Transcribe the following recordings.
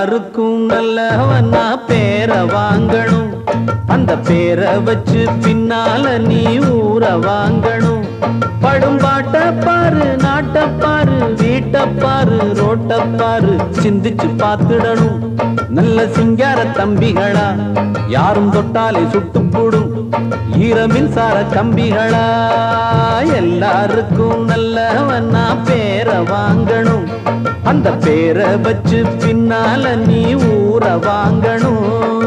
எல்லாருக்கும் நல்லவனா பேரை வாங்கணும் அந்த பேரை வச்சு பின்னால நீ ஊற வாங்கணும் படும் பாட்ட பாரு நாட்ட பாரு வீட்ட பாரு ரோட்ட பாரு சிந்திச்சு பார்த்துடணும் நல்ல சிங்கார தம்பிகளா யாரும் தொட்டாலே சுட்டு போடும் ஈர மின்சார கம்பிகளா எல்லாருக்கும் நல்லவனா பேரை வாங்கணும் அந்த பேரை வச்சு பின்னால நீ ஊற வாங்கணும்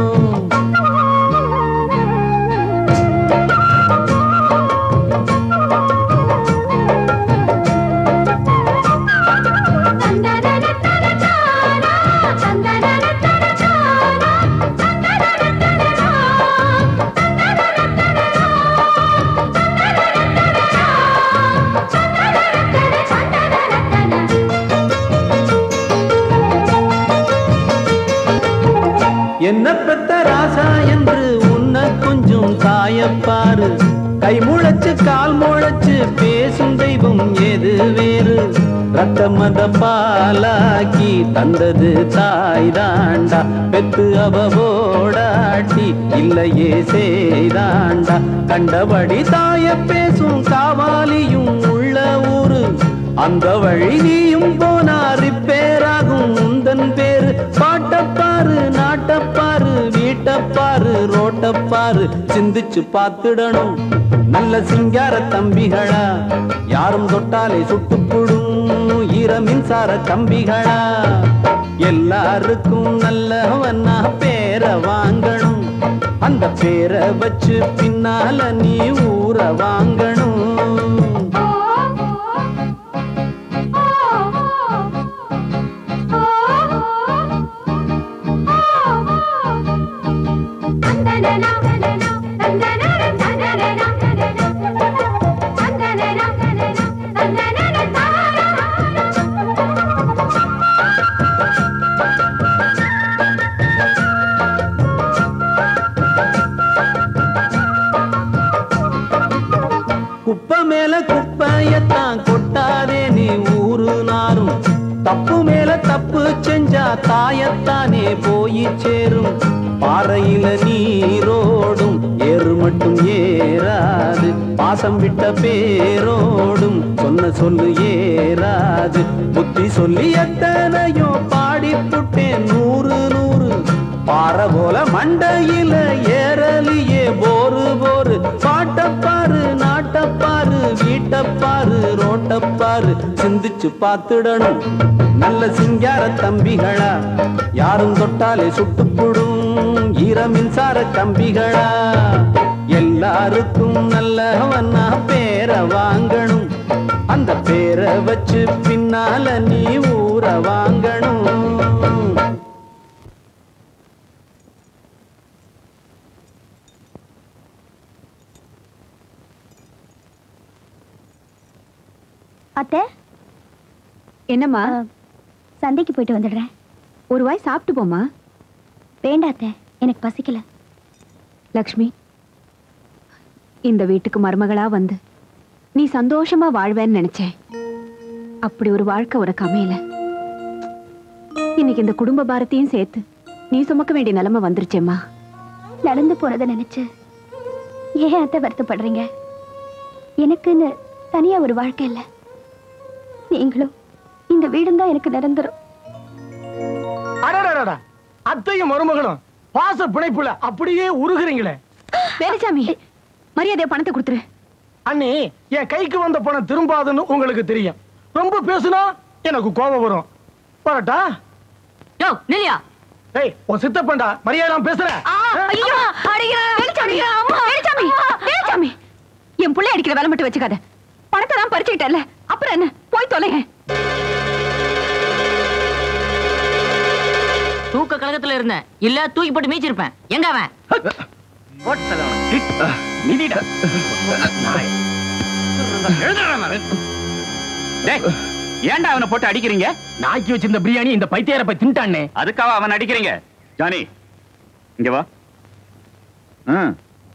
என்ன பெத்த ராசா என்று உன்னை கொஞ்சம் தாயப்பாரு கை முளைச்சு கால் முளைச்சு பேசும் தெய்வம் எது வேறு ரத்த மத பாலாக்கி தந்தது தாய் தாண்டா பெத்து அவவோடாட்டி இல்லையே செய்தாண்டா கண்டபடி தாய பேசும் காவாலியும் உள்ள ஊரு அந்த வழி நீயும் போனா ரிப்பேராகும் உந்தன் பேரு பாட்டப்பாரு நாட்டப்பாரு வீட்டப்பாரு ரோட்டப்பாரு சிந்திச்சு பார்த்துடணும் நல்ல சிங்கார தம்பிகளா யாரும் தொட்டாலே சுட்டுப்புடும் ஈர மின்சார கம்பிகளா எல்லாருக்கும் நல்லவனா பேரை வாங்கணும் அந்த பேரை வச்சு பின்னால நீ ஊற வாங்கணும் குப்பை மேல குப்பையத்தான் கொட்டாதே நீ ஊரு நாரும் தப்பு மேல தப்பு செஞ்சா தாயத்தானே போய் சேரும் பாறையில நீரோடும் ஏறு மட்டும் ஏறாது பாசம் விட்ட பேரோடும் சொன்ன சொல்லு ஏறாது புத்தி சொல்லி எத்தனையோ பாடி புட்டேன் நூறு நூறு பாறை போல மண்டையில ஏறலியே போரு போரு பாட்டப்பாரு நாட்டப்பாரு வீட்டப்பாரு ரோட்டப்பாரு சிந்திச்சு பார்த்துடணும் நல்ல சிங்கார தம்பிகளா யாரும் தொட்டாலே சுட்டுப்புடும் ஈர மின்சார கம்பிகளா எல்லாருக்கும் நல்லவனா பேரை வாங்கணும் அந்த பேரை வச்சு பின்னால நீ ஊற வாங்கணும் அத்தை என்னம்மா சந்தைக்கு போயிட்டு வந்துடுறேன் ஒரு வாய் சாப்பிட்டு போமா வேண்டாம் அத்தை எனக்கு பசிக்கல லக்ஷ்மி இந்த வீட்டுக்கு மருமகளா வந்து நீ சந்தோஷமா வாழ்வேன்னு நினைச்சேன் அப்படி ஒரு வாழ்க்கை உனக்கு அமையல இன்னைக்கு இந்த குடும்ப பாரத்தையும் சேர்த்து நீ சுமக்க வேண்டிய நிலைமை வந்துருச்சேம்மா நடந்து போனதை நினைச்சு ஏன் அத்தை வருத்தப்படுறீங்க எனக்குன்னு தனியா ஒரு வாழ்க்கை இல்லை நீங்களும் இந்த வீடும் தான் எனக்கு நிரந்தரம் அடடடடா அத்தையும் மருமகளும் பாச பிணைப்புல அப்படியே உருகுறீங்களே வேலுசாமி மரியாதையா பணத்தை கொடுத்துரு அண்ணி என் கைக்கு வந்த பணம் திரும்பாதுன்னு உங்களுக்கு தெரியும் ரொம்ப பேசுனா எனக்கு கோபம் வரும் வரட்டா யோ நில்லியா ஏய் உன் சித்தப்பண்டா மரியாதை பேசுறேன் ஐயோ வேலுசாமி வேலுசாமி வேலுசாமி என் புள்ளை அடிக்கிற வேலை மட்டும் வச்சுக்காத பணத்தை தான் பறிச்சுக்கிட்டல அப்புறம் என்ன போய் தொலைங்க தூக்க கழகத்துல இருந்தேன் இல்ல தூக்கி போட்டு மீச்சிருப்பேன் எங்க அவன் ஏன்டா அவனை போட்டு அடிக்கிறீங்க நாக்கி வச்சிருந்த பிரியாணி இந்த பைத்தியார போய் தின்ட்டானே அதுக்காக அவன் அடிக்கிறீங்க ஜானி இங்க வா ம்.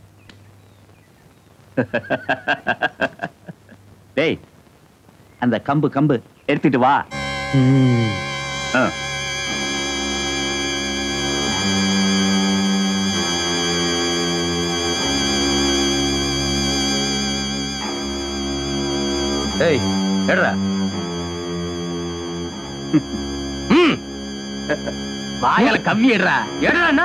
டேய் அந்த கம்பு கம்பு எடுத்துட்டு வா ஆ. ஏய் எடுறா வாயால கம்மி எடுறா எடுறா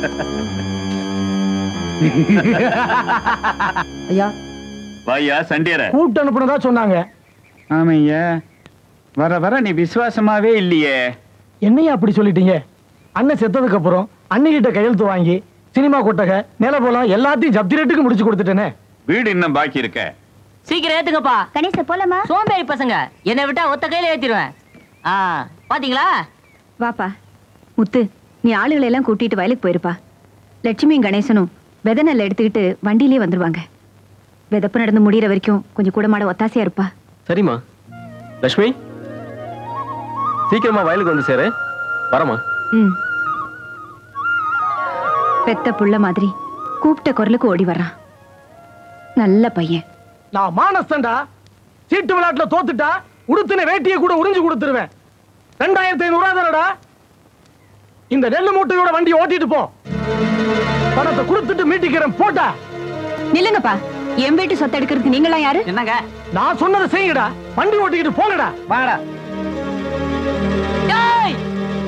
ஐயா வாயா சண்டியர கூப்பிட்டு அனுப்புனதா சொன்னாங்க ஆமையா வர வர நீ விசுவாசமாவே இல்லையே என்னையா அப்படி சொல்லிட்டீங்க அண்ணன் செத்ததுக்கு அப்புறம் அண்ணிகிட்ட கையெழுத்து வாங்கி சினிமா கொட்டகை நிலபோலம் எல்லாத்தையும் ஜப்தி ரேட்டுக்கு முடிச்சு கொடுத்துட்டேனே வீடு இன்னும் பாக்கி இருக்க சீக்கிரம் ஏத்துங்கப்பா கணேச போலாமா சோம்பேறி பசங்க என்னை விட்டா ஒத்த கையில ஏத்திடுவேன் ஆ பாத்தீங்களா வாப்பா முத்து நீ ஆளுகளை எல்லாம் கூட்டிட்டு வயலுக்கு போயிருப்பா லட்சுமியும் கணேசனும் விதை நெல் எடுத்துக்கிட்டு வண்டியிலே வந்துருவாங்க விதப்பு நடந்து முடியிற வரைக்கும் கொஞ்சம் கூட மாட ஒத்தாசையா இருப்பா சரிம்மா லட்சுமி சீக்கிரமா வயலுக்கு வந்து சேரு வரமா ம் பெத்த புள்ள மாதிரி கூப்பிட்ட குரலுக்கு ஓடி வர்றான் நல்ல பையன் நான் மானஸ்தண்டா சீட்டு விளையாட்டுல தோத்துட்டா உடுத்தின வேட்டியை கூட உறிஞ்சு கொடுத்துருவேன் ரெண்டாயிரத்தி ஐநூறு ரூபா தானடா இந்த நெல்லு மூட்டையோட வண்டி ஓட்டிட்டு போ பணத்தை கொடுத்துட்டு மீட்டிக்கிறேன் போட்டா நில்லுங்கப்பா என் வீட்டு சொத்தை எடுக்கிறதுக்கு நீங்களாம் யாரு என்னங்க நான் சொன்னதை செய்யுங்கடா வண்டி ஓட்டிக்கிட்டு போங்கடா வாங்கடா ஏய்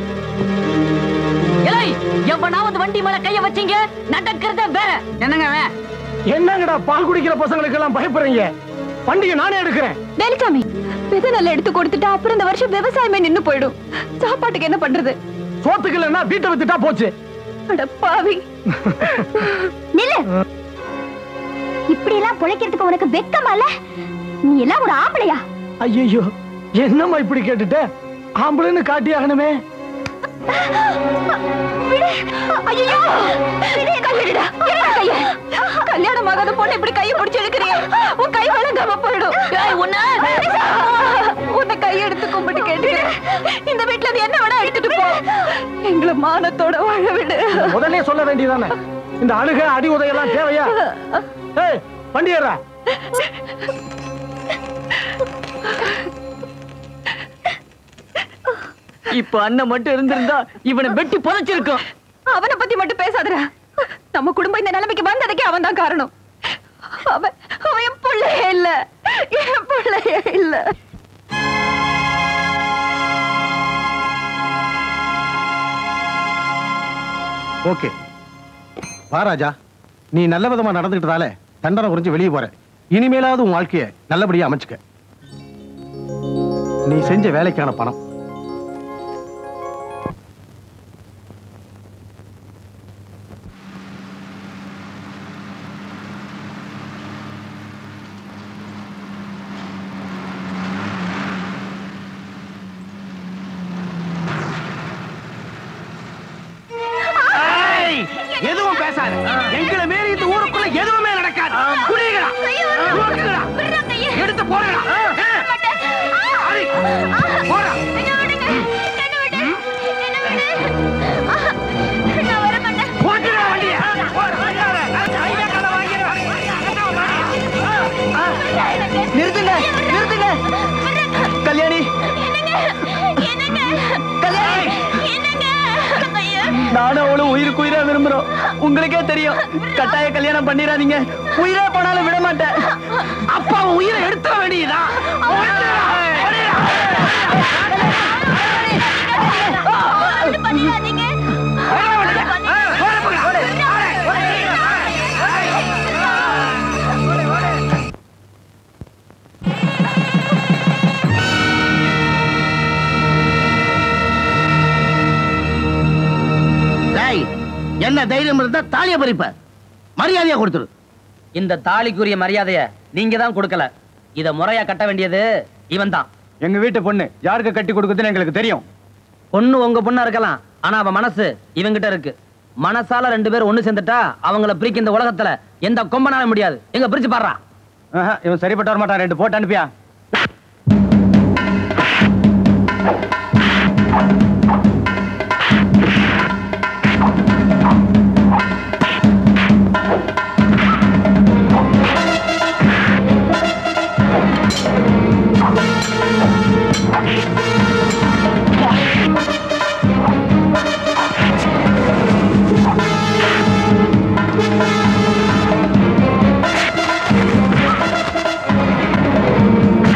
ஏய் எவனாவது வண்டி மேல கைய வச்சீங்க நடக்கிறத வேற என்னங்க அவன்? என்னங்கடா பால் குடிக்கிற பசங்களுக்கு எல்லாம் பயப்படுறீங்க வண்டியை நானே எடுக்கிறேன் வேலுசாமி விதை நெல் எடுத்து கொடுத்துட்டா அப்புறம் இந்த வருஷம் விவசாயமே நின்னு போயிடும் சாப்பாட்டுக்கு என்ன பண்றது சோத்துக்கு இல்லைன்னா வீட்டை வித்துட்டா போச்சு அட பாவி நில்லு இப்படி எல்லாம் பொழைக்கிறதுக்கு உனக்கு வெக்கமா இல்ல நீ எல்லாம் ஒரு ஆம்பளையா ஐயோ என்னம்மா இப்படி கேட்டுட்ட ஆம்பளைன்னு காட்டி ஆகணுமே ஐயோ கையெடுடா என்ன கைய கல்யாணம் ஆகாத பொண்ணு இப்படி கையை பிடிச்சு இழுக்கிறிய உன் கை வழங்காம போயிடும் ஏய் உன்ன உன்னை கையெடுத்து கும்பிட்டு கேட்டுக்கிறேன் இந்த வீட்டுல நீ என்ன வேணா எடுத்துட்டு போ எங்களை மானத்தோட வாழ விடு முதல்ல சொல்ல வேண்டியதானே இந்த அழுக அடி உதையெல்லாம் தேவையா ஏய் வண்டி ஏறா இப்ப அண்ணன் மட்டும் இருந்திருந்தா இவனை வெட்டி புதைச்சிருக்கும் அவனை பத்தி மட்டும் பேசாதடா நம்ம குடும்பம் இந்த நிலைமைக்கு வந்ததுக்கே அவன் தான் காரணம் அவன் அவன் என் பிள்ளையே இல்ல என் பிள்ளையே இல்ல ஓகே வா ராஜா நீ நல்ல விதமா நடந்துக்கிட்டதால தண்டனை குறைஞ்சு வெளியே போற இனிமேலாவது உன் வாழ்க்கைய நல்லபடியா அமைச்சுக்க நீ செஞ்ச வேலைக்கான பணம் எதுவும் பேசாத எங்களை மீறி இந்த ஊருக்குள்ள எதுவுமே நடக்காது புரியுங்களா புரியுங்களா? எடுத்து போறா போறா போட்டுடா வண்டியை நிறுத்துங்க நிறுத்துங்க கல்யாணி கல்யாணி நானும் அவளும் உயிருக்கு உயிரா விரும்புறோம் உங்களுக்கே தெரியும் கட்டாய கல்யாணம் பண்ணிடாதீங்க உயிரே போனாலும் விட மாட்டேன் அப்பா அவன் உயிரை எடுத்துட வேண்டியதுதான் என்ன தைரியம் இருந்தா தாலிய பறிப்ப மரியாதையா கொடுத்துரு இந்த தாலிக்குரிய மரியாதைய நீங்க தான் கொடுக்கல இத முறையா கட்ட வேண்டியது இவன் தான் எங்க வீட்டு பொண்ணு யாருக்கு கட்டி கொடுக்குதுன்னு எங்களுக்கு தெரியும் பொண்ணு உங்க பொண்ணா இருக்கலாம் ஆனா அவ மனசு இவங்கிட்ட இருக்கு மனசால ரெண்டு பேரும் ஒண்ணு சேர்ந்துட்டா அவங்கள பிரிக்க இந்த உலகத்துல எந்த கொம்பனால முடியாது எங்க பிரிச்சு பாடுறா ஆஹா, இவன் சரிப்பட்டு வர மாட்டான் ரெண்டு போட்டு அனுப்பியா ஆ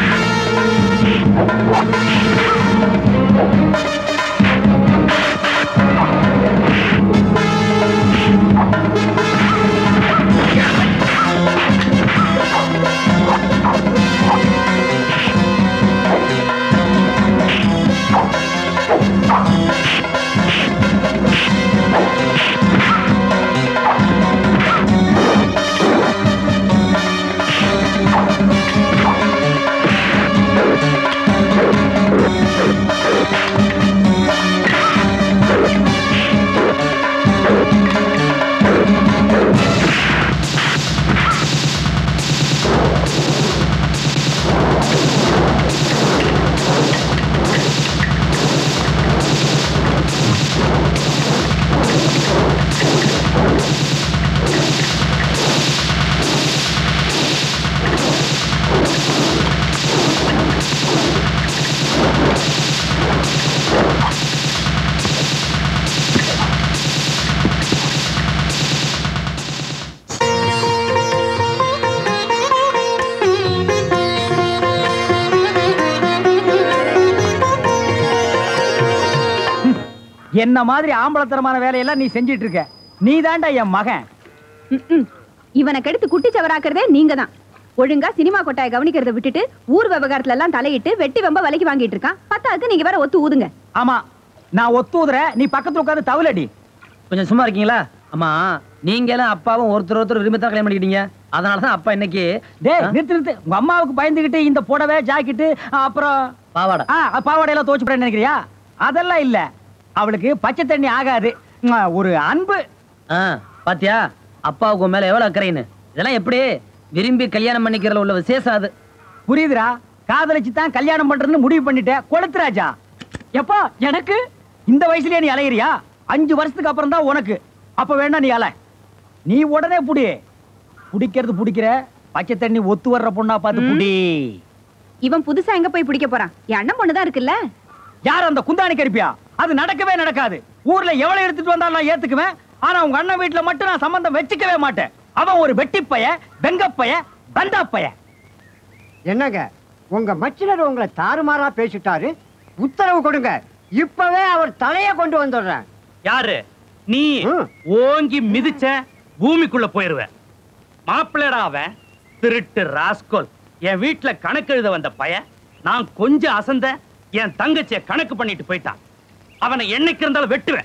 என்ன மாதிரி ஆம்பளத்தரமான வேலையெல்லாம் நீ செஞ்சிட்டு இருக்க நீ தாண்டா என் மகன் ம்ம். இவனை கெடுத்து குட்டி சவராக்குறதே நீங்க தான் ஒழுங்கா சினிமா கொட்டாயை கவனிக்கிறத விட்டுட்டு ஊர் விவகாரத்துல எல்லாம் தலையிட்டு வெட்டி வெம்ப விலைக்கு வாங்கிட்டு இருக்கான் பத்தாவுக்கு நீங்க வேற ஒத்து ஊதுங்க ஆமா நான் ஒத்துதுற நீ பக்கத்துல உட்காந்து தவுலடி கொஞ்சம் சும்மா இருக்கீங்களா அம்மா நீங்களும் அப்பாவும் ஒருத்தர் ஒருத்தர் விரும்பி தான் கல்யாணம் பண்ணிக்கிட்டீங்க அதனாலதான் அப்பா இன்னைக்கு டேய் ஆ? நிறுத்து நிறுத்து உங்க அம்மாவுக்கு பயந்துகிட்டு இந்த புடவை ஜாக்கெட்டு அப்புறம் பாவாடை ஆ பாவாடையெல்லாம் தோச்சு போட நினைக்கிறியா அதெல்லாம் இல்ல அவளுக்கு பச்சை தண்ணி ஆகாது ம்மா, ஒரு அன்பு ஆ, பாத்தியா அப்பாவுக்கு உன் மேல எவ்வளவு அக்கறைன்னு இதெல்லாம் எப்படி விரும்பி கல்யாணம் பண்ணிக்கிறதுல உள்ள விசேஷம் அது புரியுதுடா காதலிச்சு தான் கல்யாணம் பண்றதுன்னு முடிவு பண்ணிட்டேன் கொளுத்துராஜா எப்பா எனக்கு இந்த வயசுலயே நீ அலையிறியா அஞ்சு வருஷத்துக்கு அப்புறம் தான் உனக்கு அப்ப வேணா நீ அலை நீ உடனே புடி புடிக்கிறது புடிக்கிற பச்சை தண்ணி ஒத்து வர்ற பொண்ணா பார்த்து புடி இவன் புதுசா எங்க போய் பிடிக்க போறான் என் அண்ணன் பொண்ணுதான் இருக்குல்ல யார் அந்த குந்தாணி கருப்பியா அது நடக்கவே நடக்காது ஊர்ல எவ்வளவு எடுத்துட்டு வந்தாலும் நான் ஏத்துக்குவேன் ஆனா உங்க அண்ணன் வீட்டுல மட்டும் நான் சம்பந்தம் வச்சுக்கவே மாட்டேன் அவன் ஒரு வெட்டிப்பைய வெங்கப்பைய பந்தாப்பைய என்னங்க உங்க மச்சினர் உங்களை தாறுமாறா பேசிட்டாரு உத்தரவு கொடுங்க இப்பவே அவர் தலைய கொண்டு வந்துடுறேன் யாரு நீ ம். ஓங்கி மிதிச்ச பூமிக்குள்ள போயிருவ மாப்பிள்ளடா அவன் திருட்டு ராஸ்கோல் என் வீட்டுல கணக்கு எழுத வந்த பையன் நான் கொஞ்சம் அசந்த என் தங்கச்சிய கணக்கு பண்ணிட்டு போயிட்டான் அவனை என்னைக்கு இருந்தாலும் வெட்டுவேன்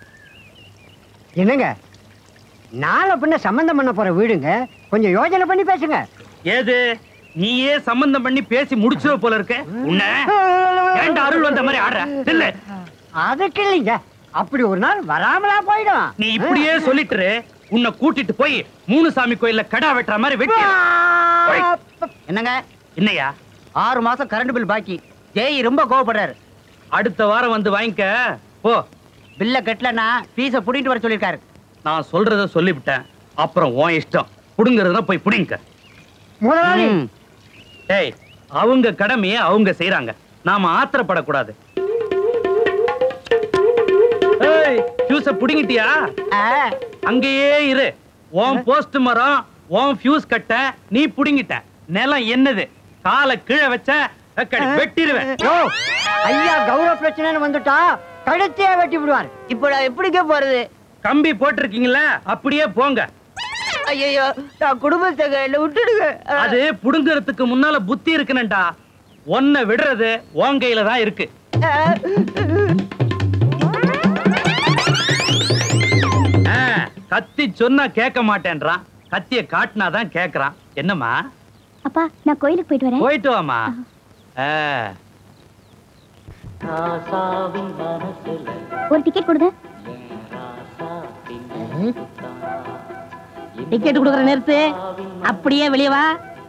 என்னங்க நாளை பின்ன சம்பந்தம் பண்ண போற வீடுங்க கொஞ்சம் யோசனை பண்ணி பேசுங்க ஏது நீயே சம்பந்தம் பண்ணி பேசி முடிச்சிருவ போல இருக்க உன்ன ஏன்டா அருள் வந்த மாதிரி ஆடுற இல்ல அதுக்கு இல்லைங்க அப்படி ஒரு நாள் வராமலா போயிடும் நீ இப்படியே சொல்லிட்டு உன்னை கூட்டிட்டு போய் மூணு சாமி கோயில்ல கடா வெட்டுற மாதிரி வெட்டி போய். என்னங்க என்னையா ஆறு மாசம் கரண்ட் பில் பாக்கி ஜெய் ரொம்ப கோவப்படுறாரு அடுத்த வாரம் வந்து வாங்கிக்க போ பில்ல கட்டலன்னா பீஸ புடிட்டு வர சொல்லிருக்காரு நான் சொல்றத சொல்லிவிட்டேன் அப்புறம் உன் இஷ்டம் புடுங்கறதுனா போய் புடிங்க முதலாளி டேய் அவங்க கடமையை அவங்க செய்றாங்க நாம ஆத்திரப்படக்கூடாது ஏய் ஃபியூஸ புடிங்கிட்டியா அங்கேயே இரு உன் போஸ்ட் மரம் உன் ஃபியூஸ் கட்ட நீ புடிங்கிட்ட நிலம் என்னது காலை கீழே வச்ச அக்கடி வெட்டிடுவேன் யோ, ஐயா கௌரவ பிரச்சனைன்னு வந்துட்டா கழுத்தையே வெட்டி விடுவார் இப்போ நான் எப்படிங்க போறது கம்பி போட்டிருக்கீங்களா அப்படியே போங்க ஐயோ நான் குடும்பத்தை கையில விட்டுடுங்க அது புடுங்கறதுக்கு முன்னால புத்தி இருக்குனேண்டா ஒன்ன விடுறது உன் கையில தான் இருக்கு ஆ, கத்தி சொன்னா கேட்க மாட்டேன்றான் கத்திய காட்டினாதான் கேக்குறான் என்னம்மா அப்பா நான் கோயிலுக்கு போயிட்டு வரேன் போயிட்டு வாமா ஆ, ஒரு டிக்கெட் கொடுங்க டிக்கெட் கொடுக்குற நிறுத்து அப்படியே வெளியே வா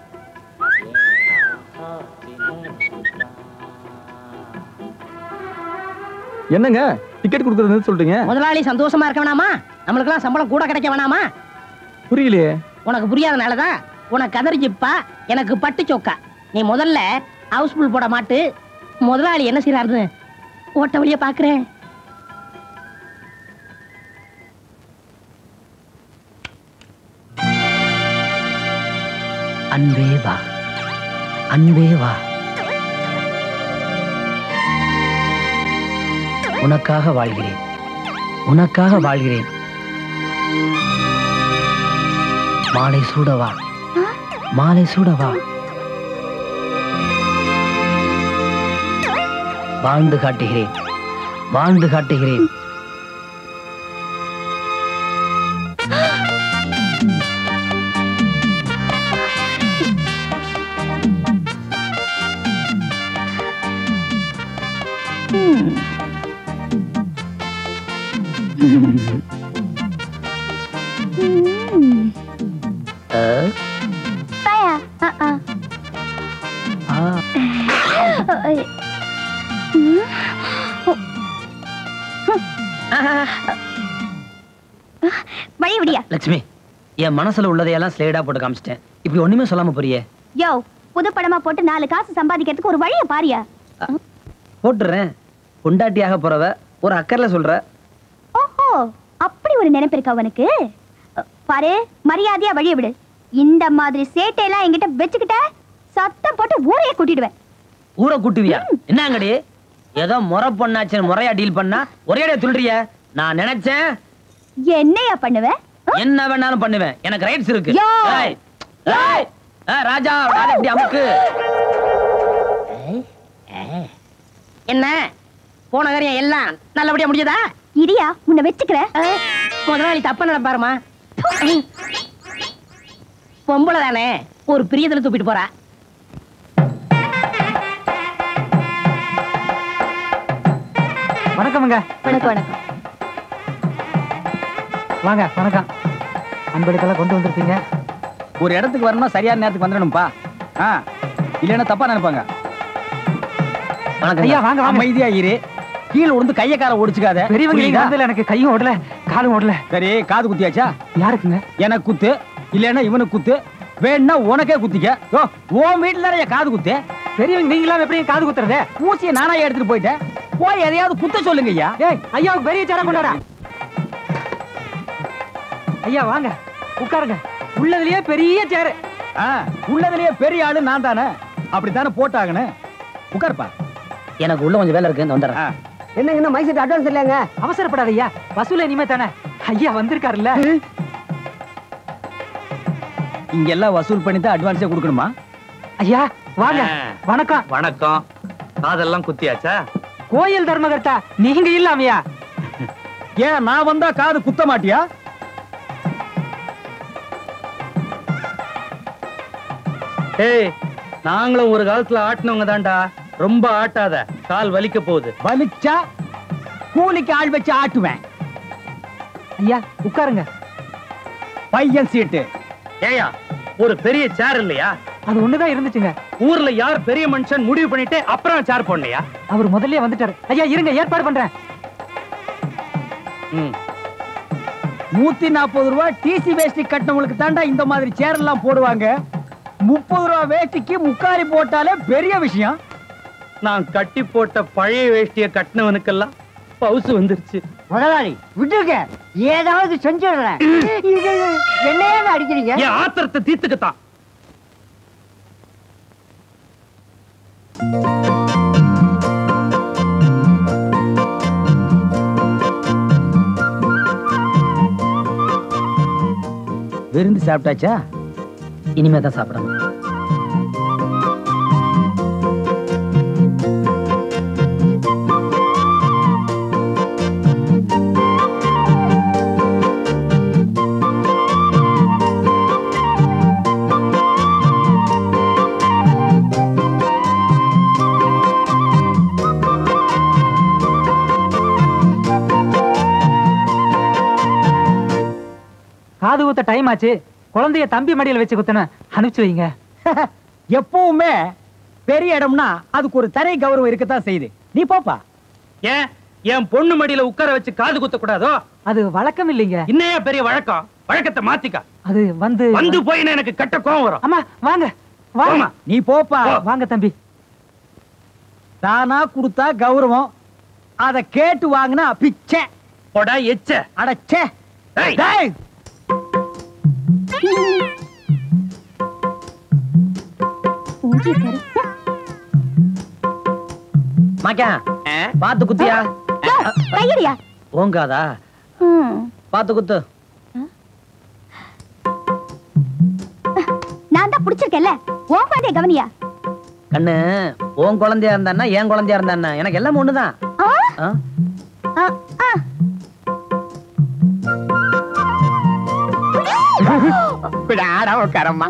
என்னங்க டிக்கெட் கொடுக்கறதுன்னு சொல்றீங்க முதலாளி சந்தோஷமா இருக்க வேணாமா நம்மளுக்கெல்லாம் சம்பளம் கூட கிடைக்க வேணாமா புரியலையே உனக்கு புரியாதனாலதான் உனக்கு கதறி ஜிப்பா எனக்கு பட்டு சொக்கா நீ முதல்ல ஹவுஸ்ஃபுல் போட மாட்டு முதலாளி என்ன செய்யறாருன்னு ஓட்ட வழியா பாக்குறேன் அன்பே வா அன்பே வா உனக்காக வாழ்கிறேன் உனக்காக வாழ்கிறேன் மாலை சூடவா மாலை சூடவா வாழ்ந்து காட்டுகிறேன் வாழ்ந்து காட்டுகிறேன் பாயா ஆ ஆ ஐ- ம். வழி விடியா லட்சுமி என் மனசுல உள்ளதையெல்லாம் ஸ்லேடா போட்டு காமிச்சிட்டேன் இப்படி ஒண்ணுமே சொல்லாம போறியே யோ புது படமா போட்டு நாலு காசு சம்பாதிக்கிறதுக்கு ஒரு வழியை பாரியா போட்டுறேன் பொண்டாட்டியாக போறவ ஒரு அக்கறையில சொல்ற ஓஹோ அப்படி ஒரு நினைப்பு இருக்கா உனக்கு அ, பாரு மரியாதையா வழிய விடு இந்த மாதிரி சேட்டையெல்லாம் என்கிட்ட வச்சுக்கிட்ட சத்தம் போட்டு ஊரையே கூட்டிடுவேன் ஊரை கூட்டுவியா என்னங்கடி ஏதோ முறை பொண்ணாச்சு முறையா டீல் பண்ணா ஒரே அடியா துள்றிய நான் நினைச்சேன் என்னையா பண்ணுவ என்ன வேணாலும் பண்ணுவேன் எனக்கு ரைட்ஸ் இருக்கு யோ! ஏய், ஏய், ஏய், ராஜா ராஜா இப்படி அமுக்கு என்ன போன காரியம் எல்லாம் நல்லபடியா முடிஞ்சதா இரியா உன்னை வச்சுக்கிறேன் முதலாளி தப்பா நினைப்பாருமா பொம்பளை தானே ஒரு பிரியத்துல தூப்பிட்டு போறா வணக்கமுங்க வணக்கம் வணக்கம் வாங்க வணக்கம் அன்படுக்கெல்லாம் கொண்டு வந்திருக்கீங்க ஒரு இடத்துக்கு வரணும்னா சரியான நேரத்துக்கு வந்துடணும்ப்பா ஆ இல்லைன்னா தப்பா நினைப்பாங்க ஐயா வாங்க வாங்க அமைதியா இரு கீழே விழுந்து கைய கால ஒடிச்சுக்காத பெரியவங்க நீங்க புரியுதா? வந்ததுல எனக்கு கையும் ஓடல காலும் ஓடல சரி காது குத்தியாச்சா யாருக்குங்க எனக்கு குத்து இல்லைன்னா இவனுக்கு குத்து வேணும்னா உனக்கே குத்திக்க ஓ உன் வீட்டுல தானே காது குத்து பெரியவங்க நீங்களாம் எப்படி காது குத்துறது ஊசியை நானா எடுத்துட்டு போயிட்டேன் போய் எதையாவது குத்த சொல்லுங்க ஐயா ஏய் ஐயாவுக்கு பெரிய சேர கொண்டாடா ஐயா வாங்க உட்காருங்க உள்ளதுலயே பெரிய சேரு ஆ, உள்ளதுலயே பெரிய ஆளு நான் தானே அப்படித்தானே போட்டாங்கன்னு உட்காருப்பா எனக்கு உள்ள கொஞ்சம் வேலை இருக்கு இந்த வந்துடுறேன் என்னங்க இன்னும் மைசூர் அட்வான்ஸ் இல்லைங்க அவசரப்படாத ஐயா வசூல் இனிமே தானே ஐயா வந்திருக்காருல்ல இங்க எல்லாம் வசூல் பண்ணி தான் அட்வான்ஸே கொடுக்கணுமா ஐயா வாங்க ஆ. வணக்கம் வணக்கம் காதெல்லாம் குத்தியாச்சா கோயில் தர்மகர்த்தா நீங்க இல்லாமையா ஏன் நான் வந்தா காது குத்த மாட்டியா ஏய் நாங்களும் ஒரு காலத்துல ஆட்டினவங்க தான்டா ரொம்ப ஆட்டாத கால் வலிக்க போகுது வலிச்சா கூலிக்கு ஆள் வச்சு ஆட்டுவேன் ஐயா உட்காருங்க பையன் சீட்டு ஏயா ஒரு பெரிய சேர் இல்லையா அது ஒண்ணுதான் இருந்துச்சுங்க ஊர்ல யார் பெரிய மனுஷன் முடிவு பண்ணிட்டு அப்புறம் சேர் போடலையா அவர் முதல்லயே வந்துட்டாரு ஐயா இருங்க ஏற்பாடு பண்றேன் ம் நூத்தி நாற்பது ரூபாய் டிசி வேஷ்டி கட்டினவங்களுக்கு தாண்டா இந்த மாதிரி சேர் எல்லாம் போடுவாங்க முப்பது ரூபாய் வேஷ்டிக்கு முக்காரி போட்டாலே பெரிய விஷயம் நான் கட்டி போட்ட பழைய வேஷ்டிய கட்டினவனுக்கெல்லாம் பவுசு வந்துருச்சு முதலாளி விட்டுருங்க ஏதாவது செஞ்சிடுறேன் இது என்னையே அடிக்கிறீங்க என் ஆத்திரத்தை தீர்த்துக்கத்தான் விருந்து சாப்பிட்டாச்சா இனிமே தான் சாப்பிடணும் காது குத்த டைம் ஆச்சு குழந்தைய தம்பி மடியில வச்சு குத்தன அனுப்பிச்சு வைங்க எப்பவுமே பெரிய இடம்னா அதுக்கு ஒரு தனி கௌரவம் இருக்கத்தான் செய்யுது நீ போப்பா ஏன் என் பொண்ணு மடியில உட்கார வச்சு காது குத்த கூடாதோ அது வழக்கம் இல்லைங்க இன்னையா பெரிய வழக்கம் வழக்கத்தை மாத்திக்க அது வந்து வந்து போய் எனக்கு கட்ட கோவம் வரும் அம்மா வாங்க வாங்க போம்மா. நீ போப்பா வாங்க தம்பி தானா கொடுத்தா கௌரவம் அத கேட்டு வாங்கினா பிச்சை போடா எச்ச அடச்சே டேய். டேய் ஊதியிருக்காரு. மாக்கா பாத்து குத்தியா யோ, கையடியா ஓங்காதா ம். பாத்து குத்து நான் தான் பிடிச்சிருக்கேன்ல உன் குழந்தைய கவனியா கண்ணு உன் குழந்தையா இருந்தான்னா என் குழந்தையா இருந்தான்னா எனக்கு எல்லாம் ஒண்ணுதான் ஆ? ஆ? ஆ, ஆ. ஆடா உட்காரம்மா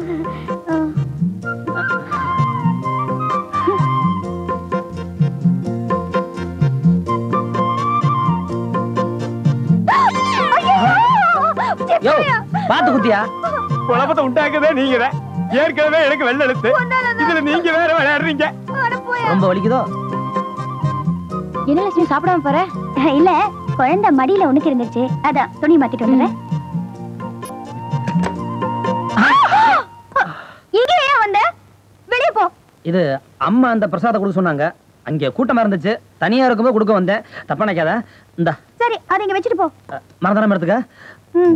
யோ பாத்து குத்தியா குழப்பத்தை உண்டாக்குதே நீங்க தான். ஏற்கனவே எனக்கு வெள்ள எழுத்து இதுல நீங்க வேற விளையாடுறீங்க ரொம்ப வலிக்குதோ என்ன லட்சுமி சாப்பிடாம போற இல்ல குழந்தை மடியில உனக்கு இருந்துச்சு அதான் துணி மாத்திட்டு வந்துடுறேன் இங்க ஏன் வந்த வெளிய போ இது அம்மா அந்த பிரசாதம் கொடுக்க சொன்னாங்க அங்க கூட்டமா இருந்துச்சு தனியா இருக்கும்போது கொடுக்க வந்தேன் தப்பா நினைக்காத இந்த சரி அதை இங்க வச்சுட்டு போ மறந்தான எடுத்துக்க ம்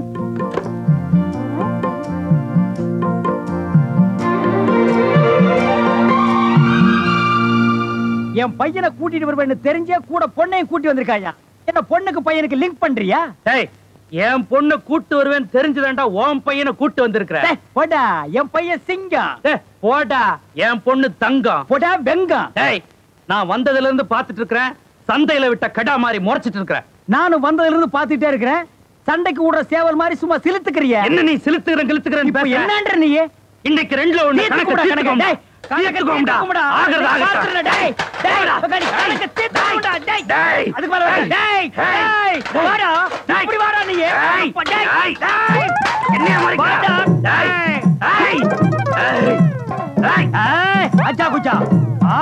என் பையனை கூட்டிட்டு வருவேன்னு தெரிஞ்சே கூட பொண்ணையும் கூட்டி வந்திருக்காயா என்ன பொண்ணுக்கு பையனுக்கு லிங்க் பண்றியா டேய் என் பொண்ணு கூட்டு வருவேன்னு தெரிஞ்சுதான்டா உன் பையனை கூட்டு வந்திருக்கிற டேய், போடா என் பையன் சிங்கம் டேய், போடா என் பொண்ணு தங்கம் போடா வெங்கம் டேய் நான் வந்ததுல இருந்து பாத்துட்டு இருக்கிறேன் சந்தையில விட்ட கடா மாதிரி முறைச்சிட்டு இருக்கிறேன் நானும் வந்ததுல இருந்து பாத்துட்டே இருக்கிறேன் சண்டைக்கு விடுற சேவல் மாதிரி சும்மா சிலுத்துக்கிறிய என்ன நீ சிலுத்துக்கிறேன் கிழுத்துக்கிறேன் இப்ப என்னன்ற நீ இன்னைக்கு ரெண்டுல ஒண்ணு தீர்த்து கணக்கு கூட கணக்கு. தீர்த்துக்கோம்டா. டேய், கணக்கு தீர்த்துக்கோம்டா. தீர்த்துக்கோம்டா. ஆகிறது ஆகட்டும். பாத்துடுறா, டேய், டேய், கணக்கு, கணக்கு தீர்த்துக்கோம்டா, டேய். டேய். அதுக்கு மேல வேற, டேய், டேய், வாடா, இப்படி வாடா நீ. அப்பா, டேய், டேய். என்னைய மறைக்கிற? வாடா, டேய். டேய். டேய். டேய். ஏய், அச்சா குச்சா ஆ.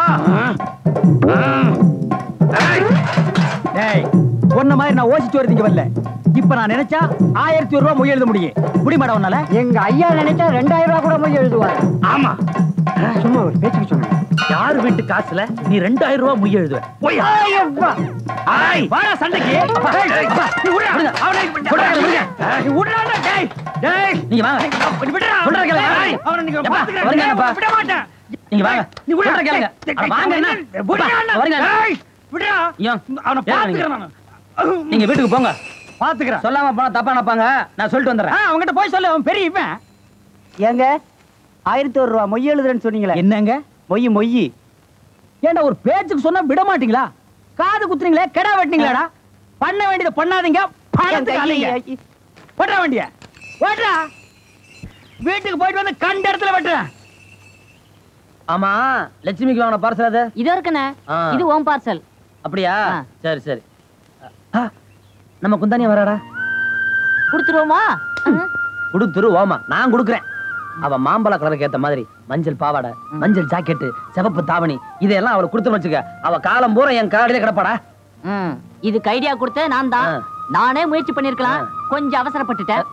டேய் உன்ன மாதிரி நான் ஓசிச்சு வரதுங்க வரல இப்ப நான் நினைச்சா ஆயிரத்தி ஒரு ரூபாய் மொய் எழுத முடியும் முடியுமாடா உன்னால எங்க ஐயா நினைச்சா ரெண்டாயிரம் ரூபாய் கூட மொழி எழுதுவார் ஆமா சும்மா ஒரு பேச்சுக்கு சொன்னேன் யார் வீட்டு காசுல நீ ரெண்டாயிரம் ரூபாய் முய் எழுதுவ போய் ஆய் வாடா சண்டைக்கு அப்பா, டேய், அப்பா, நீ விடுடா. அவனை விடுடா, நீ விடுடாடா, டேய், டேய். நீங்க வாங்க நீ விடுடா. சொல்றேன் கேளுங்க. டேய், அவனை நீங்க எப்பா, பாத்துக்கிறேன். வருங்கப்பா. விட மாட்டேன். நீங்க வாங்க நீ விடுடா. சொல்றேன் கேளுங்க டேய், அட வாங்க என்ன விடுடா, அப்பா, வருங்க டேய், விடுடா. ஐயா, அவனை ஏறுங்க பாத்துக்கிறேன் நீங்க. நானு. நீங்க வீட்டுக்கு போங்க பாத்துக்கிறேன் சொல்லாம போனா தப்பா நினைப்பாங்க நான் சொல்லிட்டு ஆ, வந்துடுறேன் அவன்கிட்ட போய் சொல்லு அவன் பெரிய இவன் ஏங்க ஆயிரத்தி ஒரு ரூபா மொய் எழுதுறேன்னு சொன்னீங்களே என்னங்க மொய் மொய் ஏன்டா ஒரு பேச்சுக்கு சொன்னா விட மாட்டீங்களா காது குத்துறீங்களே கெடா வெட்டினீங்களாடா பண்ண வேண்டியதை பண்ணாதீங்க பணத்துக்கு அலைங்க ஓட்டுற வண்டிய ஓட்டுறா வீட்டுக்கு போயிட்டு வந்து கண்ட இடத்துல வெட்டுறேன் ஆமா லட்சுமிக்கு வாங்கின பார்சல் அது இது இருக்குண்ணே ஆ. இது ஓம் பார்சல் அப்படியா ஆ. சரி சரி ஆ, நம்ம குந்தானியா வராடா கொடுத்துருவோமா கொடுத்துரு ஓமா நான் கொடுக்குறேன் அவ மாம்பழ கலருக்கு ஏத்த மாதிரி மஞ்சள் பாவாடை மஞ்சள் ஜாக்கெட்டு சிவப்பு தாவணி இதெல்லாம் அவளை கொடுத்து வச்சுக்க அவ காலம் பூரா என் காலையில கிடப்பாடா ம், இதுக்கு ஐடியா கொடுத்த நான் தான் ஆ. நானே முயற்சி பண்ணிருக்கலாம் கொஞ்சம் அவசரப்பட்டுட்டேன்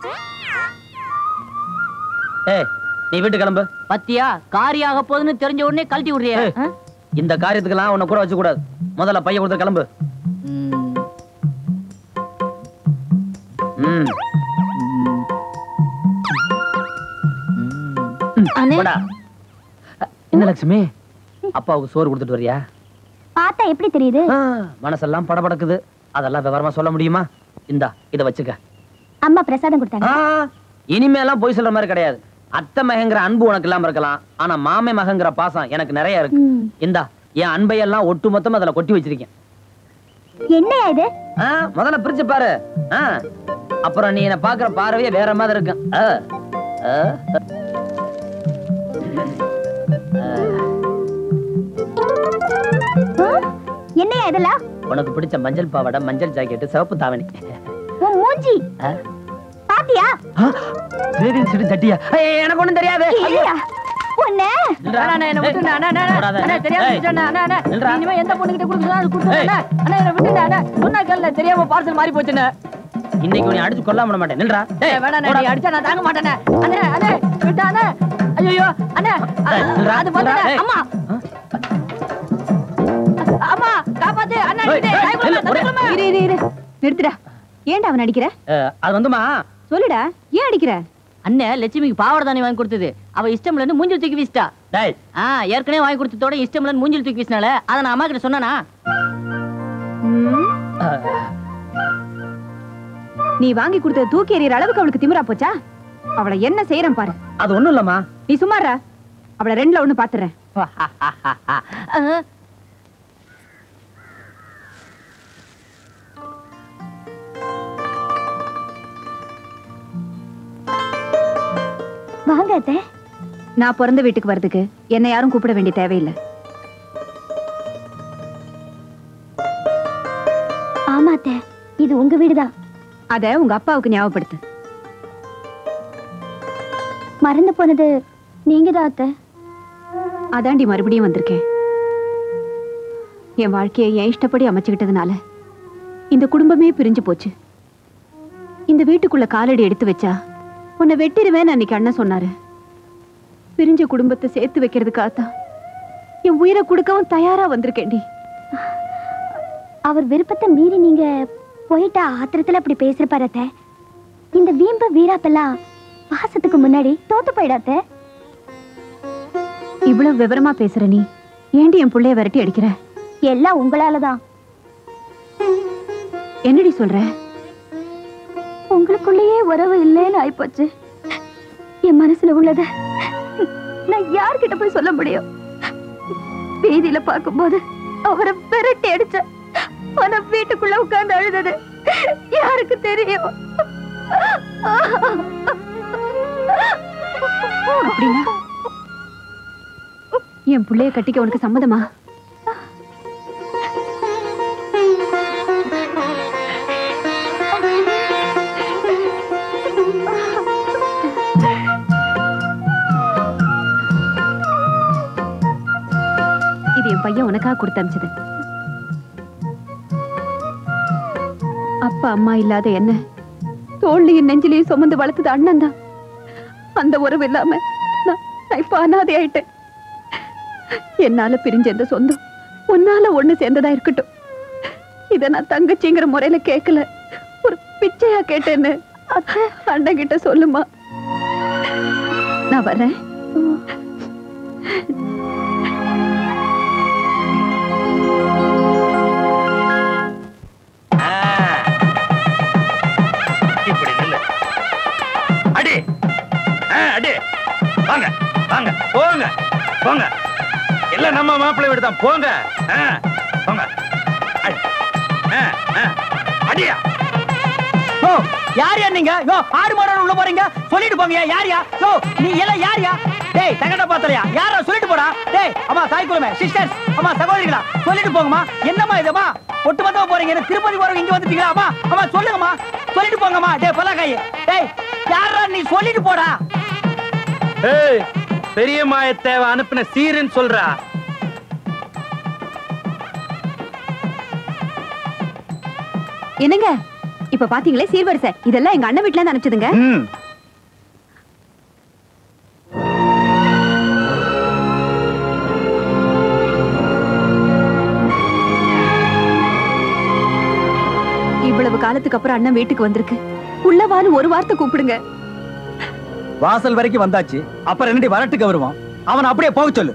ஏய் நீ வீட்டு கிளம்பு பத்தியா காரியாக போகுதுன்னு தெரிஞ்ச உடனே கழட்டி விடுறிய ஏய், இந்த காரியத்துக்கெல்லாம் உன்னை கூட வச்சு கூடாது முதல்ல பைய கொடுத்து கிளம்பு ம் அண்ணே. போடா. என்ன லட்சுமி அப்பாவுக்கு சோறு கொடுத்துட்டு வரியா பார்த்தா எப்படி தெரியுது ஆ, மனசெல்லாம் படபடக்குது அதெல்லாம் விவரமா சொல்ல முடியுமா இந்தா இத வச்சுக்க அம்மா பிரசாதம் கொடுத்தாங்க ஆ, இனிமேலாம் பொய் சொல்ற மாதிரி கிடையாது அத்தை மகங்கிற அன்பு உனக்கு இல்லாம இருக்கலாம் ஆனா மாமே மகங்கிற பாசம் எனக்கு நிறைய இருக்கு ம். இந்தா என் அன்பையெல்லாம் ஒட்டு மொத்தமா அதுல கொட்டி வச்சிருக்கேன் என்னையா இது ஆ, முதல்ல பிரிச்சு பாரு ஆ, அப்புறம் நீ என்ன பாக்குற பார்வையே வேற மாதிரி இருக்கும் ஆ, ஆ, ஆ? என்னையா இதெல்லாம் உனக்கு பிடிச்ச மஞ்சள் பாவாடை மஞ்சள் ஜாக்கெட்டு சிவப்பு தாவணி உன் மூஞ்சி ஆ? பாத்தியா சரி சரி தட்டியா ஏய், எனக்கு ஒண்ணும் தெரியாது இல்லையா உன்ன நில்றா. அண்ணா, என்னை விட்டுருண்ணா, அண்ணா, அண்ணா, போடாத. அண்ணா, தெரியாம ஏய். செஞ்சுட்டேண்ணா, அண்ணா, அண்ணா. நில்றா. இனிமே எந்த பொண்ணுகிட்ட கொடுக்கறதோ அது கொடுத்துருண்ணா. ஏய். அண்ணா, என்னை விட்டுருண்ணா, அண்ணா. சொன்னா கேளுண்ணா, தெரியாம பார்சல் மாறி போச்சுண்ணே. இன்னைக்கு உன்னை அடிச்சு கொல்லாம விட மாட்டேன் நில்றா ஏய், வேணாண்ணே, நீ அடிச்சா நான் தாங்க மாட்டேண்ணே. அண்ணே, அண்ணே, விட்டா, அண்ணே. ஐயையோ, அண்ணே, ஏய், நில்றா, அது வந்துண்ணே. நில்றா, ஏய். அம்மா. அம்மா, காப்பாத்து. அண்ணா, ஏய், நிறுத்து. ஏய், கை கொடுங்க, நில்லு, ஒரே- தடுக்கலாமா? இரு இரு இரு நிறுத்துடா ஏன்டா அவன் அடிக்கிற அஹ், அது வந்துமா சொல்லுடா ஏன் அடிக்கிற அண்ணே லட்சுமிக்கு பாவாடை தானே வாங்கி கொடுத்தது அவ இஷ்டம் இல்லைன்னு மூஞ்சில் தூக்கி வீசிட்டா டேய் ஆ ஏற்கனவே வாங்கி கொடுத்ததோட இஷ்டம் இல்லைன்னு மூஞ்சில் தூக்கி வீசினால அதை நான் அம்மா கிட்ட சொன்னானா ம், அஹ், நீ வாங்கி கொடுத்த தூக்கி எறிகிற அளவுக்கு அவளுக்கு திமிரா போச்சா அவளை என்ன செய்யறேன் பாரு அது ஒண்ணும் இல்லம்மா நீ சும்மாரா அவளை ரெண்டுல ஒண்ணு பாத்துறேன் ஆ, வாங்க அத்தை நான் பிறந்த வீட்டுக்கு வர்றதுக்கு என்னை யாரும் கூப்பிட வேண்டிய தேவையில்லை ஆமா அத்தை இது உங்க வீடுதான் அத உங்க அப்பாவுக்கு ஞாபகப்படுத்து மறந்து போனது நீங்க தான் அத்தை அதாண்டி மறுபடியும் வந்திருக்கேன் என் வாழ்க்கையை என் இஷ்டப்படி அமைச்சுக்கிட்டதுனால இந்த குடும்பமே பிரிஞ்சு போச்சு இந்த வீட்டுக்குள்ள காலடி எடுத்து வச்சா உன்னை வெட்டிடுவேன்னு அன்னைக்கு அண்ணன் சொன்னாரு பிரிஞ்ச குடும்பத்தை சேர்த்து வைக்கிறதுக்காகத்தான் என் உயிரை கொடுக்கவும் தயாரா வந்திருக்கேன்டி அவர் விருப்பத்தை மீறி நீங்க போயிட்டா ஆத்திரத்துல அப்படி பேசுறப்பாரு அத்தை இந்த வீம்பு வீராப்பெல்லாம் பாசத்துக்கு முன்னாடி தோத்து போயிடாத்த இவ்வளவு விவரமா பேசுற நீ ஏண்டி என் புள்ளைய விரட்டி அடிக்கிற எல்லாம் உங்களாலதான் என்னடி சொல்ற உங்களுக்குள்ளேயே உறவு இல்லைன்னு ஆயிப்போச்சு என் மனசுல உள்ளத நான் யார்கிட்ட போய் சொல்ல முடியும் வீதியில பார்க்கும்போது அவரை விரட்டி அடிச்ச ஆனா வீட்டுக்குள்ள உட்கார்ந்து அழுதது யாருக்கு தெரியும் அப்படின்னா என் புள்ளைய கட்டிக்க உனக்கு சம்மதமா இது என் பையன் உனக்காக கொடுத்து அனுப்பிச்சது அப்பா அம்மா இல்லாத என்ன தோல்லையும் நெஞ்சிலையும் சுமந்து வளர்த்தது அண்ணன் தான் அந்த உறவு இல்லாம நான் நான் இப்ப அனாதை ஆயிட்டேன் என்னால பிரிஞ்ச இந்த சொந்தம் உன்னால ஒண்ணு சேர்ந்ததா இருக்கட்டும் இத நான் தங்கச்சிங்கிற முறையில கேட்கல ஒரு பிச்சையா கேட்டேன்னு அண்ணன் கிட்ட சொல்லுமா நான் வர்றேன் இப்படி நில்லு அடி ஆ, அடி வாங்க வாங்க போங்க போங்க எல்லாம் நம்ம மாப்பிள்ளை வீடு தான் போங்க ஆ, போங்க அடி. ஆ, ஆ. அடியா ஓ யாரியா நீங்க யோ ஆடு மாடு உள்ள போறீங்க சொல்லிட்டு போங்க யாரியா யோ நீ எல்லாம் யாரியா டேய் தகட பாத்தலையா யாரா சொல்லிட்டு போடா டேய் அம்மா தாய் குலமே சிஸ்டர்ஸ் அம்மா சகோதரிகளா சொல்லிட்டு போங்கம்மா என்னம்மா இதுமா ஒட்டு மொத்தமா போறீங்க என்ன திருப்பதி போறவங்க இங்க வந்துட்டீங்களா அம்மா அம்மா சொல்லுங்கம்மா சொல்லிட்டு போங்கம்மா டேய் பல்லக்காய் டேய் யாரா நீ சொல்லிட்டு போடா ஏய் பெரிய மாயத்தேவ அனுப்பின சீருன்னு சொல்றா என்னங்க இப்ப பாத்தீங்களே சீர்வரிசை இதெல்லாம் எங்க அண்ணன் வீட்டுல இருந்து அனுப்பிச்சதுங்க இவ்வளவு காலத்துக்கு அப்புறம் அண்ணன் வீட்டுக்கு வந்திருக்கு உள்ளவான்னு ஒரு வார்த்தை கூப்பிடுங்க வாசல் வரைக்கும் வந்தாச்சு அப்புறம் என்னடி வரட்டுக்கு வருவான் அவன் அப்படியே போக சொல்லு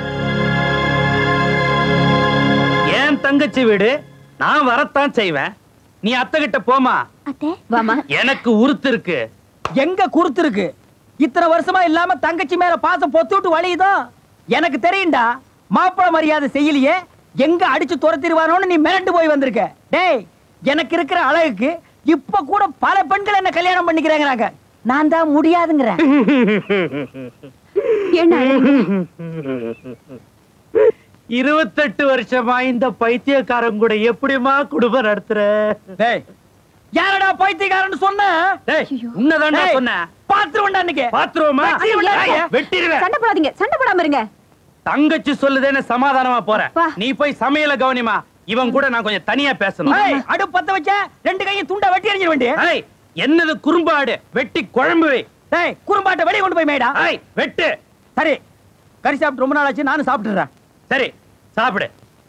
ஏன் தங்கச்சி வீடு நான் வரத்தான் செய்வேன் நீ அத்தை கிட்ட போமா வாமா எனக்கு உருத்து இருக்கு எங்க குறுத்து இருக்கு இத்தனை வருஷமா இல்லாம தங்கச்சி மேல பாசம் பொத்து விட்டு வழியுதோ எனக்கு தெரியும்டா மாப்பிள மரியாதை செய்யலையே எங்க அடிச்சு துரத்திடுவானோன்னு நீ மிரண்டு போய் வந்திருக்க டேய் எனக்கு இருக்கிற அழகுக்கு இப்ப கூட பல பெண்கள் என்ன கல்யாணம் பண்ணிக்கிறாங்க நான் தான் முடியாதுங்கிறேன் என்ன இருபத்தெட்டு வருஷமா இந்த பைத்தியக்காரன் கூட எப்படிமா குடும்பம் நடத்துற டேய் யாரடா பைத்தியக்காரன் சொன்ன டேய் உன்னதான்டா டேய், சொன்னேன் பாத்துருவோம்டா இன்னைக்கு பாத்துருவோமா பாத்துருவோம்டா இன்னைக்கு. வெட்டிடுவேன் சண்டை போடாதீங்க சண்டை போடாம இருங்க தங்கச்சி சொல்லுதேன்னு சமாதானமா போறேன் வா. நீ போய் சமையல கவனிமா இவன் கூட நான் கொஞ்சம் தனியா பேசணும் ஏய், அடுப்பு பத்த வச்ச ரெண்டு கையும் துண்டா வெட்டி எறிஞ்சிட வேண்டிய ஏய், என்னது குறும்பாடு வெட்டி குழம்பு வை டேய் குறும்பாட்டை வெளிய கொண்டு போய் மேடா ஏய், வெட்டு சரி கறி சாப்பிட்டு ரொம்ப நாள் ஆச்சு நானும் சாப்பிட்டுறேன் சரி சாப்பிடு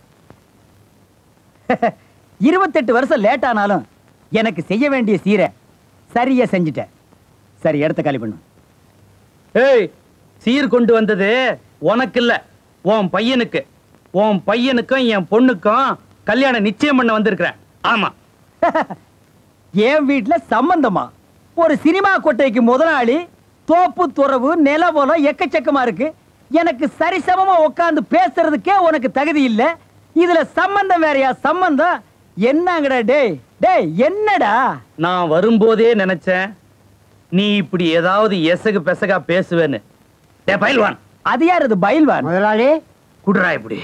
இருபத்தெட்டு வருஷம் லேட் ஆனாலும் எனக்கு செய்ய வேண்டிய சீரை சரியா செஞ்சுட்டேன் சரி இடத்த காலி பண்ணு ஏய் சீர் கொண்டு வந்தது உனக்கு இல்ல உன் பையனுக்கு உன் பையனுக்கும் என் பொண்ணுக்கும் கல்யாணம் நிச்சயம் பண்ண வந்திருக்கிறேன் ஆமா என் வீட்டுல சம்பந்தமா ஒரு சினிமா கொட்டைக்கு முதலாளி தோப்பு துறவு நிலவலம் எக்கச்சக்கமா இருக்கு எனக்கு சரிசமமா உட்கார்ந்து பேசுறதுக்கே உனக்கு தகுதி இல்ல இதுல சம்பந்தம் வேறயா சம்பந்தம் என்னங்கடா டேய் டேய் என்னடா நான் வரும்போதே நினைச்சேன் நீ இப்படி ஏதாவது எசகு பெசகா பேசுவேன்னு டே பயில்வான் அது யார் அது பயில்வான் முதலாளி குடுறா இப்படி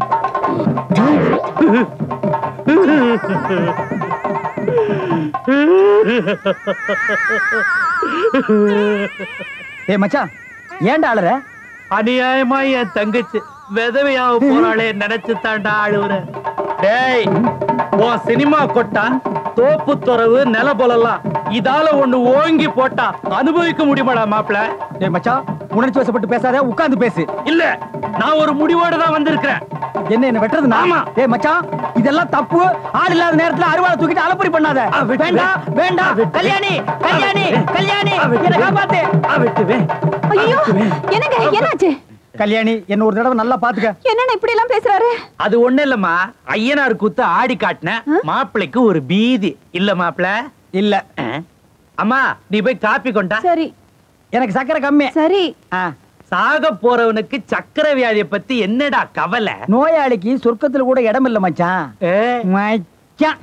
ஏய் மச்சான் ஏன்டா அழற அநியாயமா என் தங்கச்சி விதவையாக போறாளே நினைச்சு தாண்டா அழுவுற டேய் உன் சினிமா கொட்டா தோப்பு துறவு நில போலலாம் இதால ஒண்ணு ஓங்கி போட்டா அனுபவிக்க முடியுமாடா மாப்பிள டேய் மச்சான் உணர்ச்சி வசப்பட்டு பேசாத உட்கார்ந்து பேசு இல்ல நான் ஒரு முடிவோட தான் வந்திருக்கிறேன் என்ன என்ன வெட்டுறது ஆமா. டேய் மச்சான் இதெல்லாம் தப்பு ஆள் இல்லாத நேரத்துல அருவாளை தூக்கிட்டு அலப்பறி பண்ணாத ஆ, வெட்டு, வேண்டாம் வெட்டு. வேண்டாம் ஆ, வெட்டு. கல்யாணி ஆ, கல்யாணி வெட்டு. கல்யாணி ஆ, வெட்டு. என்ன காப்பாத்து ஆ, வெட்டுவேன் ஐயோ என்னங்க என்னாச்சு கல்யாணி என்ன ஒரு தடவை நல்லா பாத்துக்க என்னண்ணா இப்படி எல்லாம் பேசுறாரு அது ஒண்ணு இல்லம்மா ஐயனார் குத்து ஆடி காட்டின மாப்பிளைக்கு ஒரு பீதி இல்ல மாப்பிள இல்ல அம்மா நீ போய் காப்பி கொண்டா சரி எனக்கு சக்கரை கம்மி சரி சாக போறவனுக்கு சக்கரை வியாதியை பத்தி என்னடா கவலை நோயாளிக்கு சொர்க்கத்துல கூட இடம் இல்ல மச்சான் மச்சான்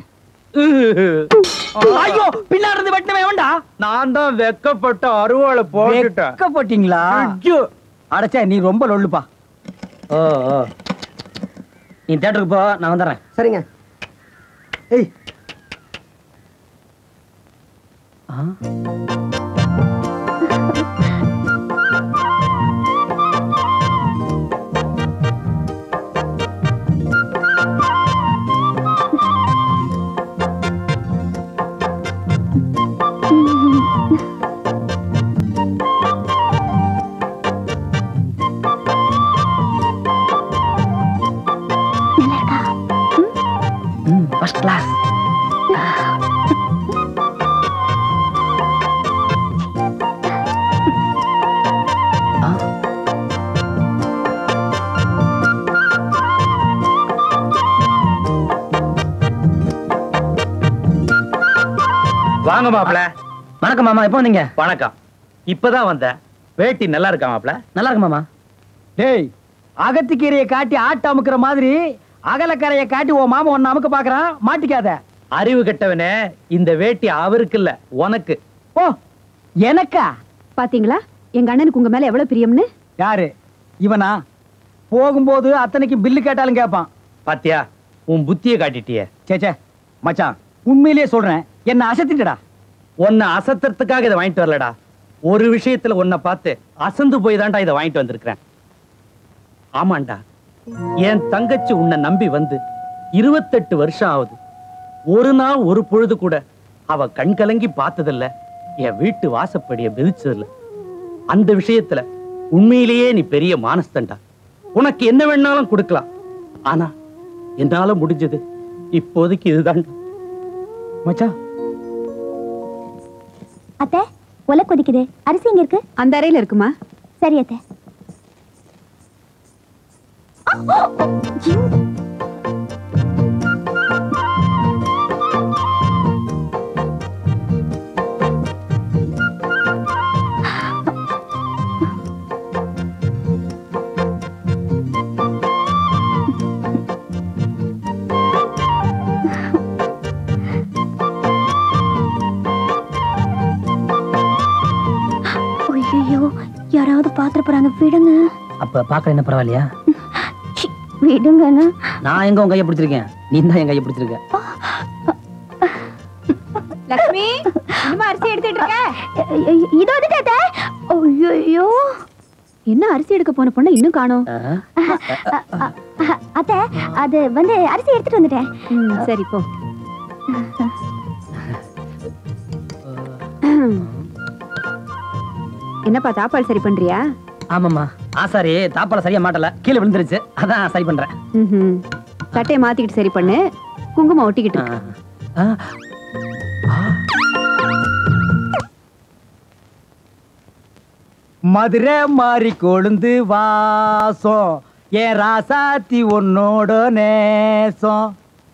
ஐயோ பின்னாடி இருந்து வெட்டவே வேண்டா நான் தான் வெக்கப்பட்ட அருவாளை போட்டுட்டேன் வெக்கப்பட்டீங்களா ஐயோ. அடச்சே நீ ரொம்ப லொல்லுப்பா ஓ ஓ நீ தேட்டருக்கு போ நான் வந்துடுறேன் சரிங்க ஏய் ஃபர்ஸ்ட் கிளாஸ் வாங்க மாப்பிள வணக்கம் மாமா எப்போ வந்தீங்க வணக்கம் இப்பதான் வந்தேன் வேட்டி நல்லா இருக்கா மாப்பிள நல்லா இருக்கு மாமா டேய் அகத்திக்கீரையை காட்டி ஆட்டு அமுக்குற மாதிரி அகலக்கரையை காட்டி உன் மாமா ஒன்னு அமுக்க பாக்குறான் மாட்டிக்காத அறிவு கெட்டவனே இந்த வேட்டி அவருக்கு இல்ல உனக்கு ஓ எனக்கா பாத்தீங்களா எங்க அண்ணனுக்கு உங்க மேல எவ்வளவு பிரியம்னு யாரு இவனா போகும்போது அத்தனைக்கு பில்லு கேட்டாலும் கேட்பான் பாத்தியா உன் புத்திய காட்டிட்டியே சே சே மச்சான் உண்மையிலேயே சொல்றேன் என்ன அசத்திட்டடா உன்னை அசத்துறதுக்காக இதை வாங்கிட்டு வரலடா ஒரு விஷயத்துல உன்னை பார்த்து அசந்து போய் தான்டா இதை வாங்கிட்டு வந்திருக்கிறேன் ஆமாண்டா என் தங்கச்சி உன்னை நம்பி வந்து இருபத்தெட்டு வருஷம் ஆகுது ஒரு நாள் ஒரு பொழுது கூட அவ கண் கலங்கி பார்த்ததில்ல என் வீட்டு வாசப்படிய மிதிச்சதில்ல அந்த விஷயத்துல உண்மையிலேயே நீ பெரிய மானஸ்தன்டா உனக்கு என்ன வேணாலும் கொடுக்கலாம் ஆனா என்னால முடிஞ்சது இப்போதைக்கு இதுதான்டா மச்சான் அத்தை ஒலை கொதிக்குது அரிசி எங்க இருக்கு அந்த அறையில இருக்குமா சரி அத்தை ஐயோ யாராவது பாத்திர போறாங்க விடுங்க அப்ப பாக்க என்ன பரவாயில்லையா விடுங்கண்ணா நான் எங்க உன் கையை பிடிச்சிருக்கேன் நீ தான் என் கையை பிடிச்சிருக்க லக்ஷ்மி இன்னுமா அரிசி எடுத்துட்டு இருக்க இது வந்துட்டு ஐயோ என்ன அரிசி எடுக்க போன பொண்ணு இன்னும் காணோம் அத்தை அது வந்து அரிசி எடுத்துட்டு வந்துட்டேன் ம், சரி போ என்னப்பா தாப்பால் சரி பண்றியா ஆமாம்மா ஆசாரி தாப்பால சரியா மாட்டல கீழே விழுந்துருச்சு அதான் சரி பண்றேன் ம்ஹும். சட்டையை மாத்திக்கிட்டு சரி பண்ணு குங்குமம் ஒட்டிக்கிட்டு இருக்கு. ஆ. மதுரை மாறி கொழுந்து வாசம் ஏன் ராசாத்தி உன்னோட நேசம்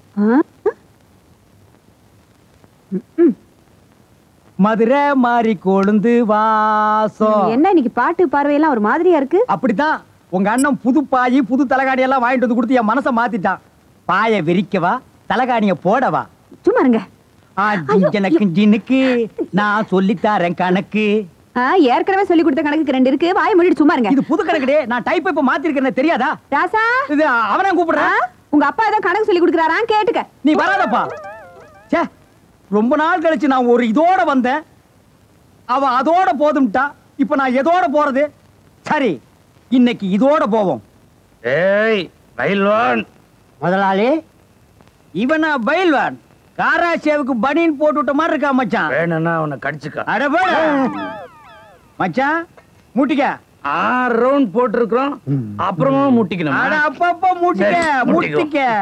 மதுரை மாறி கொழுந்து வாசம் என்ன இன்னைக்கு பாட்டு பார்வையெல்லாம் ஒரு மாதிரியா இருக்கு அப்படித்தான் உங்க அண்ணன் புது பாயி புது தலகாணி எல்லாம் வாங்கிட்டு வந்து கொடுத்து என் மனசை மாத்திட்டான் பாய விரிக்கவா தலகாணிய போடவா சும்மா இருங்க ஆ, எனக்கு ஜினுக்கு நான் சொல்லித்தாரேன் கணக்கு ஆ, ஏற்கனவே சொல்லி கொடுத்த கணக்குக்கு ரெண்டு இருக்கு வாய் மூடிட்டு சும்மா இருங்க இது புது கணக்குடே நான் டைப் இப்ப மாத்திருக்கேன் தெரியாதா ராசா இது அவனா கூப்பிடுறான் உங்க அப்பா ஏதோ கணக்கு சொல்லி கொடுக்குறாரா கேட்டுக்க நீ வராதப்பா ச்சே ரொம்ப நாள் கழிச்சு நான் ஒரு இதோட வந்தேன் அவ அதோட போதும்ட்டா இப்ப நான் எதோட போறது சரி இன்னைக்கு இதோட போவோம் ஏய் பயில்வான் முதலாளி இவனா பயில்வான் காராசேவுக்கு பனியன் போட்டு விட்ட மாதிரி இருக்கா மச்சான் வேணும்னா உன்னை கடிச்சுக்க அட போடா. மச்சான் முட்டிக்க ஆறு ரவுண்ட் போட்டிருக்கிறோம் அப்புறமா முட்டிக்கணும் அட அப்பப்ப முட்டிக்க சரி, முட்டிக்கோ.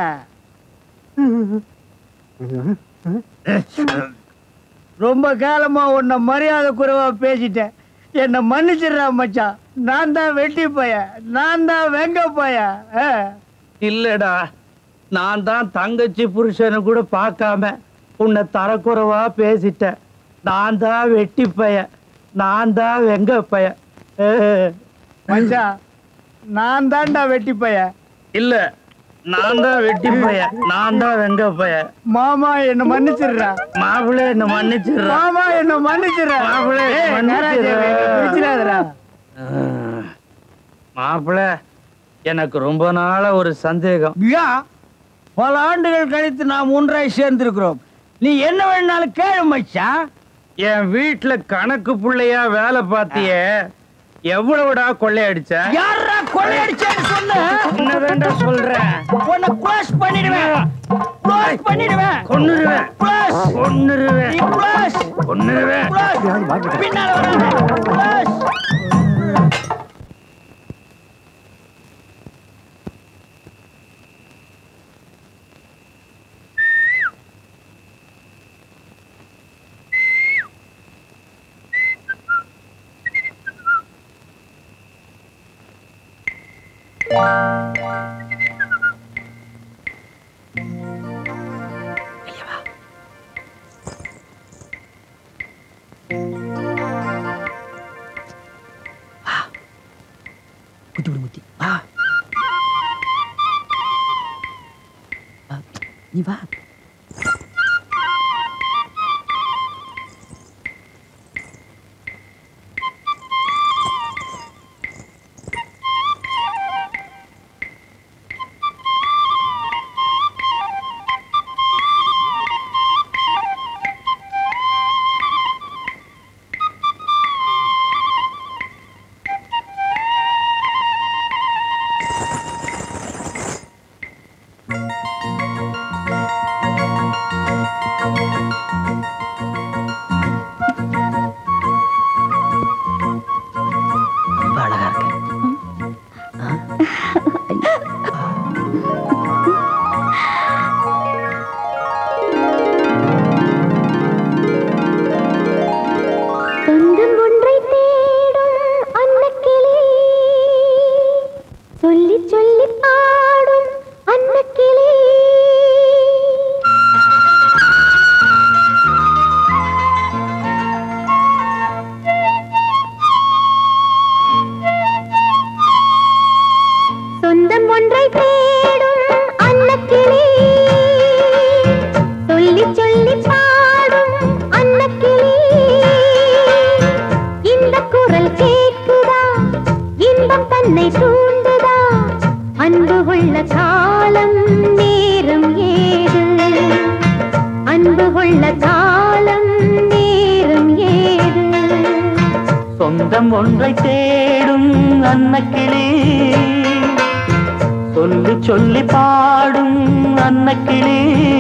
முட்டிக்க ரொம்ப காலமா உன்னை மரியாதை குறைவா பேசிட்டேன் என்ன மன்னிச்சிடுறா மச்சான் நான் தான் வெட்டி போய நான் தான் வெங்க போய இல்லடா நான் தான் தங்கச்சி புருஷனை கூட பார்க்காம உன்னை தரக்குறைவா பேசிட்டேன் நான் தான் வெட்டி பைய நான் தான் வெங்க பைய மச்சான் நான் தான்டா வெட்டி போய இல்ல நான் தான் வெட்டி பைய நான் தான் வெங்க பைய மாமா என்ன மன்னிச்சிடுறா மாப்பிள்ளை என்ன மன்னிச்சிடுறா மாமா என்ன மன்னிச்சிடுறா மாப்பிள்ளை, ஏய், மன்னிச்சிடுறா. நேராஜே, என்னை பிரிச்சிடாதடா. மாப்பிள்ள எனக்கு ரொம்ப நாளா ஒரு சந்தேகம் ஐயா பல ஆண்டுகள் கழித்து நாம் ஒன்றாய் சேர்ந்திருக்கிறோம் நீ என்ன வேணாலும் கேளு மச்சான் என் வீட்டுல கணக்கு புள்ளையா வேலை பார்த்தியே எவ்வளவுடா கொள்ளையடிச்ச யாரா கொள்ளையடிச்சேன்னு சொன்ன என்னதான்டா சொல்றேன் உன்னை க்ளோஸ் பண்ணிடுவேன் க்ளோஸ் பண்ணிடுவேன் கொன்னுருவேன் க்ளோஸ் கொன்னுருவேன் நீ க்ளோஸ் கொன்னுருவேன் க்ளோஸ் பின்னால வராத க்ளோஸ் குத்தி விடு முத்தி வா வா, நீ வா ரொம்ப அழகா இருக்கு சொந்தம் ஒன்றை தேடும் அன்னக்கிளி சொல்லி சொல்லி பாடும் அன்னக்கிளி சொந்தம் ஒன்றை தேடும் அன்னக்கிளி சொல்லி சொல்லி பாடும் அன்னக்கிளி இந்த குரல் கேட்குதா இன்பம் தன்னை தூண்டுதா அன்பு உள்ள காலம் நேரம் ஏது அன்பு உள்ள காலம் நேரம் ஏது சொந்தம் ஒன்றை தேடும் அன்னக்கிளி சொல்லி சொல்லி பாடும் அன்னக்கிளி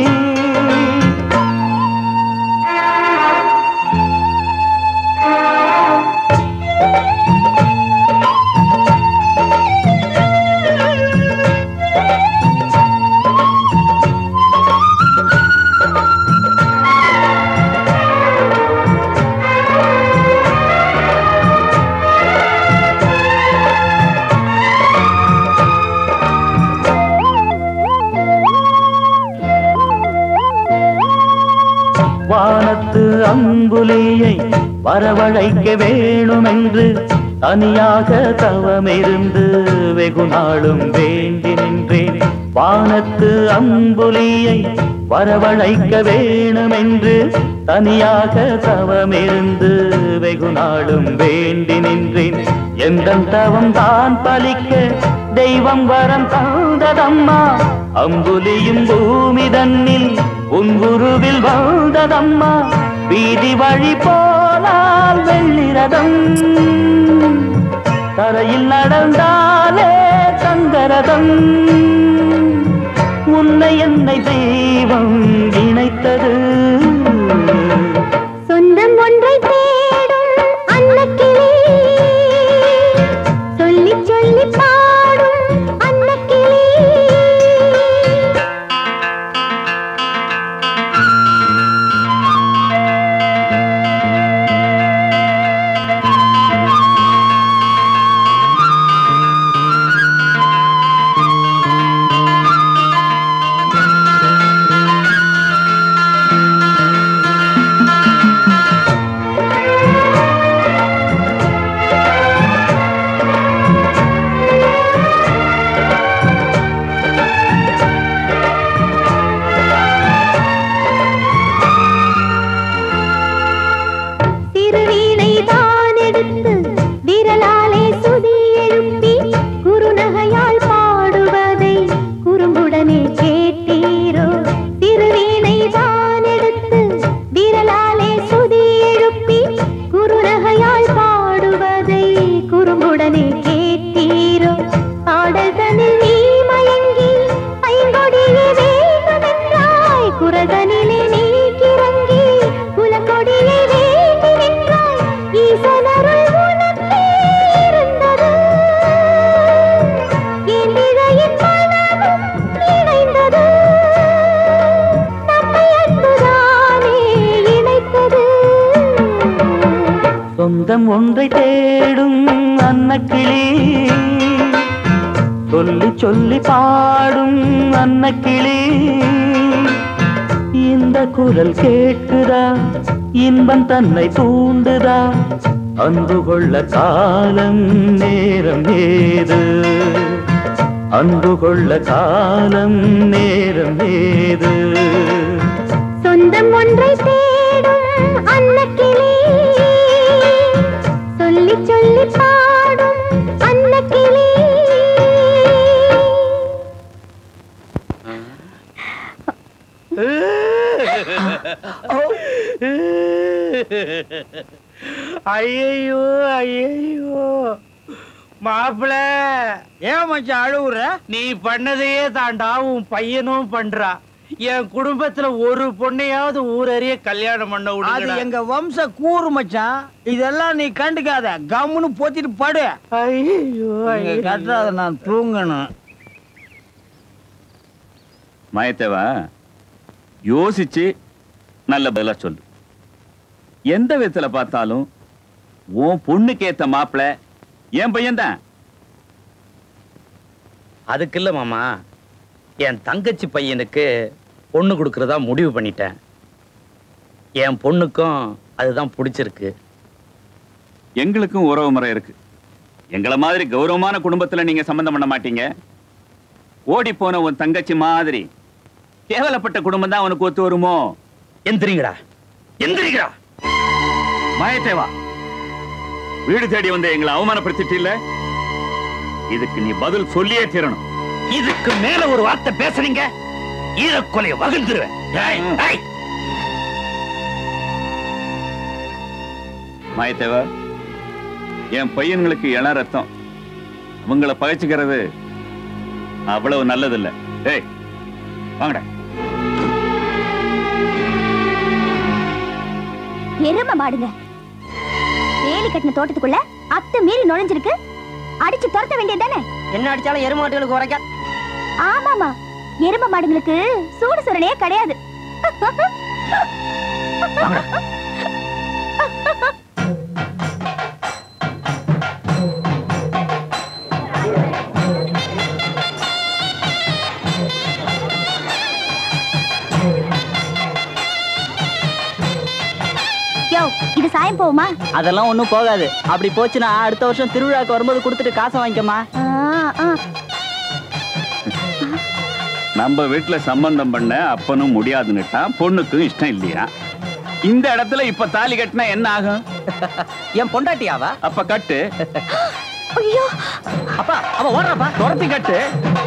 வானத்து அம்புலியை வரவழைக்க வேணுமென்று தனியாக தவமிருந்து வெகு நாளும் வேண்டி நின்றேன் வானத்து அம்புலியை வரவழைக்க வேணுமென்று தனியாக தவமிருந்து வெகு நாளும் வேண்டி நின்றேன் எந்த தவம் தான் பலிக்க தெய்வம் வரம் தந்ததம்மா அம்புலியும் பூமி தன்னில் உன் குருவில் வாழ்ந்ததம்மா வீதி வழி போனால் வெள்ளிரதம் தரையில் நடந்தாலே தங்கரதம் உன்னை என்னை தெய்வம் இணைத்தது சொந்தம் ஒன்றை தேடும் அன்னக்கிளி சொல்லி சொல்லி பாடும் அன்னக்கிளி ஆ உடனே கேட்டீரோ ஆடல்தனில் நீ மயங்கி ஐங்கொடியே வேண்டுமென்றாய் குரதனிலே நீ கிறங்கி குலக்கொடியை வேண்டி நின்றாய் ஈசனருள் உனக்கே இருந்தது என் இதயின் மனமும் இணைந்தது நம்மை அன்புதானே இணைத்தது சொந்தம் ஒன்றை தேடும் அன்னக்கிளி சொல்லி சொல்லி பாடும் அன்னக்கிளி இந்த குரல் கேட்குதா இன்பம் தன்னை தூண்டுதா அன்பு கொள்ள காலம் நேரம் ஏது அன்பு கொள்ள காலம் நேரம் ஏது சொந்தம் ஒன்றை தேடும் அன்னக்கிளி சொல்லி சொல்லி பாடும் அன்னக்கிளி ஐயோ ஐயோ மாப்பிள ஏன் மச்சான் அழுவுற நீ பண்ணதையே தாண்டா உன் பையனும் பண்றா என் குடும்பத்துல ஒரு பொண்ணையாவது ஊரறிய கல்யாணம் பண்ண அது விடுங்கடா எங்க வம்ச கூறு மச்சான் இதெல்லாம் நீ கண்டுக்காத கம்முன்னு போத்திட்டு படு ஐயோ நீங்க கட்டாத நான் தூங்கணும் மாயத்தேவா யோசிச்சு நல்ல பதிலா சொல்லு எந்த விதத்துல பார்த்தாலும் உன் பொண்ணுக்கு ஏத்த மாப்பிள என் பையன்தான் அதுக்கு இல்ல மாமா என் தங்கச்சி பையனுக்கு பொண்ணு கொடுக்கறதா முடிவு பண்ணிட்டேன் என் பொண்ணுக்கும் அதுதான் பிடிச்சிருக்கு எங்களுக்கும் உறவு முறை இருக்கு எங்களை மாதிரி கௌரவமான குடும்பத்துல நீங்க சம்பந்தம் பண்ண மாட்டீங்க ஓடி போன உன் தங்கச்சி மாதிரி கேவலப்பட்ட குடும்பம் தான் உனக்கு ஒத்து வருமோ எந்திரிங்கடா எந்திரிங்கடா மாயத்தேவா வீடு தேடி வந்த எங்களை அவமானப்படுத்திட்டு இல்ல இதுக்கு நீ பதில் சொல்லியே தீரணும் இதுக்கு மேல ஒரு வார்த்தை பேசுறீங்க ஈரக்கொலைய வகுந்துருவேன் ஏய், ஏய். மாயத்தேவா என் பையன்களுக்கு இள ரத்தம் அவங்கள பகைச்சுக்கிறது அவ்வளவு நல்லதில்ல ஏய் வாங்கடா எரும மாடுங்க வேலி கட்டின தோட்டத்துக்குள்ள அத்து மீறி நுழைஞ்சிருக்கு அடிச்சு துரத்த வேண்டியதுதானே என்ன அடிச்சாலும் எருமாட்டுகளுக்கு உரைக்க ஆமாமா எரும மாடுங்களுக்கு சூடு சுரணையே கிடையாது யோ இது சாயம் போகுமா அதெல்லாம் ஒண்ணும் போகாது அப்படி போச்சுன்னா அடுத்த வருஷம் திருவிழாக்கு வரும்போது கொடுத்துட்டு காசை வாங்கிக்கமா ஆ, ஆ. நம்ம வீட்டுல சம்பந்தம் பண்ண அப்பனும் முடியாதுன்னுட்டான் பொண்ணுக்கும் இஷ்டம் இல்லையா இந்த இடத்துல இப்ப தாலி கட்டினா என்ன ஆகும் என் பொண்டாட்டியாவா அப்ப கட்டு ஐயோ அப்பா அவ ஓடுறப்பா துரத்தி கட்டு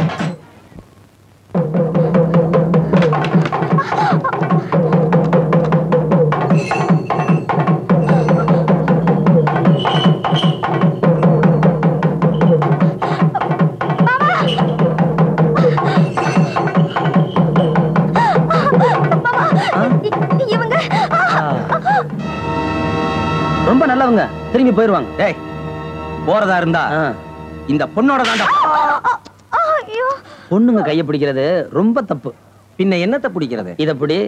இவங்க ரொம்ப நல்லவங்க திரும்பி போயிருவாங்க டேய் போறதா இருந்தா இந்த பொண்ணோட தாண்டா ஐயோ பொண்ணுங்க கைய பிடிக்கிறது ரொம்ப தப்பு பின்ன என்னத்தை பிடிக்கிறது இத பிடி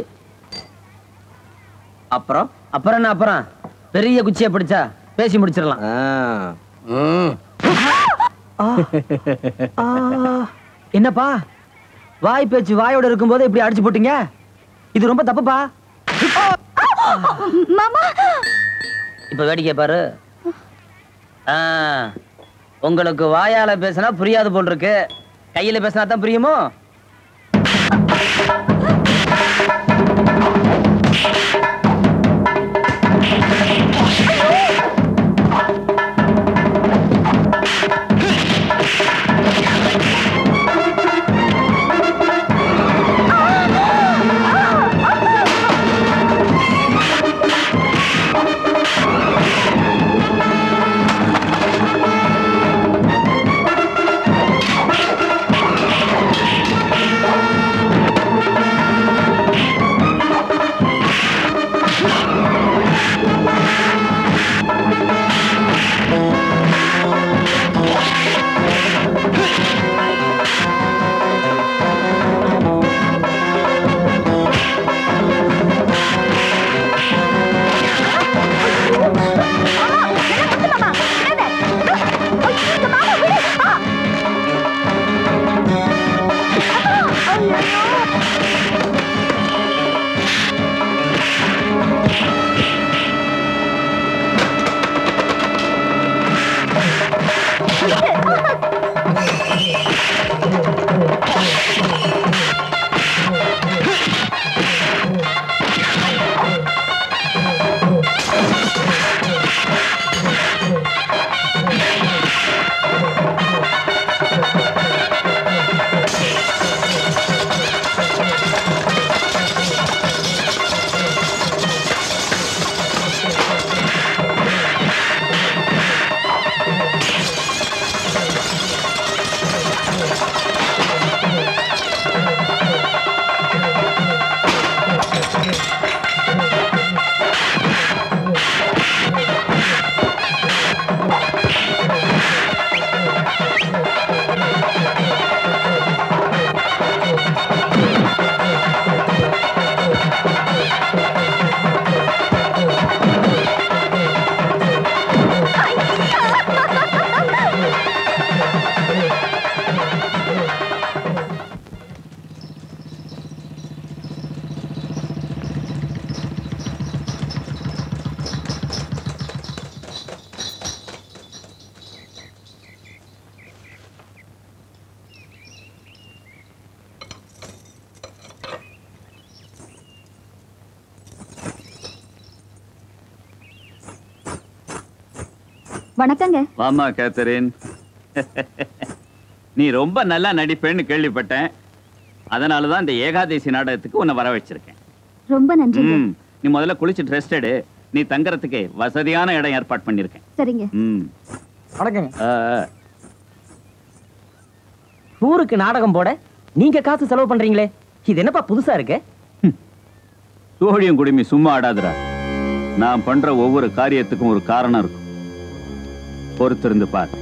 அப்புறம் அப்புறம் என்ன அப்புறம் பெரிய குச்சியை பிடிச்சா பேசி முடிச்சிடலாம் என்னப்பா வாய் பேச்சு வாயோட இருக்கும்போது இப்படி அடிச்சு போட்டீங்க இது ரொம்ப தப்புப்பா மாமா இப்ப வேடிக்கை பாரு ஆ, உங்களுக்கு வாயால பேசினா புரியாது போல் இருக்கு கையில பேசினா தான் புரியுமோ வணக்கங்க வாமா கேத்தரின் நீ ரொம்ப நல்லா நடிப்பேன்னு கேள்விப்பட்டேன் அதனால தான் இந்த ஏகாதேசி நாடகத்துக்கு உன்னை வர வச்சிருக்கேன் ரொம்ப நன்றி ம் நீ முதல்ல குளிச்சுட்டு ரெஸ்ட் எடு நீ தங்கறதுக்கு வசதியான இடம் ஏற்பாடு பண்ணிருக்கேன் சரிங்க ம் வணக்கங்க ஆ, ஆ. ஊருக்கு நாடகம் போட நீங்க காசு செலவு பண்றீங்களே இது என்னப்பா புதுசா இருக்கு தோழியும் குடுமி சும்மா ஆடாதுடா நான் பண்ற ஒவ்வொரு காரியத்துக்கும் ஒரு காரணம் இருக்கும் பொறுத்திருந்து பார்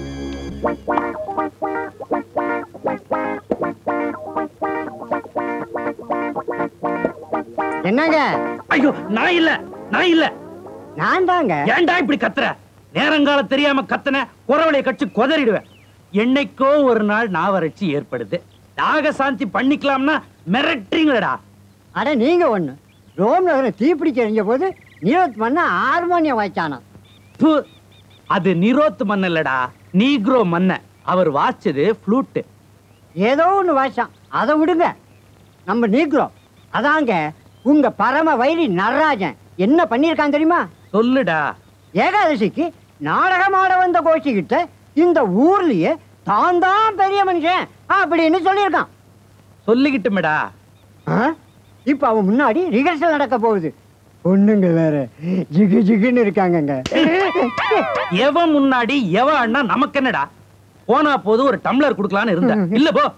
என்னங்க ஐயோ நான் இல்ல நான் இல்ல நான் தாங்க ஏன்டா இப்படி கத்துற நேரங்கால தெரியாம கத்துன குறவளைய கட்சி கொதறிடுவேன் என்னைக்கோ ஒரு நாள் நாவறட்சி ஏற்படுது யாக சாந்தி பண்ணிக்கலாம்னா மிரட்டுறீங்களடா அட நீங்க ஒண்ணு ரோம் நகரம் தீப்பிடிச்சு எறிஞ்ச போது நீரத் மண்ண ஹார்மோனியம் வாய்ச்சானா ப்பு, அது நிரோத் மன்ன இல்லடா நீக்ரோ மன்ன அவர் வாச்சது ஃப்ளூட் ஏதோ ஒண்ணு வாய்ச்சான் அதை விடுங்க நம்ம நீக்கிறோ அதாங்க உங்க பரம வைரி நடராஜன் என்ன பண்ணியிருக்கான் தெரியுமா சொல்லுடா ஏகாதசிக்கு நாடகம் ஆட வந்த கோஷ்டி கிட்ட இந்த ஊர்லயே தான் தான் பெரிய மனுஷன் அப்படின்னு சொல்லியிருக்கான் சொல்லிக்கிட்டுமேடா ஆ? இப்ப அவன் முன்னாடி ரிஹர்சல் நடக்க போகுது பொண்ணுங்க வேற ஜிகு ஜிகுன்னு இருக்காங்கங்க எவன் முன்னாடி எவன் அண்ணா நமக்கு என்னடா போனா போது ஒரு டம்ளர் குடுக்கலான்னு இருந்த இல்ல போ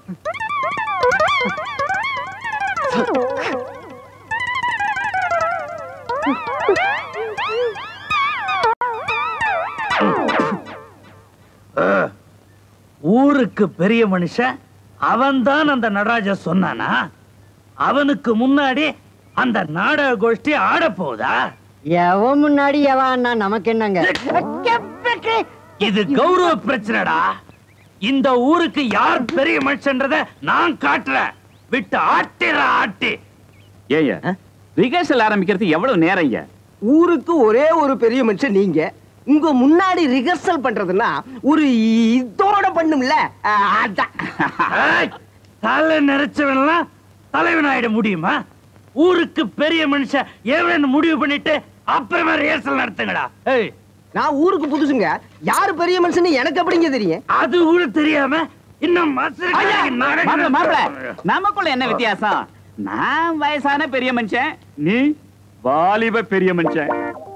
அஹ், ஊருக்கு பெரிய மனுஷன் அவன்தான் அந்த நடராஜ சொன்னானா அவனுக்கு முன்னாடி அந்த நாடக கோஷ்டி ஆட போதா எவன் முன்னாடி எவன் அண்ணா நமக்கு என்னங்க இது கௌரவ பிரச்சனைடா இந்த ஊருக்கு யார் பெரிய மனுஷன்றத நான் காட்டுறேன் விட்டு ஆட்டிற ஆட்டி ஏய்யா ரிகர்சல் ஆரம்பிக்கிறது எவ்வளவு நேரம் ஐயா ஊருக்கு ஒரே ஒரு பெரிய மனுஷன் நீங்க உங்க முன்னாடி ரிஹர்சல் பண்றதுன்னா ஒரு இதோட பண்ணும்ல அஹ், அதான் ஏய், தலை நிறைச்சவன்லாம் தலைவன் ஆயிட முடியுமா ஊருக்கு பெரிய மனுஷன் எவன் முடிவு பண்ணிட்டு அப்புறமா ரிஹர்சல் நடத்துங்கடா ஏய் நான் ஊருக்கு புதுசுங்க யாரு பெரிய மனுஷன் எனக்கு எப்படிங்க தெரியும் அது கூட தெரியாம இன்னும் மசரு மாப்பிள மாப்பிள நமக்குள்ள என்ன வித்தியாசம் நான் வயசான பெரிய மனுஷன் நீ வாலிப பெரிய மனுஷன்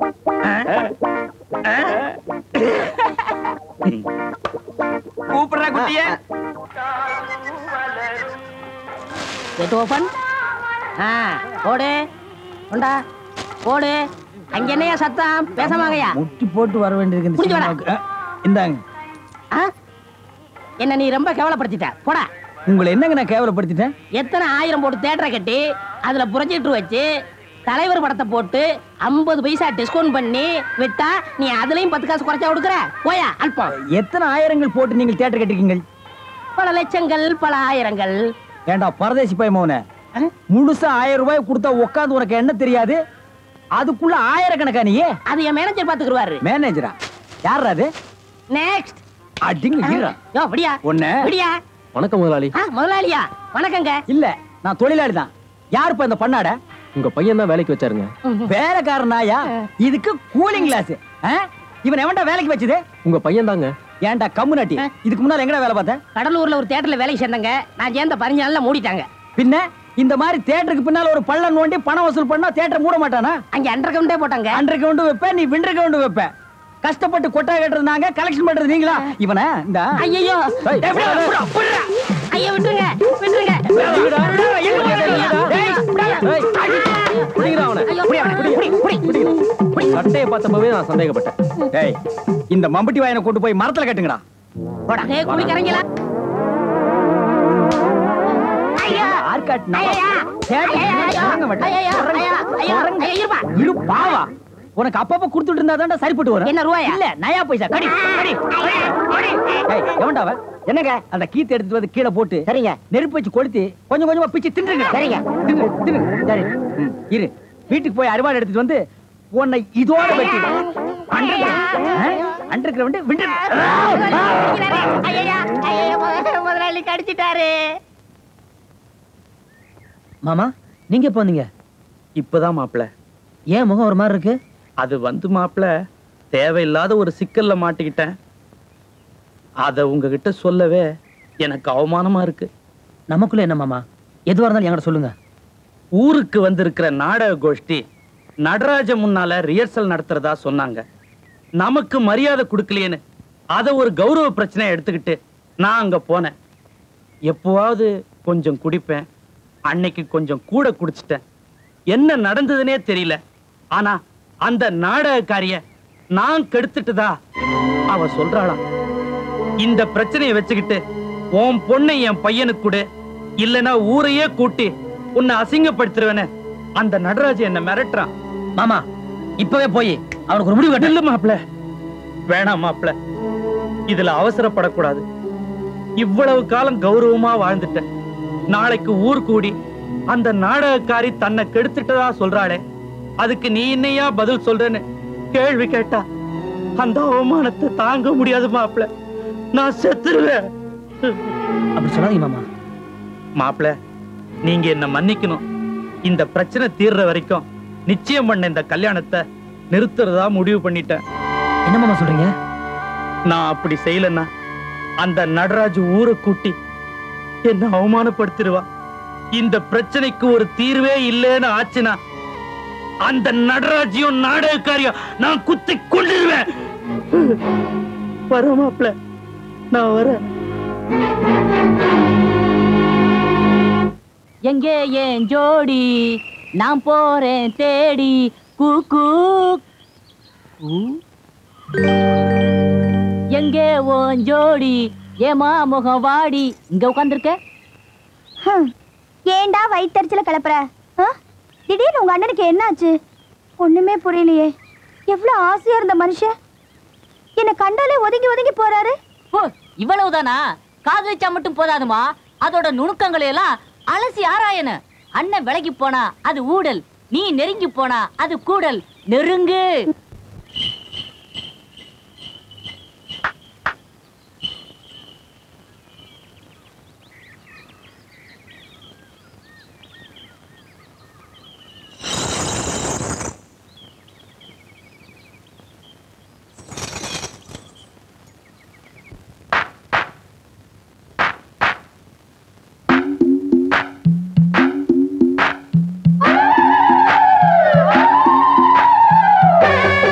கூப்பிடுற குட்டிய கேட் ஓபன் ஆ போடு கொண்டா போடு அங்க என்னையா சத்தம் பேசமாங்கய்யா முட்டி போட்டு வர வேண்டியிருக்கு இந்த புடிச்சு வாடா. சினிமாவுக்கு. அஹ், இந்தாங்க ஆ? என்ன நீ ரொம்ப கேவலப்படுத்திட்ட போடா உங்களை என்னங்க நான் கேவலப்படுத்திட்டேன் எத்தனை ஆயிரம் போட்டு தேட்டரை கட்டி அதுல ப்ரொஜெக்டர் வச்சு தலைவர் படத்தை போட்டு ஐம்பது பைசா டிஸ்கவுண்ட் பண்ணி விட்டா நீ அதுலயும் பத்து காசு குறைச்சா கொடுக்குற போயா அல்பம் எத்தனை ஆயிரங்கள் போட்டு நீங்கள் தியேட்டர் கட்டிருக்கீங்க பல லட்சங்கள் பல ஆயிரங்கள் ஏண்டா பரதேசி பை மௌன முழுசா ஆயிரம் ரூபாய் கொடுத்தா உட்காந்து உனக்கு என்ன தெரியாது அதுக்குள்ள ஆயிரக்கணக்கா நீ அது என் மேனேஜர் பாத்துக்குருவாரு மேனேஜரா யார் அது நெக்ஸ்ட் அடிங்க ஈரா யோ விடியா ஒண்ணு விடியா வணக்கம் முதலாளி ஆ, முதலாளியா வணக்கங்க இல்ல நான் தொழிலாளி தான் யாருப்பா இந்த பண்ணாட உங்க பையன் தான் வேலைக்கு வச்சாருங்க வேலைக்காரனாயா இதுக்கு கூலிங் கிளாஸ் இவன் எவன்டா வேலைக்கு வச்சது உங்க பையன் தாங்க ஏன்டா கம்மு நாட்டி இதுக்கு முன்னால எங்கடா வேலை பார்த்த கடலூர்ல ஒரு தேட்டர்ல வேலைக்கு சேர்ந்தங்க நான் சேர்ந்த பதினஞ்சு நாள்ல மூடிட்டாங்க பின்ன இந்த மாதிரி தியேட்டருக்கு பின்னால ஒரு பள்ளம் நோண்டி பணம் வசூல் பண்ணா தியேட்டர் மூட மாட்டானா அங்க அண்டர் கவுண்டே போட்டாங்க அண்டர் கவுண்ட் வைப்ப நீ விண்டர் கவுண்ட் வைப்ப கஷ்டப்பட்டு கொட்டா கட்டுறது நாங்க கலெக்ஷன் பண்றது நீங்களா இவன இந்த ஐயோ ஏய், ஐயோ விட்டுருங்க விட்டுருங்க பிடிக்கிறா அவனை. சட்டையை பார்த்தப்பவே நான் சந்தேகப்பட்டேன் டேய் இந்த மம்பட்டி வாயனை கொண்டு போய் மரத்துல கட்டுங்கடா ஏய், குளிக்கறீங்களா ஐயா ஆர்காட் நம்ம ஐயா இறங்க மாட்டேன். இறங்க. இரு பாவா உனக்கு அப்பப்ப கொடுத்துட்டு இருந்தா தான்டா சரிப்பட்டு வரும் என்ன ரூபாயா? இல்ல நயா பைசா கடி கடி ஏய் எவன்டா அவன் என்னங்க அந்த கீத்து எடுத்துட்டு வந்து கீழே போட்டு சரிங்க நெருப்பு வச்சு கொளுத்தி கொஞ்சம் கொஞ்சமா பிச்சு தின்றுங்க சரிங்க. தின்னு தின்னு சரி ம், இரு வீட்டுக்கு போய் அரிவாள் எடுத்துட்டு வந்து உன்னை இதோட வெட்டி அண்டர் கிரவுண்ட் விண்டு ஐயா ஐயா முதலாளி கடிச்சிட்டாரு மாமா நீங்க எப்போ வந்தீங்க இப்பதான் மாப்பிள ஏன் முகம் ஒரு மாதிரி இருக்கு அது வந்து மாப்பிள தேவையில்லாத ஒரு சிக்கல்ல மாட்டிக்கிட்டேன் அத உங்ககிட்ட சொல்லவே எனக்கு அவமானமா இருக்கு நமக்குள்ள என்ன மாமா எதுவா இருந்தாலும் என்கிட்ட சொல்லுங்க ஊருக்கு வந்திருக்கிற நாடக கோஷ்டி நடராஜ முன்னால ரிஹர்சல் நடத்துறதா சொன்னாங்க நமக்கு மரியாதை கொடுக்கலையேன்னு அத ஒரு கௌரவ பிரச்சனையை எடுத்துக்கிட்டு நான் அங்க போனேன் எப்பவாவது கொஞ்சம் குடிப்பேன் அன்னைக்கு கொஞ்சம் கூட குடிச்சிட்டேன் என்ன நடந்ததுனே தெரியல ஆனா அந்த நாடகக்காரிய நான் கெடுத்துட்டுதா அவ சொல்றாளாம் இந்த பிரச்சனையை வச்சுக்கிட்டு உன் பொண்ணை என் பையனுக்கு கொடு இல்லனா ஊரையே கூட்டி உன்னை அசிங்கப்படுத்துருவேன்னு அந்த நடராஜ என்ன மிரட்டுறான் மாமா இப்பவே போய் அவனுக்கு ஒரு முடிவு இல்ல மாப்ள வேணாம் மாப்ள இதுல அவசரப்படக்கூடாது இவ்வளவு காலம் கௌரவமா வாழ்ந்துட்டேன் நாளைக்கு ஊர் கூடி அந்த நாடகக்காரி தன்னை கெடுத்துட்டதா சொல்றாளே அதுக்கு நீ என்னையா பதில் சொல்றேன்னு கேள்வி கேட்டா அந்த அவமானத்தை தாங்க முடியாது மாப்ள நான் செத்துருவேன் அப்படி சொல்லாதீங்க மாமா மாப்ள நீங்க என்ன மன்னிக்கணும் இந்த பிரச்சனை தீர்ற வரைக்கும் நிச்சயம் பண்ண இந்த கல்யாணத்தை நிறுத்துறதா முடிவு பண்ணிட்டேன் என்ன மாமா சொல்றீங்க நான் அப்படி செய்யலன்னா அந்த நடராஜ் ஊரை கூட்டி என்ன அவமானப்படுத்திடுவா இந்த பிரச்சனைக்கு ஒரு தீர்வே இல்லைன்னு ஆச்சுனா அந்த நடராஜையும் நாடகக்காரியும் நான் குத்தி கொண்டுருவேன் வர மாப்ள நான் வரேன் எங்கே ஏன் ஜோடி நான் போறேன் தேடி கூக்கு எங்கே ஓன் ஜோடி ஏமா முகம் வாடி இங்க உட்காந்துருக்க ஹம், ஏன்டா வயித்தறிச்சல கிளப்புற ஆ? திடீர்னு உங்க அண்ணனுக்கு என்னாச்சு ஒண்ணுமே புரியலையே எவ்வளவு ஆசையா இருந்த மனுஷன் என்ன கண்டாலே ஒதுங்கி ஒதுங்கி போறாரு ஓ இவ்வளவுதானா காதலிச்சா மட்டும் போதாதுமா அதோட நுணுக்கங்களை எல்லாம் அலசி ஆராயணும் அண்ணன் விலகி போனா அது ஊடல் நீ நெருங்கி போனா அது கூடல் நெருங்கு ஆ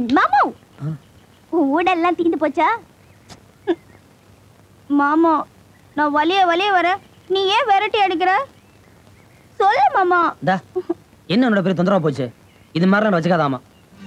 மாமா உன் ஊடெல்லாம் தீந்து போச்சா மாமா நான் வலிய வலிய வர நீ ஏன் விரட்டி அடிக்கிற சொல்லு மாமா இந்தா, என்ன உன்னோட பெரிய தொந்தரவு போச்சு இது மாதிரி நான் வச்சுக்காதாமா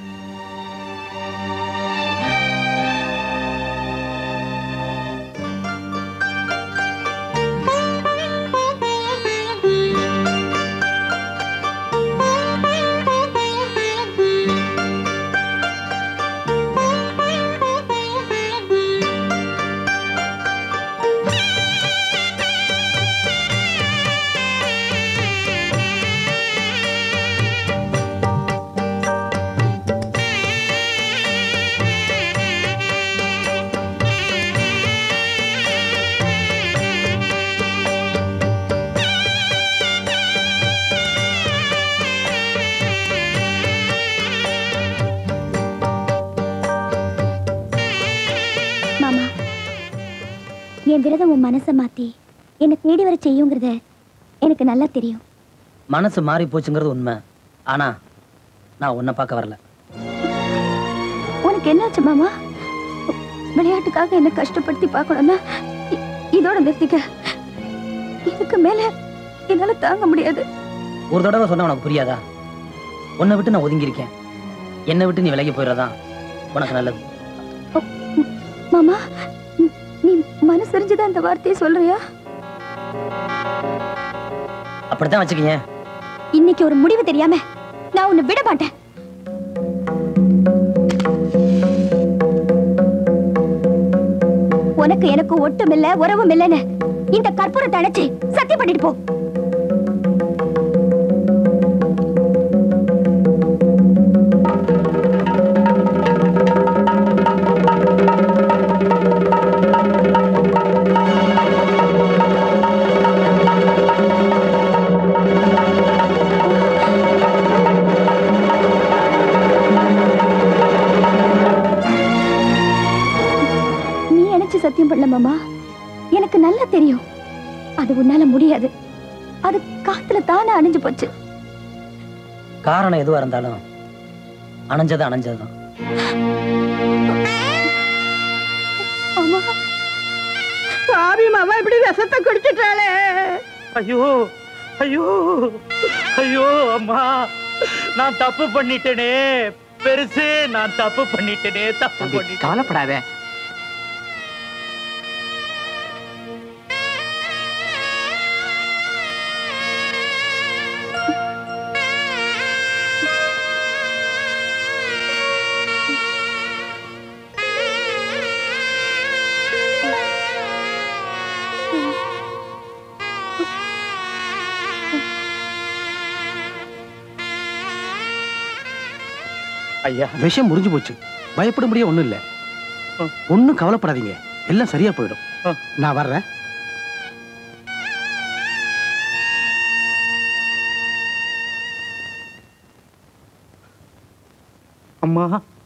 மாமா என் விரதம் உன் மனசை மாத்தி என்னை தேடி வர செய்யுங்கிறத எனக்கு நல்லா தெரியும் மனசு மாறி போச்சுங்கிறது உண்மை ஆனா நான் உன்னை பார்க்க வரல உனக்கு என்னாச்சு மாமா விளையாட்டுக்காக என்ன கஷ்டப்படுத்தி பார்க்கணும்னா இ- இதோட நிறுத்திக்க இதுக்கு மேல என்னால தாங்க முடியாது ஒரு தடவை சொன்னா உனக்கு புரியாதா உன்னை விட்டு நான் ஒதுங்கி இருக்கேன் என்னை விட்டு நீ விலகி போயிடுறதா உனக்கு நல்லது மாமா நீ- நீ மனசரிஞ்சுதான் அந்த வார்த்தையை சொல்றியா அப்படித்தான் வச்சுக்கீங்க இன்னைக்கு ஒரு முடிவு தெரியாம நான் உன்னை விட மாட்டேன் உனக்கு எனக்கு ஒட்டும் இல்ல உறவும் இல்லைன்னு இந்த கற்பூரத்தை அணைச்சு சத்தியம் பண்ணிட்டு போ நீ அணைச்சு சத்தியம் பண்ணல மாமா எனக்கு நல்லா தெரியும் அது உன்னால முடியாது அது காத்துல தானே அணைஞ்சு போச்சு காரணம் எதுவா இருந்தாலும் அணைஞ்சது அணைஞ்சதுதான் அம்மா சாமி மாமா இப்படி விஷத்தை குடிச்சிட்டாளே ஐயோ ஐயோ ஐயோ அம்மா நான் தப்பு பண்ணிட்டேனே பெருசு நான் தப்பு பண்ணிட்டேனே தப்பு பண்ணிட்டேன் கவலைப்படாத ஐயா விஷயம் முடிஞ்சு போச்சு பயப்படும்படியே ஒண்ணும் இல்ல ஒண்ணும் கவலைப்படாதீங்க எல்லாம் சரியா போயிடும் நான் வர்றேன் அம்மா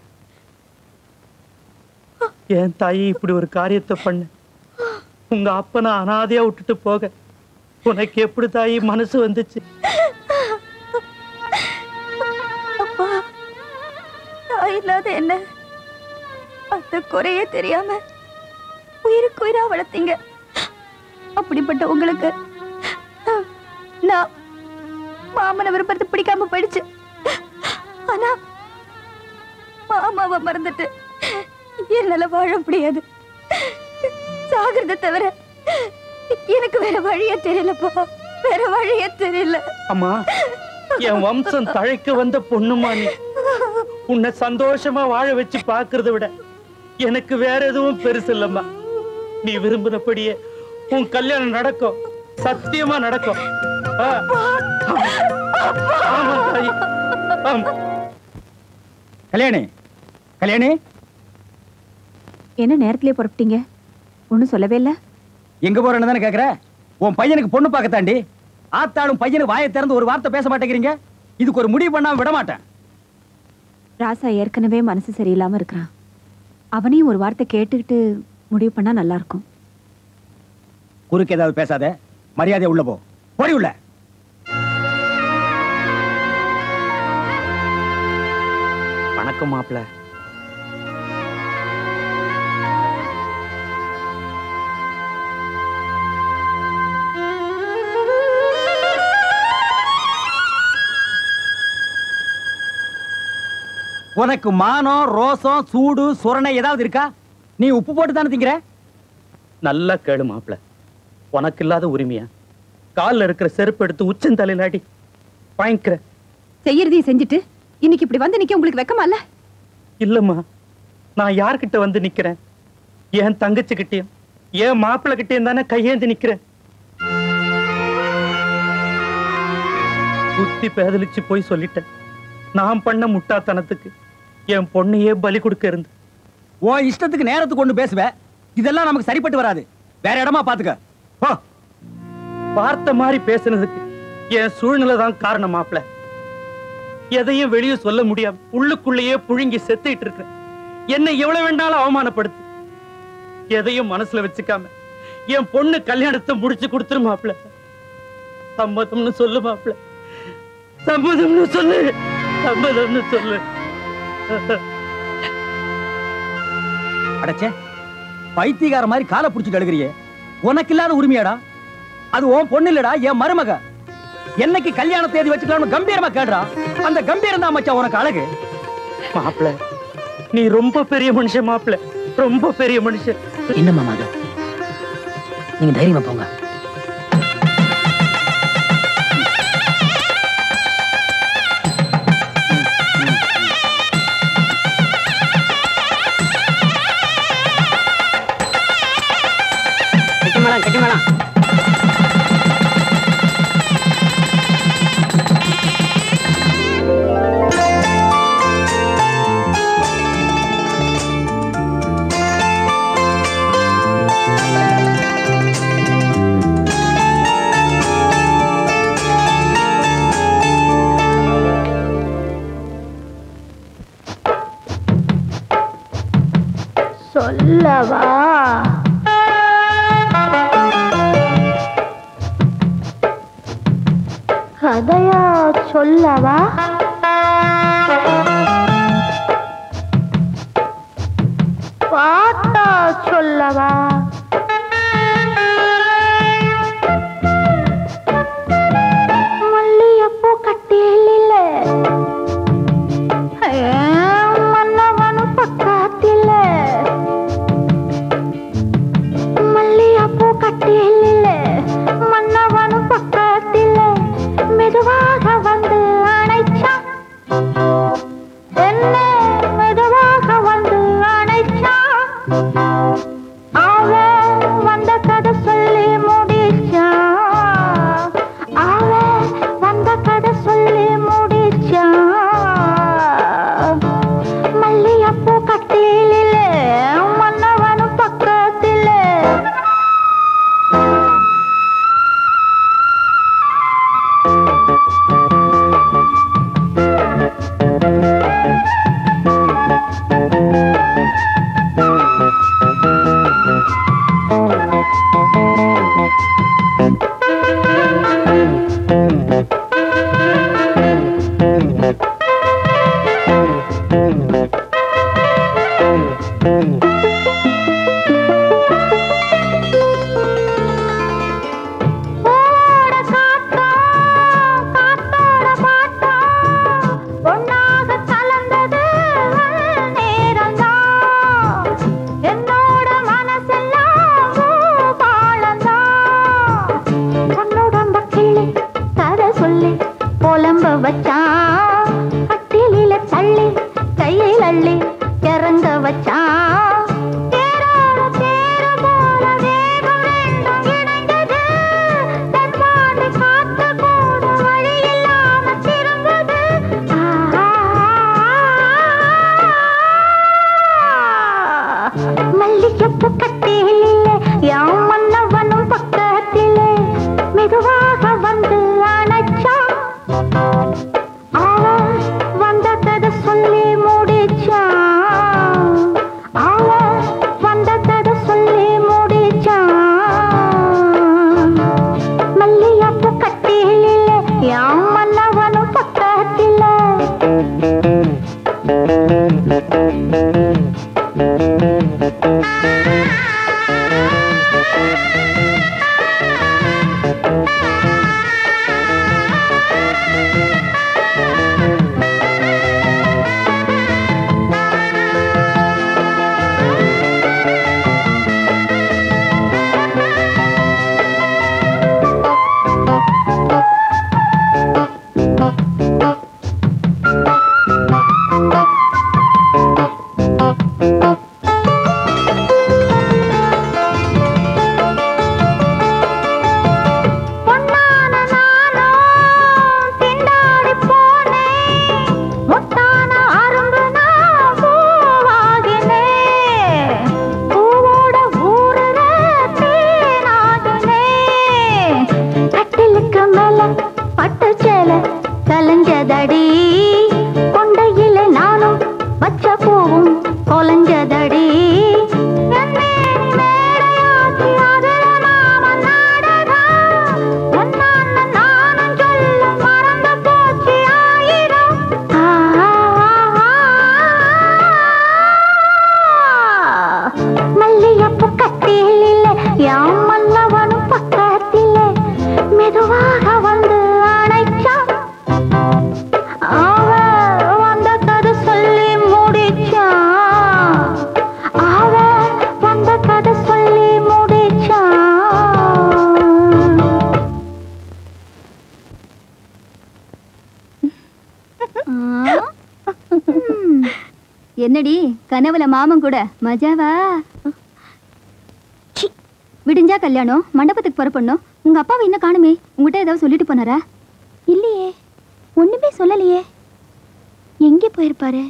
என் தாயி இப்படி ஒரு காரியத்தை பண்ண உங்க அப்பனை அனாதையா விட்டுட்டு போக உனக்கு எப்படி தாயி மனசு வந்துச்சு அப்பா தாய் இல்லாத என்ன அந்த குறையே தெரியாம உயிருக்கு உயிரா வளர்த்தீங்க அப்படிப்பட்ட உங்களுக்கு நான் மாமனை விருப்பத்தை பிடிக்காம போயிடுச்சு ஆனா மாமாவை மறந்துட்டு என்னால வாழ முடியாது சாகிறத தவிர எனக்கு வேற வழியே தெரியலப்பா வேற வழியே தெரியல அம்மா என் வம்சம் தழைக்க வந்த பொண்ணுமா நீ உன்னை சந்தோஷமா வாழ வச்சு பாக்குறத விட எனக்கு வேற எதுவும் பெருசு இல்லம்மா நீ விரும்பினபடியே உன் கல்யாணம் நடக்கும் சத்தியமா நடக்கும் ஆ. ஆமா தாயி ஆமா கல்யாணி கல்யாணி என்ன நேரத்திலே புறப்பட்டீங்க ஒன்றும் சொல்லவே இல்லை எங்க போறேன்னு தானே கேக்குற உன் பையனுக்கு பொண்ணு பார்க்கத்தாண்டி ஆத்தாளும் பையனுக்கு வாயை திறந்து ஒரு வார்த்தை பேச மாட்டேங்கிறீங்க இதுக்கு ஒரு முடிவு பண்ணாம விட மாட்டேன் ராசா ஏற்கனவே மனசு சரியில்லாம இருக்கிறான் அவனையும் ஒரு வார்த்தை கேட்டுக்கிட்டு முடிவு பண்ணா நல்லா இருக்கும் குறுக்கு ஏதாவது பேசாத மரியாதை உள்ள போ போடி உள்ள வணக்கம் மாப்பிள்ள உனக்கு மானம் ரோசம் சூடு சுரணை ஏதாவது இருக்கா நீ உப்பு போட்டு தானே திங்கிற நல்லா கேளு மாப்பிள உனக்கு இல்லாத உரிமையா கால்ல இருக்கிற செருப்பு எடுத்து உச்சந்தலையில அடி வாங்கிக்கிற செய்யறதையும் செஞ்சுட்டு இன்னைக்கு இப்படி வந்து நிக்க உங்களுக்கு வெக்கமா இல்ல இல்லம்மா நான் யார்கிட்ட வந்து நிக்கிறேன் என் தங்கச்சி கிட்டயும் என் மாப்பிள்ளை கிட்டயும் தானே கையேந்தி நிக்கிறேன் புத்தி பேதலிச்சு போய் சொல்லிட்டேன் நான் பண்ண முட்டாத்தனத்துக்கு என் பொண்ணையே பலி கொடுக்க இருந்து உன் இஷ்டத்துக்கு நேரத்துக்கு கொண்டு பேசுவ இதெல்லாம் நமக்கு சரிப்பட்டு வராது வேற இடமா பாத்துக்க போ வார்த்தை மாதிரி பேசுனதுக்கு என் சூழ்நிலை தான் காரணம் மாப்பிள எதையும் வெளியே சொல்ல முடியாம உள்ளுக்குள்ளேயே புழுங்கி செத்துட்டு இருக்கேன் என்னை எவ்வளவு வேண்டாலும் அவமானப்படுத்து எதையும் மனசுல வச்சுக்காம என் பொண்ணு கல்யாணத்தை முடிச்சு கொடுத்துரு மாப்பிள சம்மதம்னு சொல்லு மாப்பிள சம்மதம்னு சொல்லு சம்மதம்னு சொல்லு அடச்சே பைத்தியக்கார மாதிரி காலை புடிச்சிட்டு அழுகிறியே உனக்கு இல்லாத உரிமையாடா அது உன் பொண்ணு இல்லடா என் மருமக என்னைக்கு கல்யாண தேதி வச்சுக்கலாம்னு கம்பீரமா கேடுறா அந்த கம்பீரம் தான் மச்சான் உனக்கு அழகு மாப்பிள நீ ரொம்ப பெரிய மனுஷன் மாப்பிள ரொம்ப பெரிய மனுஷன் என்ன மாமா அது நீங்க தைரியமா போங்க கட்டி மேளம் கட்டி மேளம் சொல்லவா கதையா சொல்லவா பாட்டா சொல்லவா மல்லியப்பூ கட்டியில் மன்னவனு பக்கத்தில் மல்லியப்பூ கட்டியில் மன்னவனு பக்கத்தில் மெதுவாக வந்து அணைச்சான் என்ன மெதுவாக வந்து அணைச்சான் அவன் வந்த கதை சொல்லி முடிச்சான் அவன் வந்த கதை சொல்லி முடிச்சான் மல்லியப்பூ கட்டிலே மன்னவனும் பக்கத்திலே ஒன்னாக கலந்தது நேரம்தான் என்னோட மனசெல்லாம் பாழந்தான் உன்னோடம்ப கிள்ளி கதை சொல்லி புலம்ப வச்சான் கட்டிலில தள்ளி கையில் அள்ளி இறங்க வச்சான் தேரோட தேரு போல வேகம் ரெண்டும் இணைந்தது தென்பாண்டி காத்து கூட வழி இல்லாம திரும்புது மல்லிகைப்பூ கட்டிலே யாம் மன்னவனும் பக்கத்திலே மெதுவாக வந்து அணைச்சான் அவன் வந்த கதை சொல்லி முடிச்சான் அவன் வந்த கதை சொல்லி முடிச்சான் மல்லிகைப்பூ கட்டிலே யாம் மன்னவனும் பக்கத்திலே என்னடி கனவுல மாமன் கூட மஜாவா சி, விடிஞ்சா கல்யாணம் மண்டபத்துக்கு புறப்படணும் உங்க அப்பாவை இன்னும் காணுமே உங்ககிட்ட ஏதாவது சொல்லிட்டு போனாரா இல்லையே ஒண்ணுமே சொல்லலையே எங்கே போயிருப்பாரு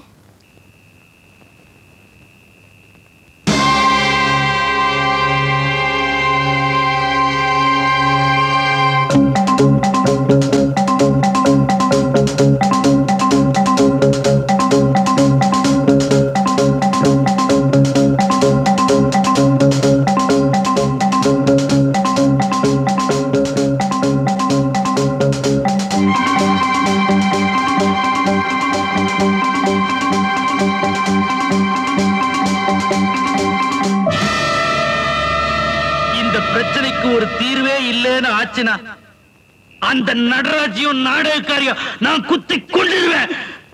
இந்த பிரச்சனைக்கு ஒரு தீர்வே இல்லைன்னு ஆச்சுனா அந்த நடராஜியும் நாடகக்காரியும் நான் குத்தி கொண்டிருவேன்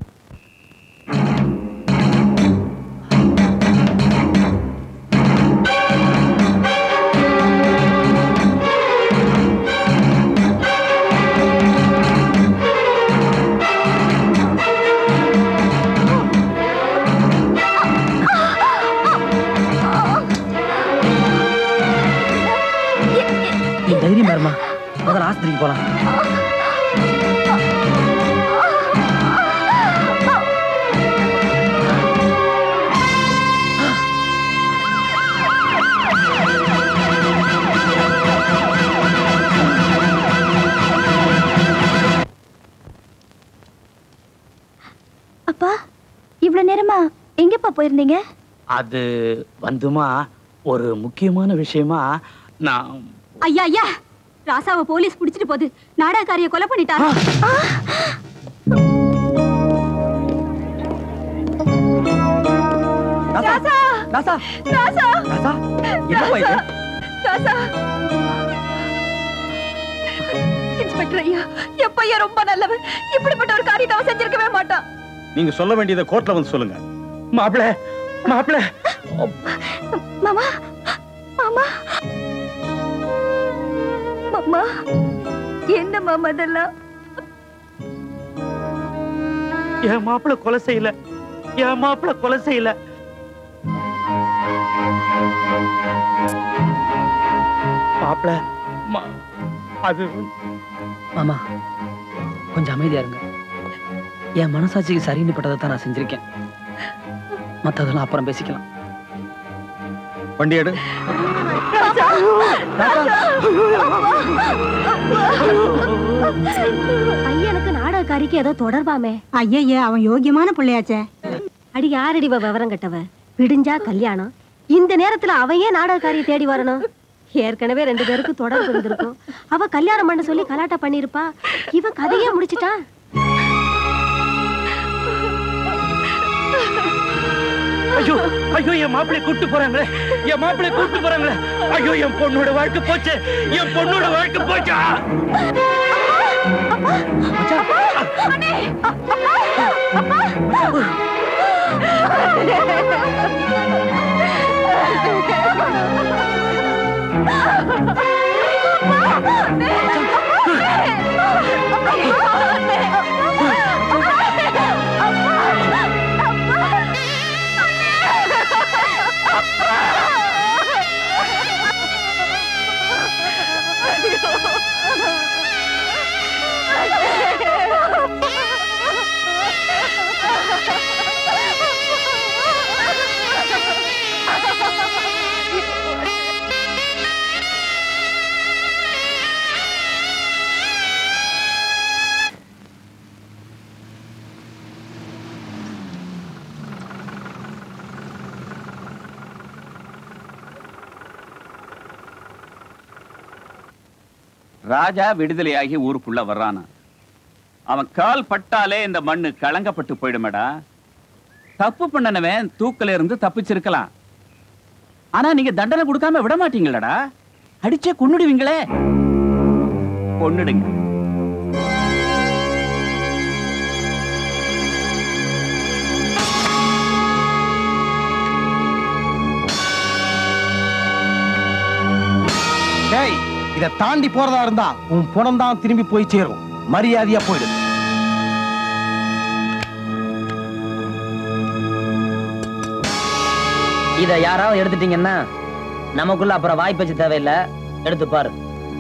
நீ தைரியமா இருமா முதல்ல ஆஸ்பத்திரிக்கு போலாம் அப்பா இவ்வளவு நேரமா எங்கப்பா போயிருந்தீங்க அது வந்துமா ஒரு முக்கியமான விஷயமா நான் ஐயா ஐயா ராசாவை போலீஸ் புடிச்சிட்டு போகுது நாடகக்காரிய கொலை பண்ணிட்டாரா ராசா ராசா ராசா ராசா என்னப்பா இது ராசா இன்ஸ்பெக்டர் ஐயா என் பையன் ரொம்ப நல்லவன் இப்படிப்பட்ட ஒரு காரியத்தை அவன் செஞ்சிருக்கவே மாட்டான் நீங்க சொல்ல வேண்டியதை கோர்ட்ல வந்து சொல்லுங்க மாப்பிள மாப்பிள மாமா மாமா மாமா என்ன மாமா இதெல்லாம் என் மாப்பிள கொலை செய்யல என் மாப்பிள கொலை செய்யல மாப்பிள மா- அது மாமா கொஞ்சம் அமைதியா இருங்க என் மனசாட்சிக்கு சரின்னு பட்டதை தான் நான் செஞ்சிருக்கேன் மத்ததெல்லாம் அப்புறம் பேசிக்கலாம் வண்டி எடு ஐயனுக்கு நாடகக்காரிக்கு ஏதோ தொடர்பாமே ஐயய்ய அவன் யோகியமான பிள்ளையாச்சே அடி யாரடி இவ விவரம் கட்டவ விடிஞ்சா கல்யாணம் இந்த நேரத்துல அவன் ஏன் நாடகக்காரியை தேடி வரணும் ஏற்கனவே ரெண்டு பேருக்கு தொடர்பு இருந்திருக்கும் அவ கல்யாணம் பண்ண சொல்லி கலாட்டா பண்ணிருப்பா இவன் கதையே முடிச்சிட்டான் ஐயோ ஐயோ என் மாப்பிளை கூட்டு போறாங்களே என் மாப்பிளை கூட்டு போறாங்களே ஐயோ என் பொண்ணோட வாழ்க்கை போச்சு என் பொண்ணோட வாழ்க்கை போச்சா ராஜா விடுதலையாகி ஊருக்குள்ள வர்றானா அவன் கால் பட்டாலே இந்த மண்ணு கலங்கப்பட்டு போயிடுமேடா தப்பு பண்ணனவன் தூக்கில இருந்து தப்பிச்சிருக்கலாம் ஆனா நீங்க தண்டனை கொடுக்காம விட மாட்டீங்களடா அடிச்சே கொன்னுடுவீங்களே கொன்னுடுங்க டேய் இத தாண்டி போறதா இருந்தா உன் புடம் தான் திரும்பி போய் சேரும் மரியாதையா போயிடு இத யாராவது எடுத்துட்டீங்கன்னா நமக்குள்ள அப்புறம் வாய்ப்பேச்சு தேவையில்லை எடுத்து பாரு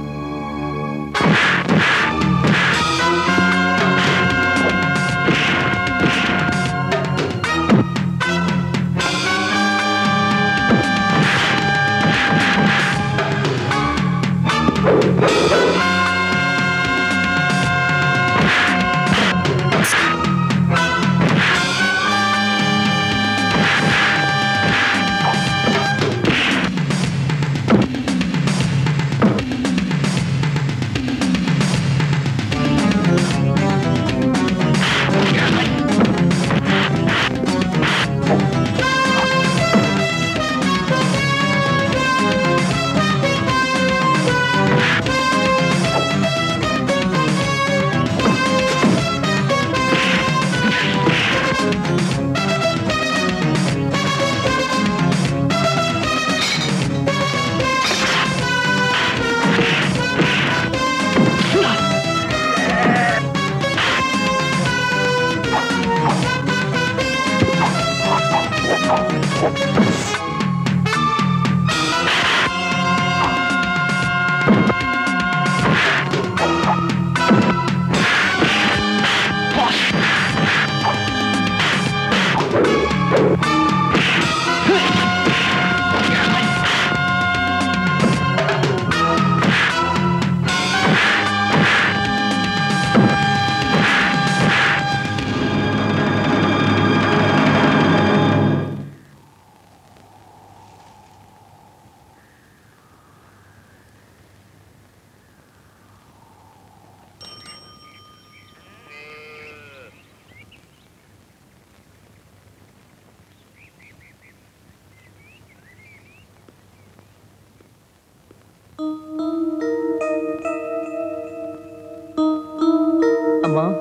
அம்மா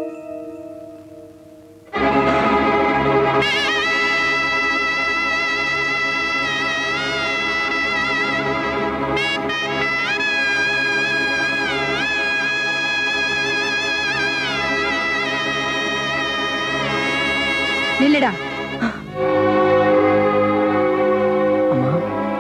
நில்லுடா அம்மா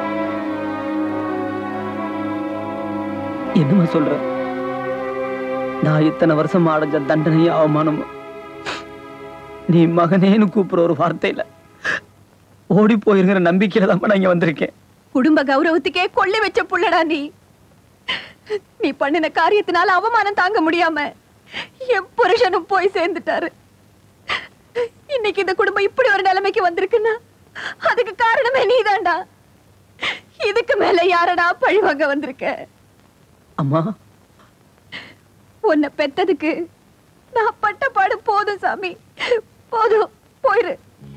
என்னம்மா சொல்ற நான் இத்தனை வருஷம் அடைஞ்ச தண்டனையும் அவமானமும் நீ மகனேன்னு கூப்பிடுற ஒரு வார்த்தையில ஓடி போயிருங்கிற நம்பிக்கையில தான் நான் இங்க வந்திருக்கேன் குடும்ப கௌரவத்துக்கே கொள்ளை வச்ச புள்ளடா நீ நீ பண்ணின காரியத்தினால அவமானம் தாங்க முடியாம என் புருஷனும் போய் சேர்ந்துட்டாரு இன்னைக்கு இந்த குடும்பம் இப்படி ஒரு நிலைமைக்கு வந்திருக்குன்னா அதுக்கு காரணமே நீதான்டா இதுக்கு மேல யாரடா பழி வாங்க வந்திருக்க அம்மா உன்னை பெத்ததுக்கு நான் பட்ட பாடு போதும் சாமி போதும் போயிரு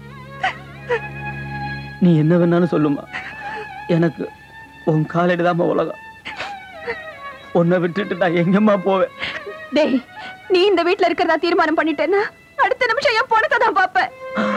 நீ என்ன வேணாலும் சொல்லுமா எனக்கு உன் காலடிதாம்மா உலகம் உன்னை விட்டுட்டு நான் எங்கம்மா போவேன் டேய் நீ இந்த வீட்ல இருக்கிறதா தீர்மானம் பண்ணிட்டேன்னா அடுத்த நிமிஷம் என் பொண்ணுக்கு தான் பாப்பேன்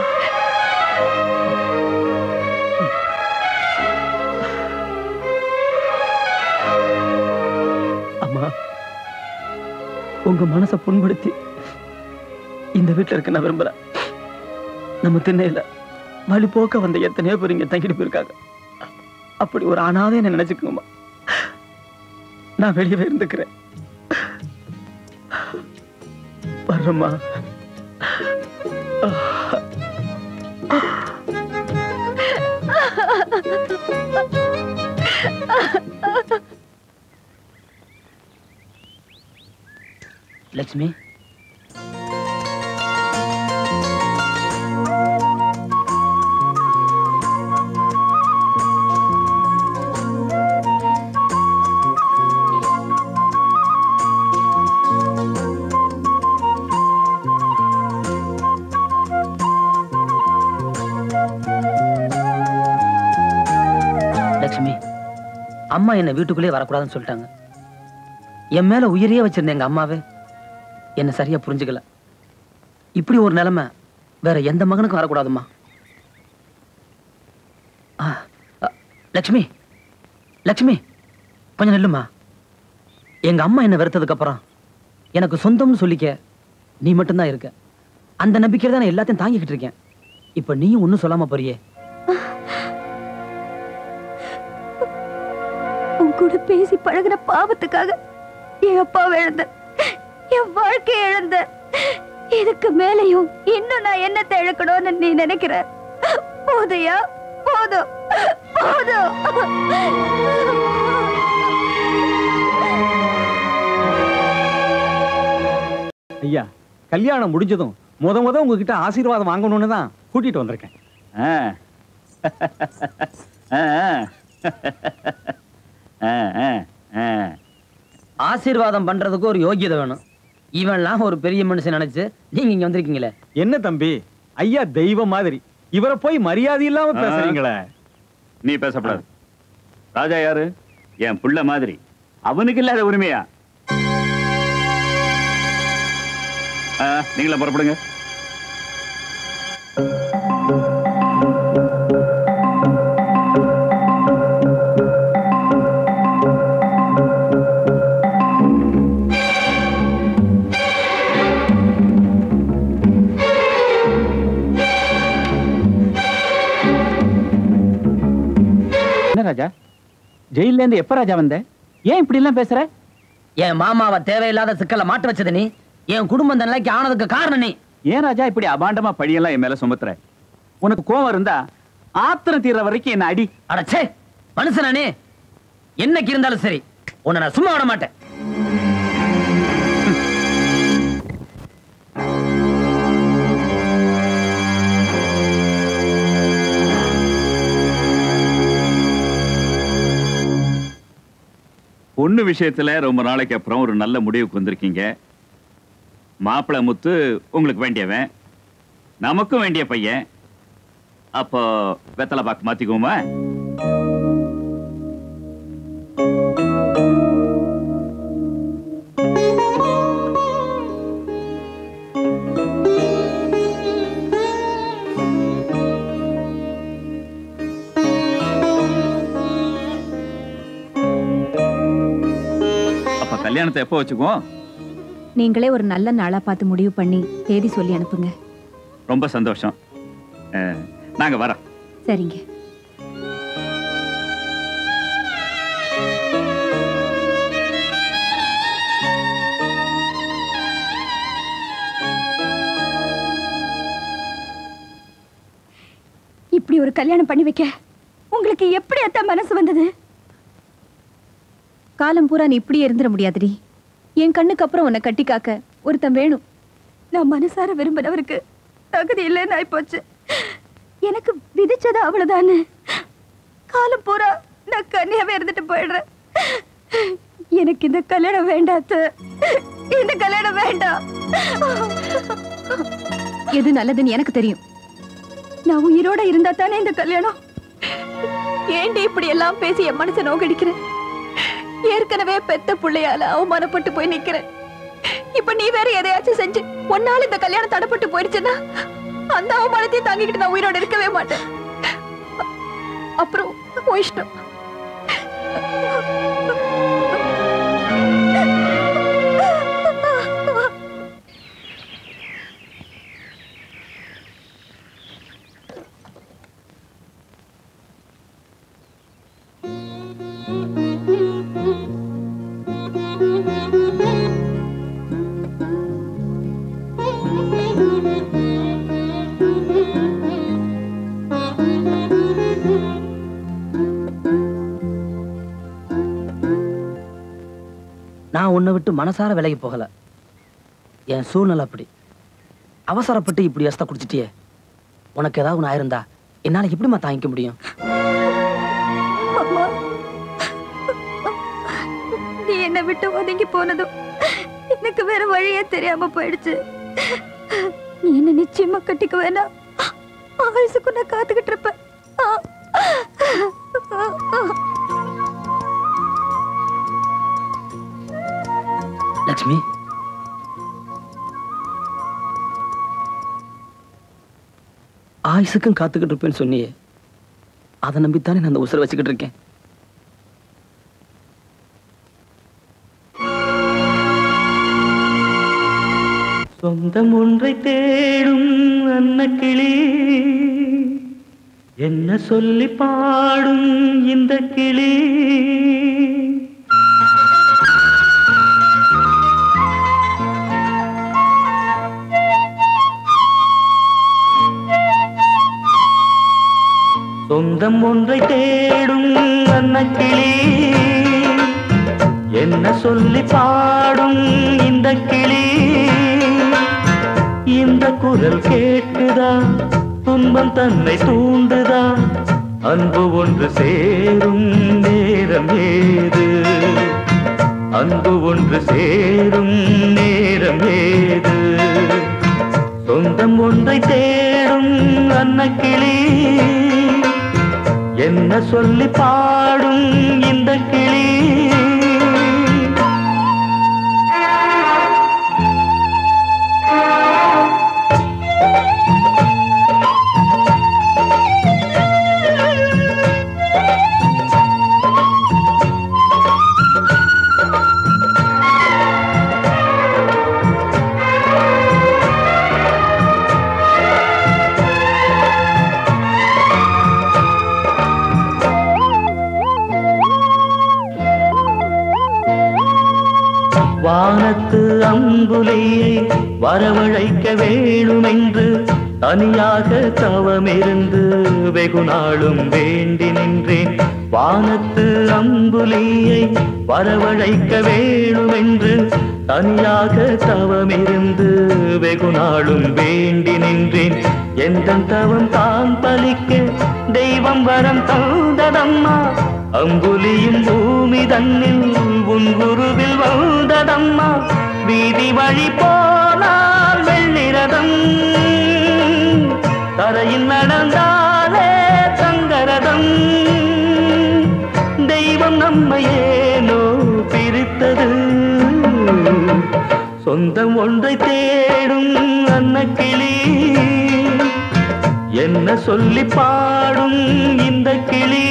அம்மா உங்க மனசை புண்படுத்தி இந்த வீட்டுல இருக்க நான் விரும்புறேன் நம்ம திண்ணையில வழி போக்க வந்த எத்தனையோ பேர் இங்க தங்கிட்டு போயிருக்காங்க அப்படி ஒரு அனாதை என்ன நினைச்சுக்கோமா நான் வெளியவே இருந்துக்கிறேன் வர்றேம்மா லட்சுமி லட்சுமி அம்மா என்ன வீட்டுக்குள்ளே வரக்கூடாதுன்னு சொல்லிட்டாங்க என் மேல உயிரையே வச்சிருந்த எங்க அம்மாவே என்ன சரியா புரிஞ்சுக்கல இப்படி ஒரு நிலைமை வேற எந்த மகனுக்கும் வரக்கூடாதும்மா ஆ, அ, லட்சுமி லட்சுமி கொஞ்சம் நில்லுமா எங்க அம்மா என்ன வெறுத்ததுக்கு அப்புறம் எனக்கு சொந்தம்னு சொல்லிக்க நீ மட்டும்தான் இருக்க அந்த நம்பிக்கையில தான் நான் எல்லாத்தையும் தாங்கிக்கிட்டு இருக்கேன் இப்ப நீயும் ஒன்னும் சொல்லாம போறியே கூட பேசி பழகுன பாவத்துக்காக என் அப்பாவை இழந்த என் வாழ்க்கையை இழந்த இதுக்கு மேலையும் இன்னும் நான் என்னத்தை இழக்கணும்னு நீ நினைக்கிற போதையா போதும் போதும் ஐயா கல்யாணம் முடிஞ்சதும் முத முத உங்ககிட்ட ஆசீர்வாதம் வாங்கணும்னு தான் கூட்டிட்டு வந்திருக்கேன் ஆ. ஆ, ஆ. ஆ, ஆ, ஆ. ஆசீர்வாதம் பண்றதுக்கு ஒரு யோகியதை வேணும் இவன்லாம் ஒரு பெரிய மனுஷன் நினைச்சு நீங்க இங்க வந்திருக்கீங்களே என்ன தம்பி ஐயா தெய்வம் மாதிரி இவரை போய் மரியாதை இல்லாம பேசுறீங்களே நீ பேசப்படாது ராஜா யாரு என் புள்ள மாதிரி அவனுக்கு இல்லாத உரிமையா ஆ, நீங்களே புறப்படுங்க என்ன ராஜா ஜெயில இருந்து எப்ப ராஜா வந்த ஏன் இப்படி எல்லாம் பேசுற என் மாமாவை தேவையில்லாத சிக்கல்ல மாட்ட வச்சது நீ என் குடும்பம் இந்த நிலைக்கு ஆனதுக்கு காரணம் நீ ஏன் ராஜா இப்படி அபாண்டமா பழியெல்லாம் என் மேல சுமத்துற உனக்கு கோவம் இருந்தா ஆத்திரம் தீர்ற வரைக்கும் என்ன அடி அடச்சே மனுஷனானே என்னைக்கு இருந்தாலும் சரி உன்னை நான் சும்மா விட மாட்டேன் பொண்ணு விஷயத்துல ரொம்ப நாளைக்கு அப்புறம் ஒரு நல்ல முடிவுக்கு வந்திருக்கீங்க மாப்பிள்ளை முத்து உங்களுக்கு வேண்டியவன் நமக்கும் வேண்டிய பையன் அப்போ வெத்தலை பாக்கு மாத்திக்குவோமா அப்ப கல்யாணத்தை எப்போ வச்சுக்குவோம் நீங்களே ஒரு நல்ல நாளா பார்த்து முடிவு பண்ணி தேதி சொல்லி அனுப்புங்க ரொம்ப சந்தோஷம் அஹ், நாங்க வரோம் சரிங்க இப்படி ஒரு கல்யாணம் பண்ணி வைக்க உங்களுக்கு எப்படி அத்த மனசு வந்தது காலம் பூரா நீ இப்படியே இருந்துட முடியாதுடி என் கண்ணுக்கு அப்புறம் உன்னை கட்டி காக்க ஒருத்தன் வேணும் நான் மனசார விரும்பினவருக்கு தகுதி இல்லைன்னு ஆயிப்போச்சு எனக்கு விதிச்சது அவ்வளவுதானே காலம் பூரா நான் கன்னியாவே இருந்துட்டு போயிடுறேன் எனக்கு இந்த கல்யாணம் வேண்டாத்த இந்த கல்யாணம் வேண்டாம் எது நல்லதுன்னு எனக்கு தெரியும் நான் உயிரோட இருந்தா தானே இந்த கல்யாணம் ஏண்டி இப்படி எல்லாம் பேசி என் மனசை நோக்கடிக்கிறேன் ஏற்கனவே பெத்த புள்ளையால அவமானப்பட்டு போய் நிக்கிறேன் இப்ப நீ வேற எதையாச்சும் செஞ்சு ஒன்னால இந்த கல்யாணம் தடைப்பட்டு போயிடுச்சுன்னா அந்த அவமானத்தையும் தாங்கிக்கிட்டு நான் உயிரோட இருக்கவே மாட்டேன் அ- அப்புறம் உன் இஷ்டம் நான் உன்னை விட்டு மனசார விலகி போகல என் சூழ்நிலை அப்படி அவசரப்பட்டு இப்படி எஸ்த குடிச்சிட்டியே உனக்கு ஏதாவது ஒன்று ஆயிருந்தா என்னால எப்படிம்மா தாங்கிக்க முடியும் அம்மா நீ என்னை விட்டு ஒதுங்கி போனதும் எனக்கு வேற வழியே தெரியாம போயிடுச்சு நீ என்ன நிச்சயமா கட்டிக்க வேணாம் ஆயுசுக்கு நான் காத்துக்கிட்டு இருப்பேன் ஆ. லட்சுமி ஆயுசுக்கும் காத்துக்கிட்டு இருப்பேன்னு சொன்னியே அதை நம்பித்தானே நான் அந்த உசுரை வச்சுக்கிட்டு இருக்கேன் சொந்தம் ஒன்றை தேடும் அன்னக்கிளி என்ன சொல்லி பாடும் இந்த கிளி சொந்தம் ஒன்றை தேடும் அன்னக்கிளி என்ன சொல்லி பாடும் இந்த கிளி இந்த குரல் கேட்குதா துன்பம் தன்னை தூண்டுதா அன்பு ஒன்று சேரும் நேரம் ஏது அன்பு ஒன்று சேரும் நேரம் ஏது சொந்தம் ஒன்றை தேடும் அன்னக்கிளி என்ன சொல்லி பாடும் இந்த கிளி வானத்து அம்புலியை வரவழைக்க வேணுமென்று தனியாக தவமிருந்து வெகு நாளும் வேண்டி நின்றேன் வானத்து அம்புலியை வரவழைக்க வேணுமென்று தனியாக தவமிருந்து வெகு நாளும் வேண்டி நின்றேன் எந்த தவம் தான் பலிக்க தெய்வம் வரம் தந்ததம்மா அம்புலியும் பூமி தன்னில் உன் குருவில் வந்ததம்மா வீதி வழி போனால் வெள்ளிரதம் தரையில் நடந்தாலே தங்கரதம் தெய்வம் நம்மை ஏனோ பிரித்தது சொந்தம் ஒன்றை தேடும் அன்னக்கிளி என்ன சொல்லி பாடும் இந்த கிளி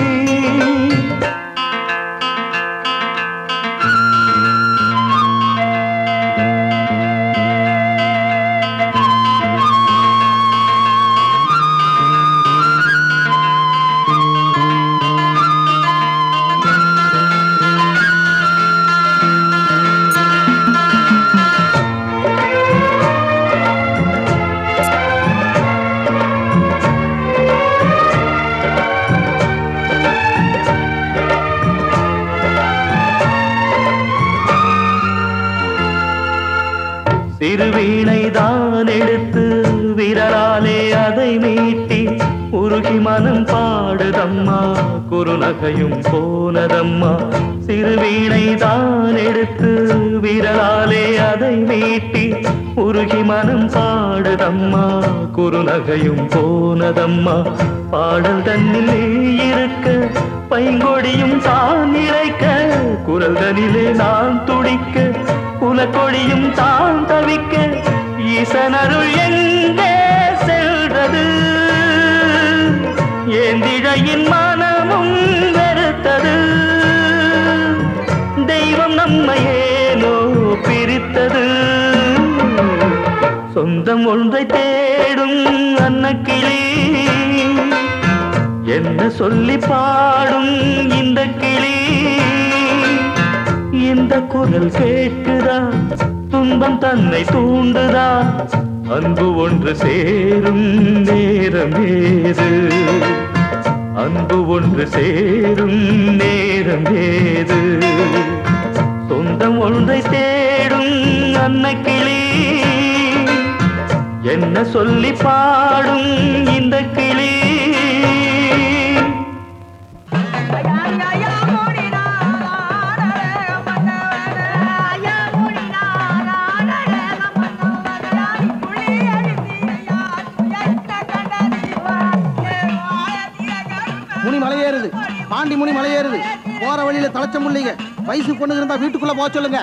சிறுவீணை தான் எடுத்து விரலாலே அதை மீட்டி உருகி மனம் பாடுதம்மா குறுநகையும் போனதம்மா சிறுவீணை தான் எடுத்து விரலாலே அதை மீட்டி உருகி மனம் பாடுதம்மா குறுநகையும் போனதம்மா பாடல் தன்னில் நீ இருக்க பைங்கொடியும் தான் இழைக்க குரல் தனிலே நான் துடிக்க குலக்கொடியும் தான் தவிக்க ஈசனருள் எங்கே செல்றது ஏந்திழையின் மனமும் வெறுத்தது தெய்வம் நம்மை ஏனோ பிரித்தது சொந்தம் ஒன்றை தேடும் அன்னக்கிளி என்ன சொல்லி பாடும் இந்த கிளி இந்த குரல் கேட்குதா துன்பம் தன்னை தூண்டுதா அன்பு ஒன்று சேரும் நேரம் ஏது அன்பு ஒன்று சேரும் நேரம் ஏது சொந்தம் ஒன்றை தேடும் அன்னக்கிளி என்ன சொல்லி பாடும் இந்த கிளி முனி மலை ஏறுது பாண்டி முனி மலை ஏறுது போற வழியில தலைச்ச முள்ளிங்க வயசு பொண்ணு இருந்தா வீட்டுக்குள்ள போக சொல்லுங்க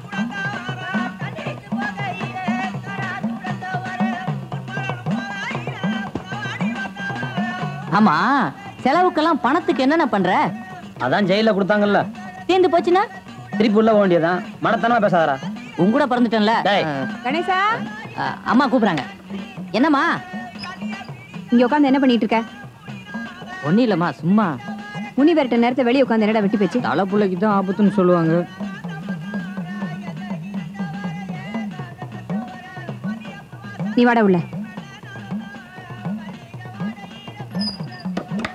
ஆமா செலவுக்கெல்லாம் பணத்துக்கு என்னென்ன பண்ற அதான் ஜெயில கொடுத்தாங்கல்ல தீர்ந்து போச்சுன்னா திருப்பி உள்ள வேண்டியதான் மனத்தனமா பேசாதடா உன் கூட பிறந்துட்டேன்ல கணேசா அஹ், அம்மா கூப்பிடுறாங்க என்னம்மா இங்க உட்காந்து என்ன பண்ணிட்டு இருக்க ஒன்னும் இல்லம்மா சும்மா முனி வரட்ட நேரத்தை வெளியே உட்காந்து என்னடா வெட்டி பேச்சு தலை பிள்ளைக்கு தான் ஆபத்துன்னு சொல்லுவாங்க நீ வாடா உள்ள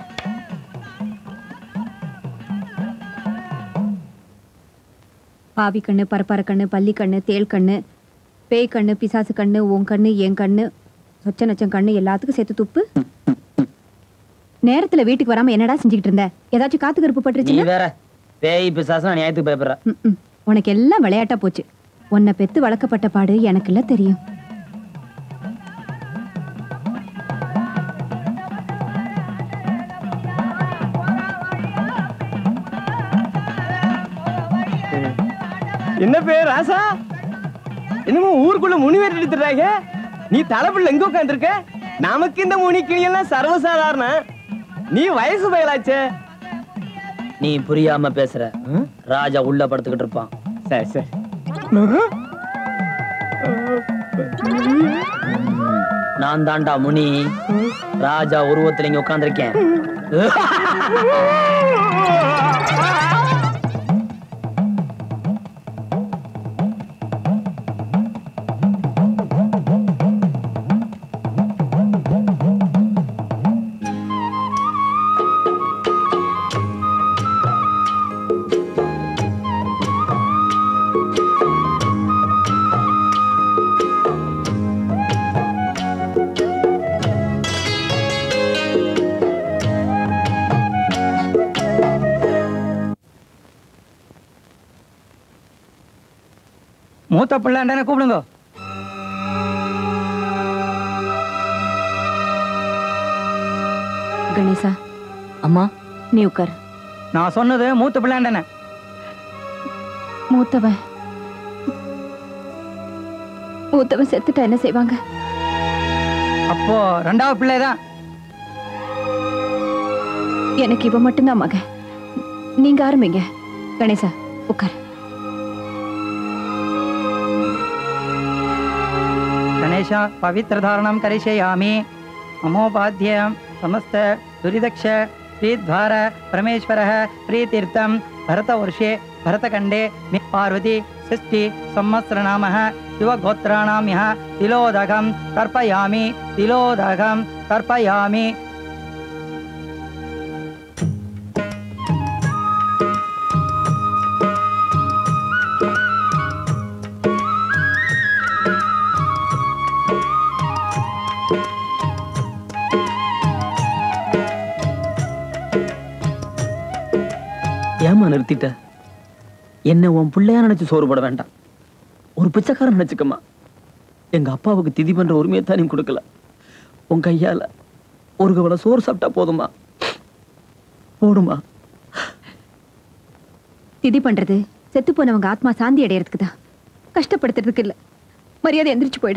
பாவி கண்ணு பரப்பர கண்ணு பள்ளி கண்ணு தேள் கண்ணு பேய் கண்ணு பிசாசு கண்ணு உன் கண்ணு என் கண்ணு சொச்ச நச்சம் கண்ணு எல்லாத்துக்கும் சேர்த்து துப்பு நேரத்துல வீட்டுக்கு வராம என்னடா செஞ்சுக்கிட்டு இருந்த ஏதாச்சும் காத்து கருப்பு நீ பட்டுருச்சுன்னா வேற பேய் பிசாசு நியாயத்துக்கு பயப்படுற ம், ம். உனக்கு எல்லாம் விளையாட்டா போச்சு உன்னை பெத்து வளர்க்கப்பட்ட பாடு எனக்குல்ல தெரியும் என்ன பேர் ராசா என்னமோ ஊருக்குள்ள முனி வேறு எடுத்துறாங்க நீ தலைப்புள்ள எங்க உட்காந்துருக்க நமக்கு இந்த முனி கிணியெல்லாம் சர்வசாதாரண நீ வயசு பயலாச்சே நீ புரியாம பேசுற ராஜா உள்ள படுத்துக்கிட்டு இருப்பான் சரி சரி நான் தாண்டா முனி ராஜா உருவத்துல இங்க உட்கார்ந்திருக்கேன் மூத்த பிள்ளைண்டான கூப்பிடுங்க கணேசா அம்மா நீ உட்கார் நான் சொன்னது மூத்த பிள்ளைண்டான மூத்தவன் மூத்தவன் செத்துட்டா என்ன செய்வாங்க அப்போ ரெண்டாவது பிள்ளை தான் எனக்கு இவ மட்டும்தான் மகன் நீங்க ஆரம்பிங்க கணேசா உட்கார் गणेश पवित्रधारणं करिष्यामि ममोपाध्यं समस्त दुरिदक्ष श्रीद्वार परमेश्वरः प्रीतीर्थं भरतवर्षे भरतखण्डे मे पार्वती षष्ठी संवत्सरनामः शिवगोत्राणां यः तिलोदकं तर्पयामि तिलोदकं तर्पयामि ஏமா நிறுத்திட்ட என்ன உன் பிள்ளையா நினைச்சு சோறு போட வேண்டாம் ஒரு பிச்சைக்காரன் நினைச்சுக்கம்மா எங்க அப்பாவுக்கு திதி பண்ற உரிமையை தான் நீ கொடுக்கல உன் கையால ஒரு கவலை சோறு சாப்பிட்டா போதுமா போடுமா திதி பண்றது செத்து போனவங்க ஆத்மா சாந்தி அடையறதுக்கு தான் கஷ்டப்படுத்துறதுக்கு இல்ல மரியாதை எந்திரிச்சு போயிடு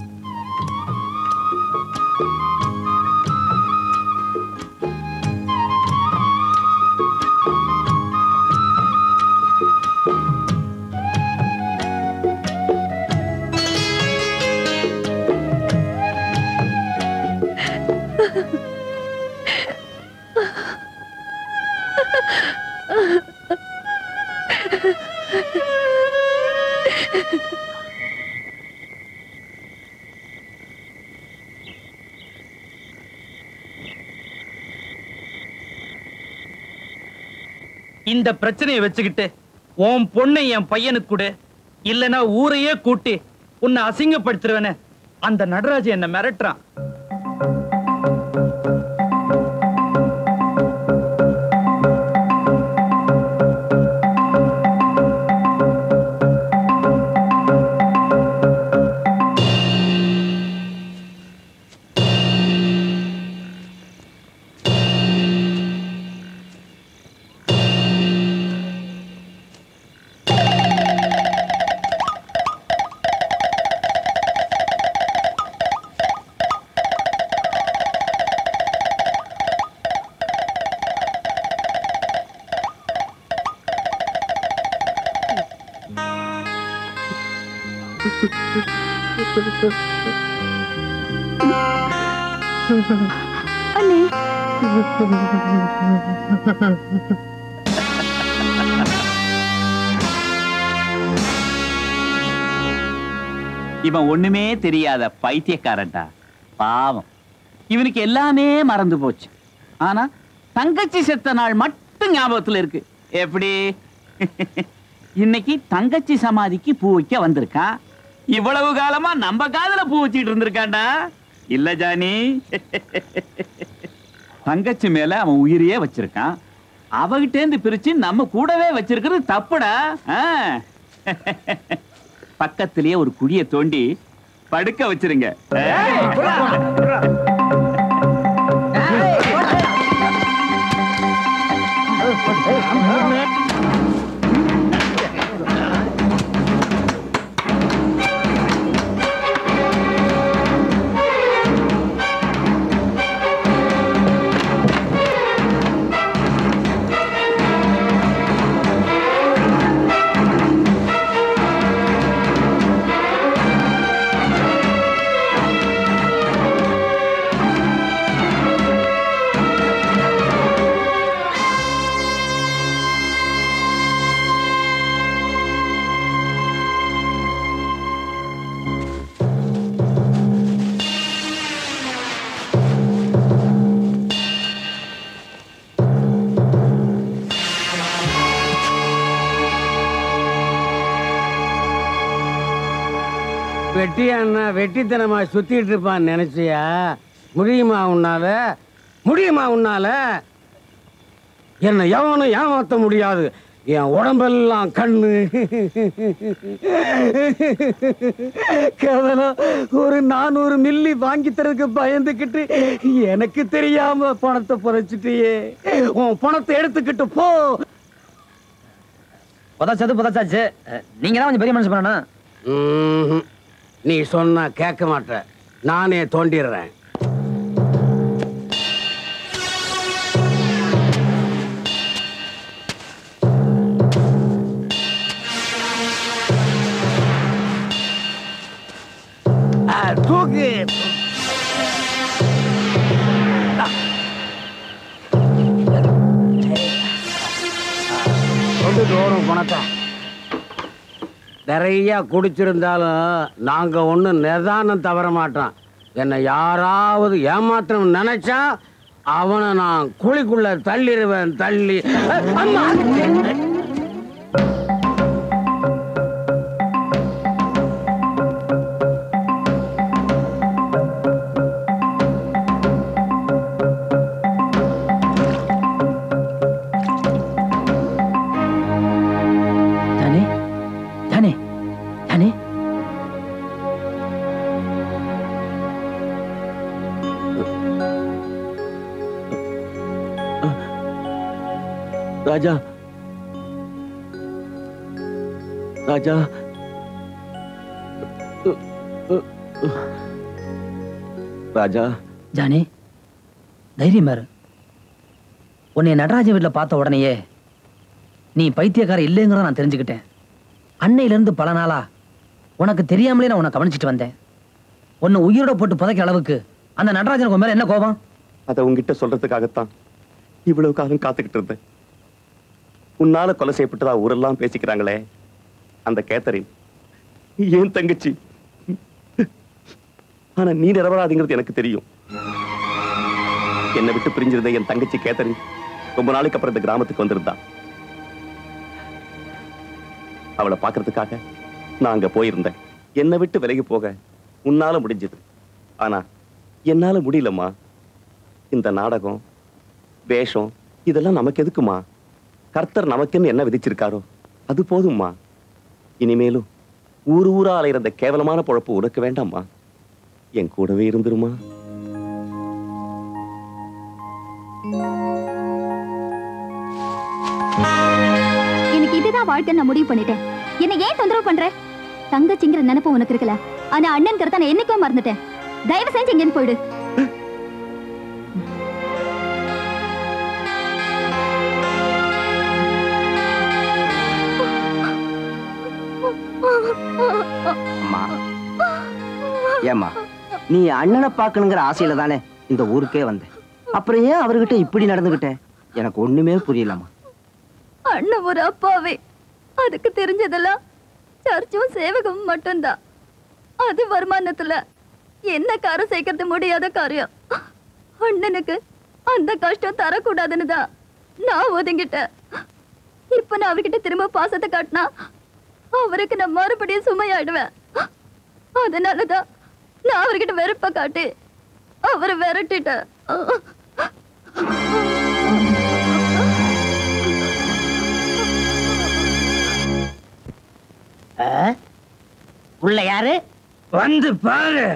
இந்த பிரச்சனையை வச்சுக்கிட்டு உன் பொண்ணை என் பையனுக்கு கொடு இல்லனா ஊரையே கூட்டி உன்னை அசிங்கப்படுத்துருவேன்னு அந்த நடராஜன் என்ன மிரட்டுறான் அண்ணே இவன் ஒண்ணுமே தெரியாத பைத்தியக்காரன்டா பாவம் இவனுக்கு எல்லாமே மறந்து போச்சு ஆனா தங்கச்சி செத்த நாள் மட்டும் ஞாபகத்துல இருக்கு எப்படி இன்னைக்கு தங்கச்சி சமாதிக்கு பூ வைக்க வந்திருக்கான் இவ்வளவு காலமா நம்ம காதுல பூ வச்சிட்டு இருந்திருக்கான்டா இல்ல ஜானி தங்கச்சி மேல அவன் உயிரையே வச்சிருக்கான் அவகிட்ட இருந்து பிரிச்சு நம்ம கூடவே வச்சிருக்கிறது தப்புடா ஆ. பக்கத்திலேயே ஒரு குழிய தோண்டி படுக்க வச்சிருங்க வெட்டி அண்ணா வெட்டித்தனமா சுத்திட்டு இருப்பான்னு நினைச்சியா முடியுமா உன்னால முடியுமா உன்னால என்னை எவனும் ஏமாத்த முடியாது என் உடம்பெல்லாம் கண்ணு கேவலம் ஒரு நானூறு மில்லி வாங்கி தரதுக்கு பயந்துக்கிட்டு எனக்கு தெரியாம பணத்தை புதைச்சிட்டியே உன் பணத்தை எடுத்துக்கிட்டு போ புதைச்சது புதைச்சாச்சு நீங்க தான் கொஞ்சம் பெரிய மனுஷன் பண்ணணும் ம்ஹும். நீ சொன்னா கேட்க மாட்ட நானே தோண்டிடுறேன் ஆ, தூக்கு கொண்டுட்டு ஓடும் பணத்தை நிறைய குடிச்சிருந்தாலும் நாங்க ஒண்ணும் நிதானம் தவற மாட்டோம் என்னை யாராவது ஏமாத்தணும் நினைச்சா அவனை நான் குழிக்குள்ள தள்ளிடுவேன் தள்ளி அம்மா! Johnny Johnny Johnny Raja Raja Raja Johnny தைரியம் பாரு உன்னை நடராஜ வீட்டில் பார்த்த உடனேயே நீ பைத்தியக்கார இல்லைங்கிறத நான் தெரிஞ்சுக்கிட்டேன் அன்னையிலிருந்து பல நாளா உனக்கு தெரியாமலே நான் உன்னை கவனிச்சிட்டு வந்தேன் உன்னை உயிரோட போட்டு புதைக்கிற அளவுக்கு அந்த நடராஜனுக்கு உன் மேல என்ன கோபம் அதை உங்ககிட்ட சொல்றதுக்காகத்தான் இவ்வளவு காலம் காத்துக்கிட்டு இருந்தேன் உன்னால கொலை செய்யப்பட்டதா ஊரெல்லாம் பேசிக்கிறாங்களே அந்த கேத்தரின் ஏன் தங்கச்சி ஆனா நீ நிரபராதிங்கிறது எனக்கு தெரியும் என்னை விட்டு பிரிஞ்சிருந்த என் தங்கச்சி கேத்தரின் ரொம்ப நாளைக்கு அப்புறம் இந்த கிராமத்துக்கு வந்திருந்தா அவளை பார்க்கறதுக்காக நான் அங்க போயிருந்தேன் என்னை விட்டு விலகி போக உன்னால முடிஞ்சது ஆனா என்னால முடியலம்மா இந்த நாடகம் வேஷம் இதெல்லாம் நமக்கு எதுக்குமா கர்த்தர் நமக்குன்னு என்ன விதிச்சிருக்காரோ அது போதும்மா இனிமேலும் ஊர் ஊரா அலையிற அந்த கேவலமான பொழப்பு உனக்கு வேண்டாம்மா என் கூடவே இருந்துருமா எனக்கு இதுதான் வாழ்க்கை நான் முடிவு பண்ணிட்டேன் என்ன ஏன் தொந்தரவு பண்ற தங்கச்சிங்கிற நினைப்பு உனக்கு இருக்கல ஆனா அண்ணன்கிறத நான் என்னைக்கோ மறந்துட்டேன் தயவு செஞ்சு இங்கேருந்து போயிடு அம்மா ஏம்மா நீ அண்ணனை பார்க்கணுங்கிற ஆசையில தானே இந்த ஊருக்கே வந்த அப்புறம் ஏன் அவர்கிட்ட இப்படி நடந்துகிட்ட எனக்கு ஒண்ணுமே புரியலம்மா அண்ணன் ஒரு அப்பாவே அதுக்கு தெரிஞ்சதெல்லாம் சர்ச்சும் சேவகமும் மட்டும்தான் அது வருமானத்துல என்ன காரம் சேர்க்கறது முடியாத காரியம் அண்ணனுக்கு அந்த கஷ்டம் தரக்கூடாதுன்னு தான் நான் ஒதுங்கிட்டேன் இப்ப நான் அவர்கிட்ட திரும்ப பாசத்தை காட்டினா அவருக்கு நான் மறுபடியும் சுமையாயிடுவேன் அதனாலதான் நான் அவர்கிட்ட வெறுப்ப காட்டி அவரை விரட்டிட்டேன் ஆ? உள்ள யாரு வந்து பாரு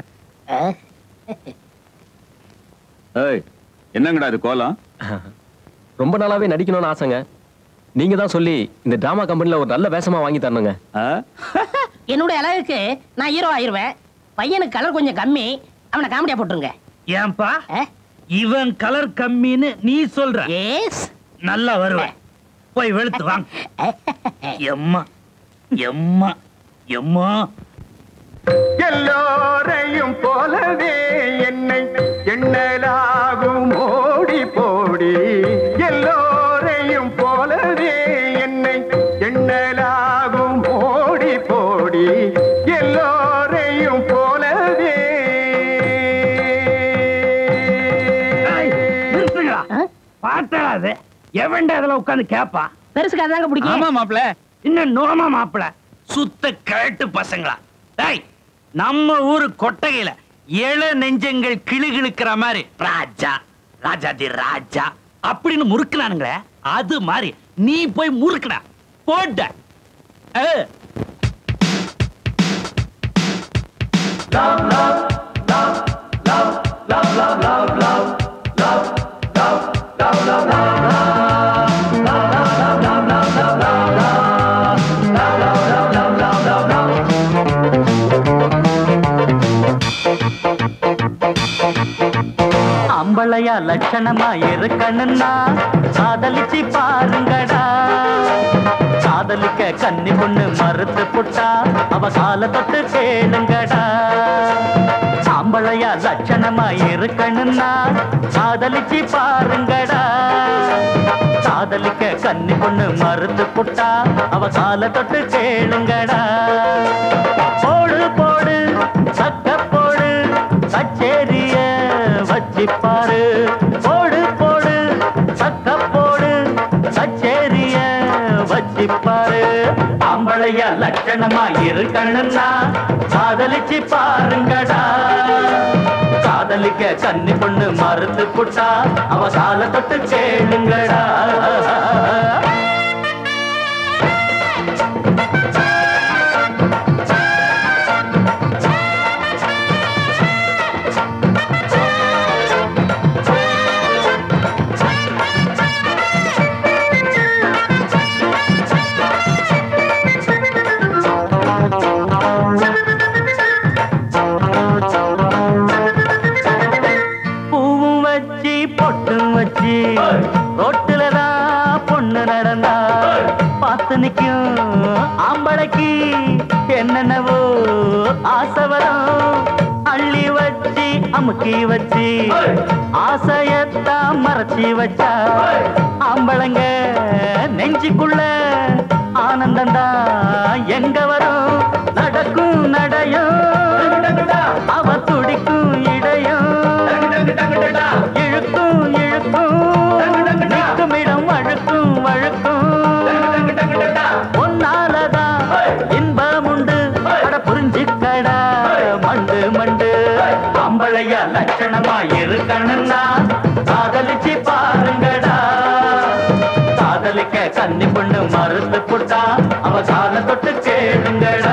ஏய் என்னங்கடா இது கோலம் ரொம்ப நாளாவே நடிக்கணும்னு ஆசைங்க நீங்க தான் சொல்லி இந்த டிராமா கம்பெனில ஒரு நல்ல வேஷமா வாங்கி தரணுங்க என்னுடைய அளவுக்கு நான் ஹீரோ ஆயிருவேன் பையனுக்கு கலர் கொஞ்சம் கம்மி அவனை காமெடியா போட்டுருங்க ஏன்பா இவன் கலர் கம்மின்னு நீ சொல்ற நல்லா வருவேன் போய் வெளுத்து வாங்க எம்மா எம்மா எம்மா எல்லோரையும் போலவே என்னை எண்ணலாகும் ஓடி போடி எல்லோரையும் போலவே என்னை எண்ணலாகும் ஓடி போடி எல்லோரையும் போலவே நிறுத்துங்களா பார்த்தா அது எவன்டா அதுல உட்கார்ந்து கேப்பா பெருசுக்கு அதாங்க பிடிக்கும் ஆமா மாப்பிள இன்னும் நோமா மாப்பிள சுத்த கழட்டு பசங்களா டேய் நம்ம ஊரு கொட்டகையில ஏழ நெஞ்சங்கள் கிளுகிழுக்கிற மாதிரி ராஜா ராஜாதி ராஜா அப்படின்னு முறுக்குனானுங்களே அது மாதிரி நீ போய் முறுக்குடா போட்ட ஏ அம்பளையா லட்சணமா இருக்கணும்னா காதலிச்சு பாருங்கடா காதலிக்க கன்னி பொண்ணு மறுத்து புட்டா அவ கால தொட்டு கேளுங்கடா அம்பளையா லட்சணமா இருக்கணும்னா காதலிச்சு பாருங்கடா காதலிக்க கன்னி பொண்ணு மறுத்து புட்டா அவ கால தொட்டு கேளுங்கடா போடு போடு சக்க போடு கச்சேரிய வச்சிப்பாரு போடு போடு சக்க போடு கச்சேரிய வச்சிப்பாரு ஆம்பளைய லட்சணமா இருக்கணும்னா காதலிச்சு பாருங்கடா காதலிக்க கன்னி பொண்ணு மறுத்து புட்டா அவ கால தொட்டு கேளுங்கடா பூவும் வச்சு பொட்டும் வச்சு ரோட்டுல தான் பொண்ணு நடந்தா பார்த்து நிக்கும் ஆம்பளைக்கு என்னென்னவோ ஆசை வரும் அள்ளி வச்சு அமுக்கி வச்சு ஆசையத்தான் மறைச்சி வச்சா ஆம்பளைங்க நெஞ்சுக்குள்ள ஆனந்தம் தான் எங்க வரும் நடக்கும் நடையும் அவ துடிக்கும் இடையும் இழுக்கும் இழுக்கும் நிற்கும் இடம் வழுக்கும் வழுக்கும் ஒன்னாலதான் இன்பம் உண்டு அட புரிஞ்சுக்கடா மண்டு மண்டு அம்பளைய லட்சணமா இருக்கணும்னா காதலிச்சு பாருங்கடா காதலிக்க கன்னி பொண்ணு மறுத்து புட்டா அவ கால தொட்டு கேளுங்கடா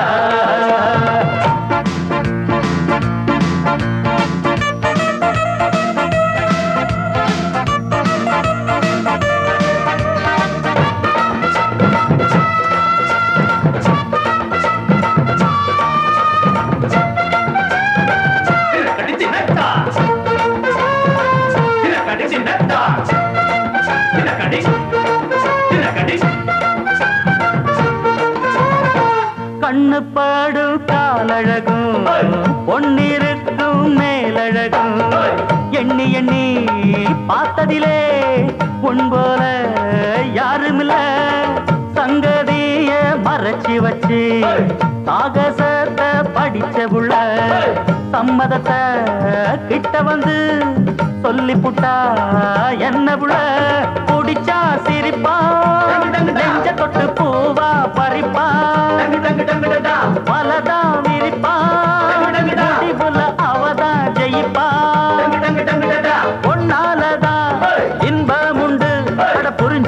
கண்ணு பாடும் காலழகும் பொன்னிருக்கும் மேலழகும் எண்ணி எண்ணி பார்த்ததிலே உன் போல யாருமில்ல சங்கதிய மறைச்சி வச்சு சாகசத்தை படிச்ச புள்ள சம்மதத்தை கிட்ட வந்து சொல்லி புட்டா என்ன புள்ள குடிச்சா சிரிப்பா நெஞ்ச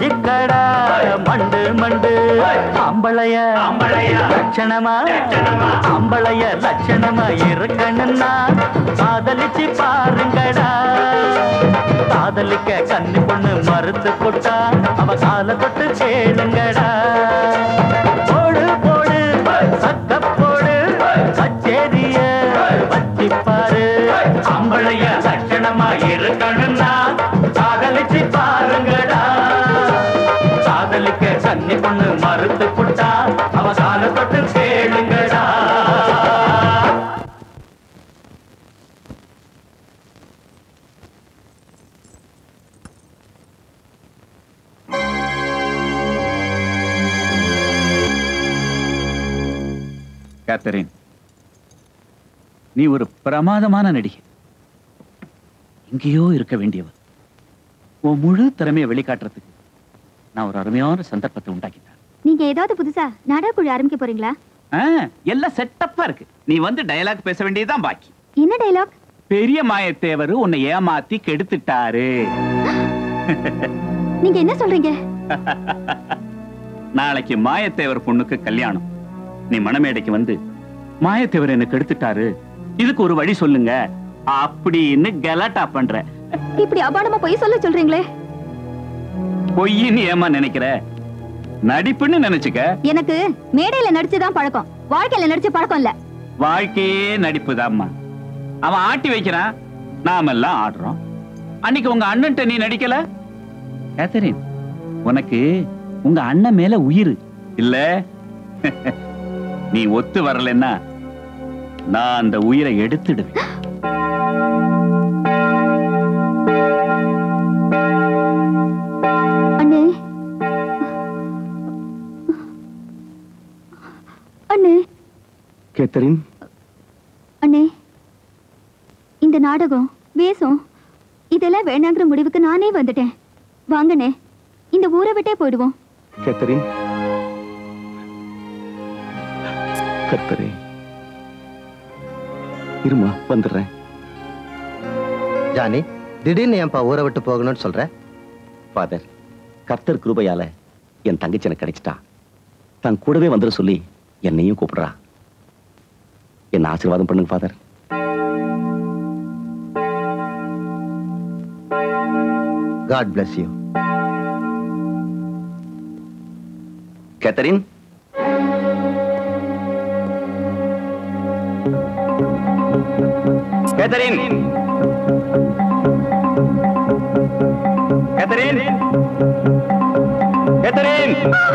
வச்சுக்கடா மண்டு மண்டு அம்பளைய லட்சணமா அம்பளைய லட்சணமா இருக்கணும்னா காதலிச்சு பாருங்கடா காதலிக்க கண்ணு பொண்ணு மறுத்து போட்டா அவ கால தொட்டு கேளுங்கடா போடு போடு சக்க போடு கச்சேரிய வச்சிப்பாரு அம்பளைய லட்சணமா இருக்கணும்னா காதலிச்சு பாருங்கடா காதலிக்க கண்ணி பொண்ணு மறுத்து புட்டா அவ கால தொட்டு கேளுங்கடா கேத்தரின் நீ ஒரு பிரமாதமான நடிகை எங்கேயோ இருக்க வேண்டியவ உன் முழு திறமையை வெளிக்காட்டுறதுக்கு நான் ஒரு அருமையான சந்தர்ப்பத்தை உண்டாக்கிட்டேன் நீங்க ஏதாவது புதுசா நாடக குழு ஆரம்பிக்க போறீங்களா ஆ, எல்லாம் செட்டப்பா இருக்கு நீ வந்து டயலாக் பேச வேண்டியதுதான் பாக்கி என்ன டைலாக் பெரிய மாயத்தேவர் உன்னை ஏமாத்தி கெடுத்துட்டாரு நீங்க என்ன சொல்றீங்க நாளைக்கு மாயத்தேவர் பொண்ணுக்கு கல்யாணம் நீ மணமேடைக்கு வந்து மாயத்தேவர் என்ன கெடுத்துட்டாரு இதுக்கு ஒரு வழி சொல்லுங்க அப்படின்னு கலாட்டா பண்ற இப்படி அபாடமா பொய் சொல்ல சொல்றீங்களே பொய்ன்னு ஏமா நினைக்கிற நடிப்புன்னு நினைச்சுக்க எனக்கு மேடையில நடிச்சுதான் பழக்கம் வாழ்க்கையில நடிச்ச பழக்கம் இல்ல வாழ்க்கையே நடிப்புதாம்மா அவன் ஆட்டி வைக்கிறான் நாமெல்லாம் ஆடுறோம் அன்னைக்கு உங்க அண்ணன்ட்ட நீ நடிக்கல கேத்தரின் உனக்கு உங்க அண்ணன் மேல உயிர் இல்ல நீ ஒத்து வரலன்னா நான் அந்த உயிரை எடுத்துடுவேன் அண்ணே அண்ணே கேத்தரின் அண்ணே இந்த நாடகம் வேஷம் இதெல்லாம் வேணாங்கிற முடிவுக்கு நானே வந்துட்டேன் வாங்கண்ணே இந்த ஊரை விட்டே போயிடுவோம் கேத்தரின் கர்த்தரே இருமா வந்துடுறேன் ஜானி திடீர்னு ஏன்பா ஊரை விட்டு போகணும்னு சொல்ற ஃபாதர் கர்த்தர் கிருபையால என் தங்கச்சி எனக்கு கிடைச்சிட்டா தான் கூடவே வந்துட சொல்லி என்னையும் கூப்பிடுறா என்ன ஆசீர்வாதம் பண்ணுங்க father God bless you Catherine Catherine Catherine Catherine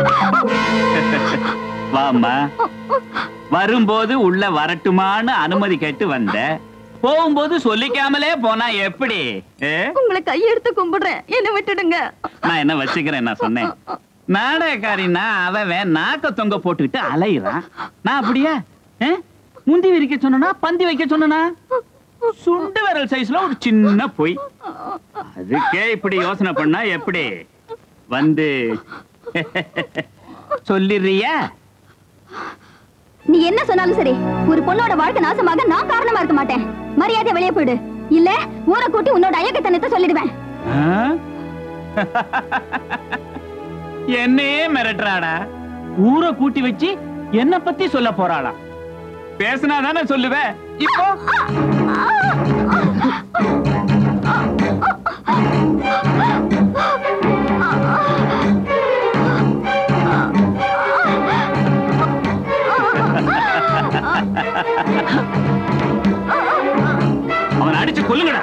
வாம்மா வரும்போது உள்ள வரட்டுமான்னு அனுமதி கேட்டு வந்த போகும்போது சொல்லிக்காமலே போனா எப்படி ஏ? உங்களை கையெடுத்து கும்பிடுறேன் என்ன விட்டுடுங்க நான் என்ன வச்சுக்கிறேன் நான் சொன்னேன் நாடகக்காரின்னா அவன் நாக்க தொங்க போட்டுக்கிட்டு அலையிறான் நான் அப்படியா ஏ? முந்தி விரிக்க சொன்னா பந்தி வைக்க சொன்னா சுண்டு விரல் சைஸ்ல ஒரு சின்ன பொய் அதுக்கே இப்படி யோசனை பண்ணா எப்படி வந்து சொல்லிடுறியா நீ என்ன சொன்னாலும் சரி ஒரு பொண்ணோட வாழ்க்கை நாசமாக நான் காரணமா இருக்க மாட்டேன் மரியாதை வெளியே போயிடு இல்ல ஊரை கூட்டி உன்னோட அயக்கத்தனத்தை சொல்லிடுவேன் ஆ? என்னையே மிரட்டுறாடா ஊரை கூட்டி வச்சு என்ன பத்தி சொல்ல போறாளா பேசினா தானே சொல்லுவேன் இப்போ அவனை அடிச்சு கொல்லுங்கடா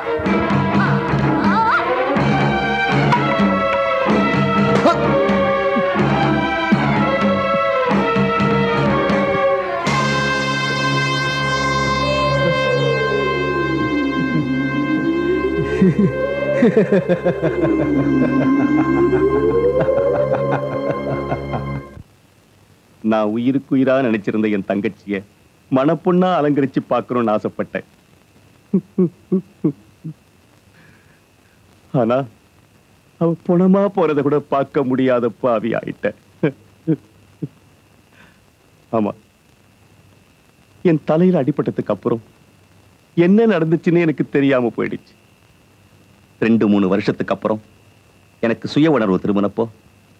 நான் உயிருக்கு உயிரா நினைச்சிருந்த என் தங்கச்சிய மணப்பொண்ணா அலங்கரிச்சு பார்க்கணும்னு ஆசைப்பட்டேன் ஆனா அவ புணமா போறத கூட பார்க்க முடியாத பாவி ஆயிட்டேன் ஆமா என் தலையில அடிபட்டதுக்கு அப்புறம் என்ன நடந்துச்சுன்னு எனக்கு தெரியாம போயிடுச்சு ரெண்டு மூணு வருஷத்துக்கு அப்புறம் எனக்கு சுய உணர்வு திரும்பினப்போ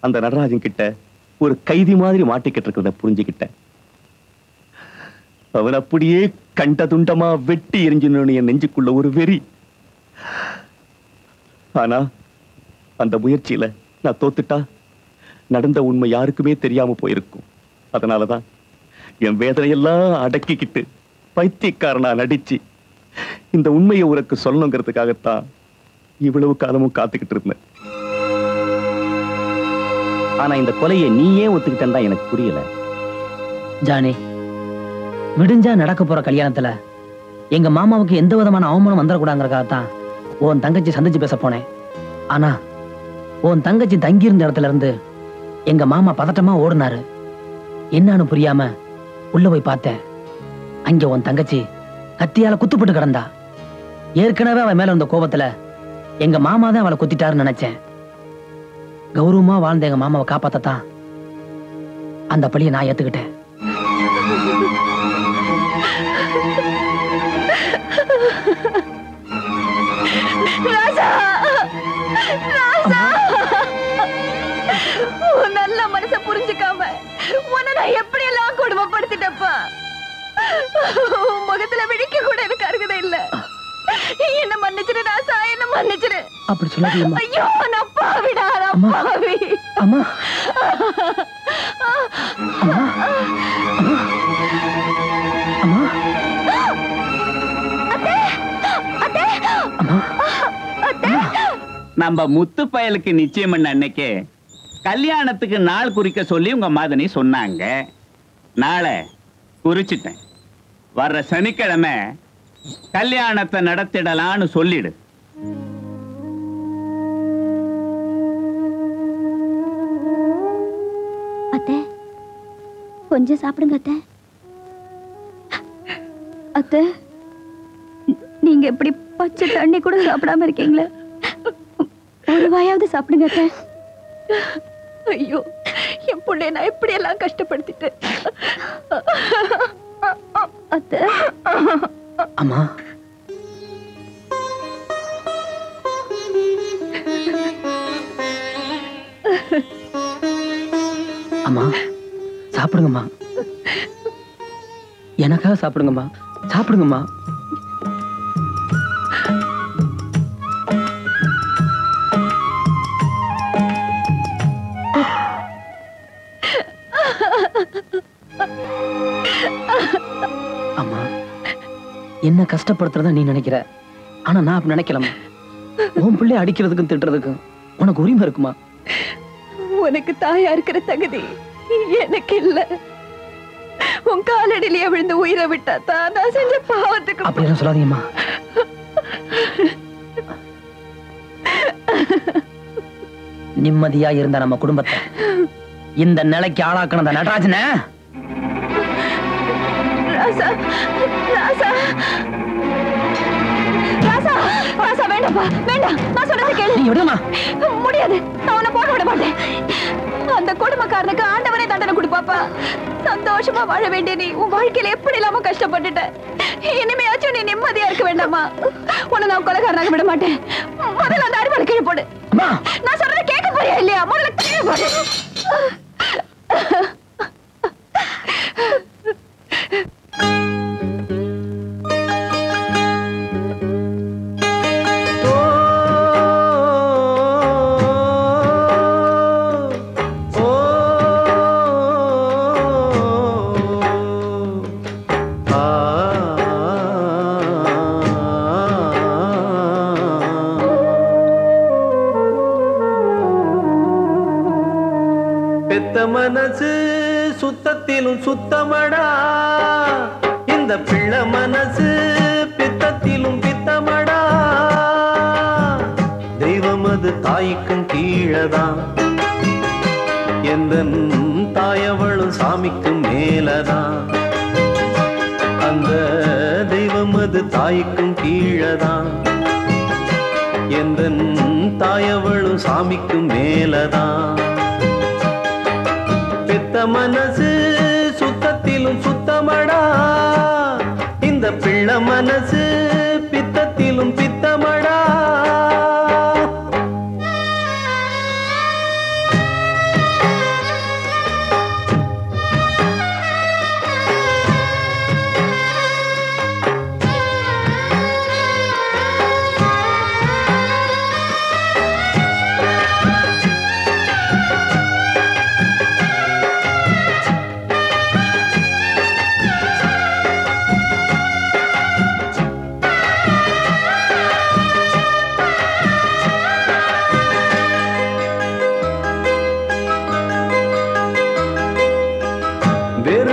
அந்த நடராஜன் கிட்ட ஒரு கைதி மாதிரி மாட்டிக்கிட்டு இருக்கிறத புரிஞ்சுக்கிட்டேன் அவன் அப்படியே கண்ட துண்டமா வெட்டி எரிஞ்சினு என் நெஞ்சுக்குள்ள ஒரு வெறி ஆனா அந்த முயற்சியில நான் தோத்துட்டா நடந்த உண்மை யாருக்குமே தெரியாம போயிருக்கும் அதனாலதான் என் வேதனையெல்லாம் அடக்கிக்கிட்டு பைத்தியக்காரனா நடிச்சு இந்த உண்மையை உனக்கு சொல்லணுங்கிறதுக்காகத்தான் இவ்வளவு காலமும் காத்துக்கிட்டு இருந்தேன் ஆனா இந்த கொலையை நீயே ஒத்துக்கிட்டேன்னு தான் எனக்கு புரியல ஜானி விடிஞ்சா நடக்க போற கல்யாணத்துல எங்க மாமாவுக்கு எந்த விதமான அவமானம் வந்துடக்கூடாங்கிறக்காகத்தான் உன் தங்கச்சி சந்திச்சு பேச போனேன் ஆனா உன் தங்கச்சி தங்கி இருந்த இடத்துல இருந்து எங்க மாமா பதட்டமா ஓடுனாரு என்னன்னு புரியாம உள்ள போய் பார்த்தேன் அங்க உன் தங்கச்சி கத்தியால குத்துப்பட்டு கிடந்தா ஏற்கனவே அவன் மேல இருந்த கோபத்துல எங்க மாமா தான் அவளை குத்திட்டாருன்னு நினைச்சேன் கௌரவமா வாழ்ந்த எங்க மாமாவை காப்பாத்தத்தான் அந்த பழியை நான் ஏத்துக்கிட்டேன் ராசா ராசா உன் நல்ல மனச புரிஞ்சுக்காம உன்னை நான் எப்படி எல்லாம் கொடுமைப்படுத்திட்டப்பா உன் முகத்துல விழிக்க கூட எனக்கு அருகதை இல்ல என்ன மன்னிச்சிரு ராசா என்ன மன்னிச்சிரு அப்படி சொல்லாதீங்கம்மா ஐயோ நான் பாவிடா நான் அம்மா. பாவி அம்மா அம்மா நம்ம முத்து பயலுக்கு நிச்சயம் பண்ண அன்னைக்கே கல்யாணத்துக்கு நாள் குறிக்க சொல்லி உங்க மாதனி சொன்னாங்க நாளை குறிச்சிட்டேன் வர்ற சனிக்கிழமை கல்யாணத்தை நடத்திடலான்னு சொல்லிடு அத்தை கொஞ்சம் சாப்பிடுங்க அத்தை அத்தை நீங்க எப்படி பச்சை தண்ணி கூட சாப்பிடாம இருக்கீங்களே ஒரு வாயாவது சாப்பிடுங்க அத்தை ஐயோ என் பிள்ளைய நான் எப்படி எல்லாம் கஷ்டப்படுத்திட்டேன் அத்தை அம்மா அம்மா சாப்பிடுங்கம்மா எனக்காக சாப்பிடுங்கம்மா சாப்பிடுங்கம்மா அம்மா என்ன கஷ்டப்படுத்துறதா நீ நினைக்கிற ஆனா நான் அப்படி நினைக்கலம்மா உன் பிள்ளை அடிக்கிறதுக்கும் திட்டுறதுக்கும் உனக்கு உரிமை இருக்குமா உனக்கு தாயா இருக்கிற தகுதி எனக்கு இல்ல உன் காலடியிலேயே விழுந்து உயிரை விட்டா தான் நான் செஞ்ச பாவத்துக்கு அப்படியெல்லாம் சொல்லாதீங்கம்மா நிம்மதியா இருந்த நம்ம குடும்பத்தை இந்த நிலைக்கு ஆளாக்குன அந்த நடராஜன ராசா ராசா ராசா ராசா வேண்டாப்பா வேண்டாம் நான் சொல்றது கேளு நீ விடுமா முடியாது நான் உன்னை போக விட மாட்டேன் அந்த கொடுமைக்காரனுக்கு ஆண்டவனே தண்டனை கொடுப்பாப்பா சந்தோஷமா வாழ வேண்டிய நீ உன் வாழ்க்கையில எப்படி இல்லாம கஷ்டப்பட்டுட்ட இனிமையாச்சும் நீ நிம்மதியா இருக்க வேண்டாமா உன்னை நான் கொலைகாரனாக விட மாட்டேன் முதல்ல அந்த அடிமலை கீழே போடு நான் சொல்றதை கேட்க போறியா இல்லையா முதல்ல கீழே போடு பெத்த மனசு சுத்தத்திலும் சுத்தமடா இந்த பிள்ளை மனசு பித்தத்திலும் பித்தமடா தெய்வம் அது தாய்க்கும் கீழதான் எந்த தாயவளும் சாமிக்கும் மேலதான் அந்த தெய்வம் அது தாய்க்கும் கீழதான் எந்த தாயவளும் சாமிக்கும் மேலதான் பெத்த மனசு சுத்தத்திலும் சுத்தமடா இந்த பிள்ளை மனசு பித்தத்திலும் பித்தமடா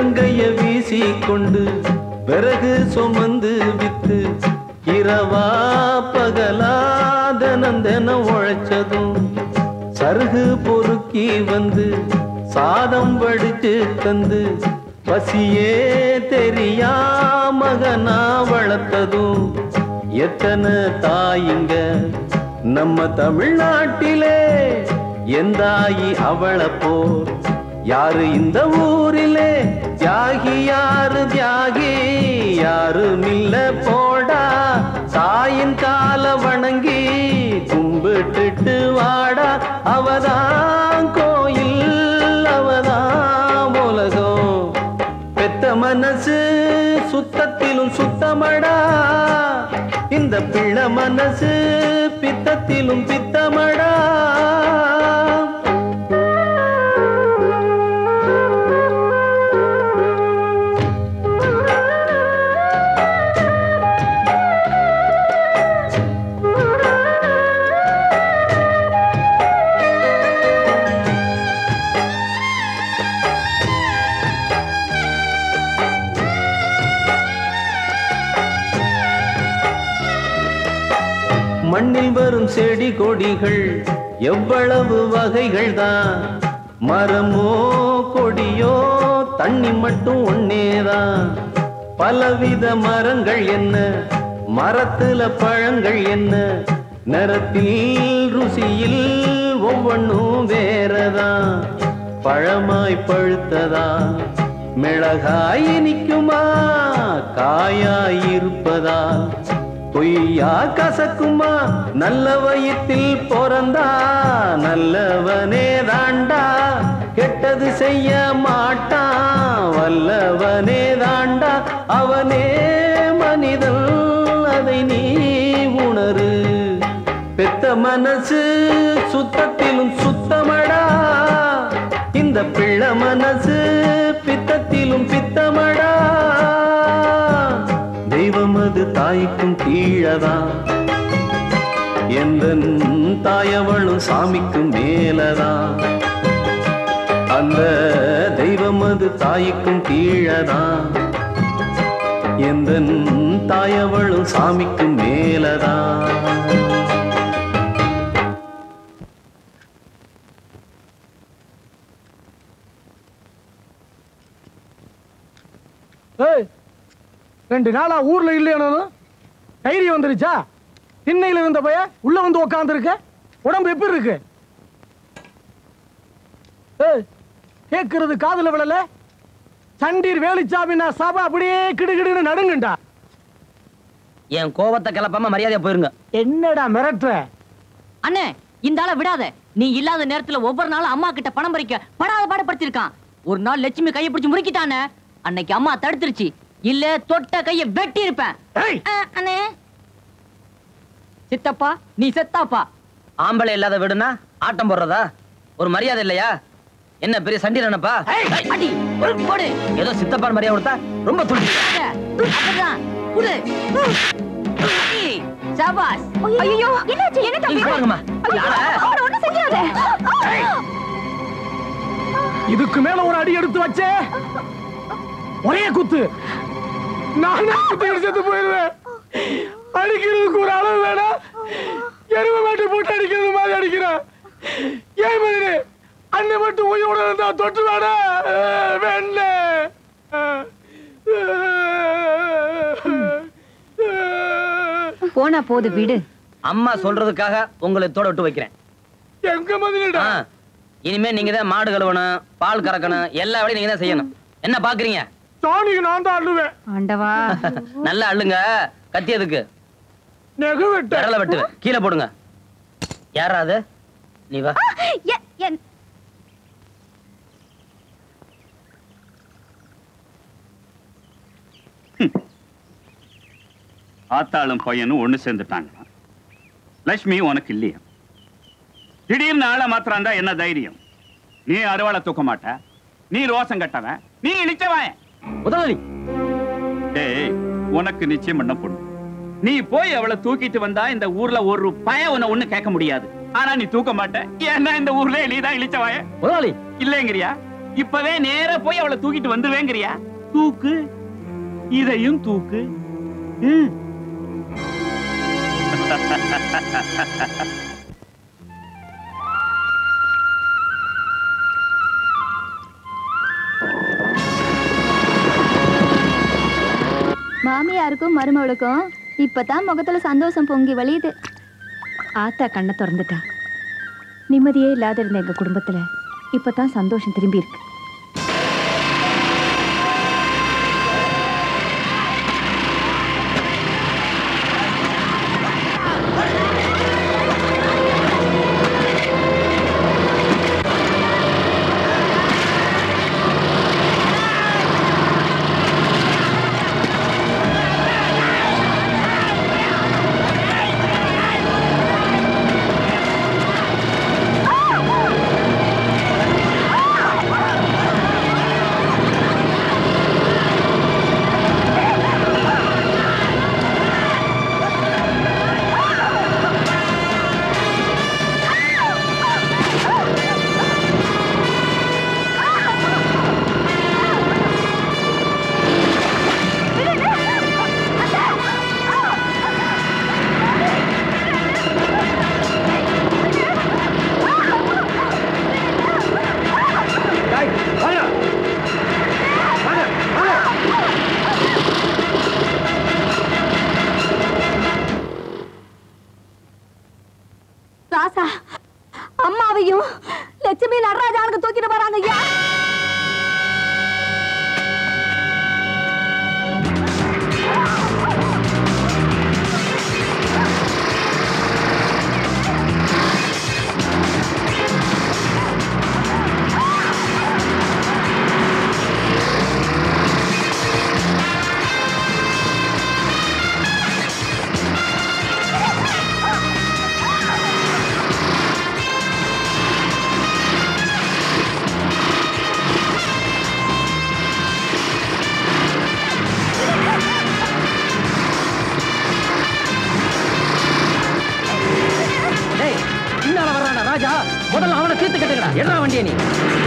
வெங்கைய வீசி கொண்டு விறகு சுமந்து வித்து இரவா பகலா தினம் தினம் உழைச்சதும் சருகு பொறுக்கி வந்து சாதம் வடிச்சு தந்து பசியே தெரியா மகனா வளர்த்ததும் எத்தனை தாயிங்க நம்ம தமிழ்நாட்டிலே எந்தாயி அவளை போர் யாரு இந்த ஊரிலே தியாகி யாரு தியாகி யாரு மில்ல போடா தாயின் கால வணங்கி கும்பிட்டுட்டு வாடா அவதான் கோயில் அவதான் உலகம் பெத்த மனசு சுத்தத்திலும் சுத்தமடா இந்த பிள்ளை மனசு பித்தத்திலும் பித்தமடா மண்ணில் வரும் செடி கொடிகள் எவ்வளவு வகைகள் தான் மரமோ கொடியோ தண்ணி மட்டும் ஒன்னேதான் பலவித மரங்கள் என்ன மரத்துல பழங்கள் என்ன நிறத்தில் ருசியில் ஒவ்வொன்றும் வேறதான் பழமாய் பழுத்ததா மிளகாய் இனிக்குமா காயாய் இருப்பதா பொய்யா கசக்குமா நல்ல வயிற்றில் பிறந்தா நல்லவனே தாண்டா கெட்டது செய்ய மாட்டான் வல்லவனே தாண்டா அவனே மனிதன் அதை நீ உணரு பெத்த மனசு சுத்தத்திலும் சுத்தமடா இந்த பிள்ளை மனசு பித்தத்திலும் பித்தமடா தெய்வம் அது தாய்க்கும் கீழதான் எந்த தாயவளும் சாமிக்கும் மேலதான் அந்த தெய்வம் அது தாய்க்கும் கீழதான் எந்த தாயவளும் சாமிக்கும் மேலதான் ஏய் ரெண்டு நாளா ஊர்ல இல்லையானு தைரியம் வந்துருச்சா திண்ணையில இருந்த பைய உள்ள வந்து உக்காந்து இருக்க உடம்பு எப்படி இருக்கு ஏய் கேக்குறது காதுல விழல சண்டீர் வேலிச்சாமின்னா சபை அப்படியே கிடுகிடுன்னு நடுங்குண்டா என் கோவத்தை கிளப்பாம மரியாதையா போயிருங்க என்னடா மிரட்டுற அண்ணே இந்த ஆளை விடாத நீ இல்லாத நேரத்துல ஒவ்வொரு நாளும் அம்மா கிட்ட பணம் பறிக்க படாத பாடுபடுத்திருக்கான் ஒரு நாள் லட்சுமி கையை பிடிச்சு முறுக்கிட்டானே அன்னைக்கு அம்மா தடுத்துருச்சு இல்ல தொட்ட கைய வெட்டி இருப்பேன் ஆ, அண்ணே சித்தப்பா நீ செத்தாப்பா ஆம்பளை இல்லாத வீடுனா ஆட்டம் போடுறதா ஒரு மரியாதை இல்லையா என்ன பெரிய சண்டி நினைப்பா அடி ஒரு போடு ஏதோ சித்தப்பான் மரியாதை கொடுத்தா ரொம்ப துள்ளி அப்படிதான் குடு அடி, சபாஸ் ஐயோ என்னாச்சு என்ன தம்பி இங்க பாருங்கம்மா. ஐயோ, அவனை ஒண்ணும் செஞ்சிடாத இதுக்கு மேல ஒரு அடி எடுத்து வச்சே ஒரே குத்து நானே குத்தி அடிச்சது போயிருவேன் அடிக்கிறதுக்கு ஒரு அளவு வேணாம் எருமை மாட்டை போட்டு அடிக்கிறது மாதிரி அடிக்கிறான் ஏன் மதினே அண்ணன் மட்டும் உயிரோட இருந்தா தொட்டு வேணா வேண்ட போனா போது விடு அம்மா சொல்றதுக்காக உங்களை தோட விட்டு வைக்கிறேன் எங்க மதினடா ஆ, இனிமே நீங்க தான் மாடு கழுவணும் பால் கறக்கணும் எல்லா வேலையும் நீங்க தான் செய்யணும் என்ன பாக்குறீங்க தானிக்கு நான் தான் அள்ளுவேன் ஆண்டவா நல்லா அள்ளுங்க கத்தி எதுக்கு நெகு வெட்ட விரல வெட்டுவேன் கீழே போடுங்க யாரா அது நீ வா எ- என்- ஆத்தாளும் பையனும் ஒண்ணு சேர்ந்துட்டாங்களாம் லட்சுமி உனக்கு இல்லையா திடீர்னு ஆளை மாத்திராண்டா என்ன தைரியம் நீ அறுவாளை தூக்க மாட்ட நீ ரோசம் கட்டவன் நீ இழிச்சவன் முதலாளி டேய் உனக்கு நிச்சயம் பண்ண பொண்ணு நீ போய் அவளை தூக்கிட்டு வந்தா இந்த ஊர்ல ஒரு பய உன்னை ஒண்ணு கேட்க முடியாது ஆனா நீ தூக்க மாட்ட ஏன்னா இந்த ஊர்ல நீதான் இழிச்சவாய முதலாளி இல்லைங்கிறியா இப்பவே நேரா போய் அவளை தூக்கிட்டு வந்துருவேங்கிறியா தூக்கு இதையும் தூக்கு ம். மாமியாருக்கும் மருமகளுக்கும் இப்பதான் முகத்துல சந்தோஷம் பொங்கி வழியுது ஆத்தா கண்ணை திறந்துட்டா நிம்மதியே இல்லாத இருந்த எங்க குடும்பத்துல இப்பதான் சந்தோஷம் திரும்பி இருக்கு ராசா அம்மாவையும் லட்சுமி நடராஜானுக்கு தூக்கிட்டு வராங்க ஐயா டேய் பின்னால வர்றான்டா ராஜா முதல்ல அவனை தீர்த்து கட்டுங்கடா என்ன வண்டிய நீ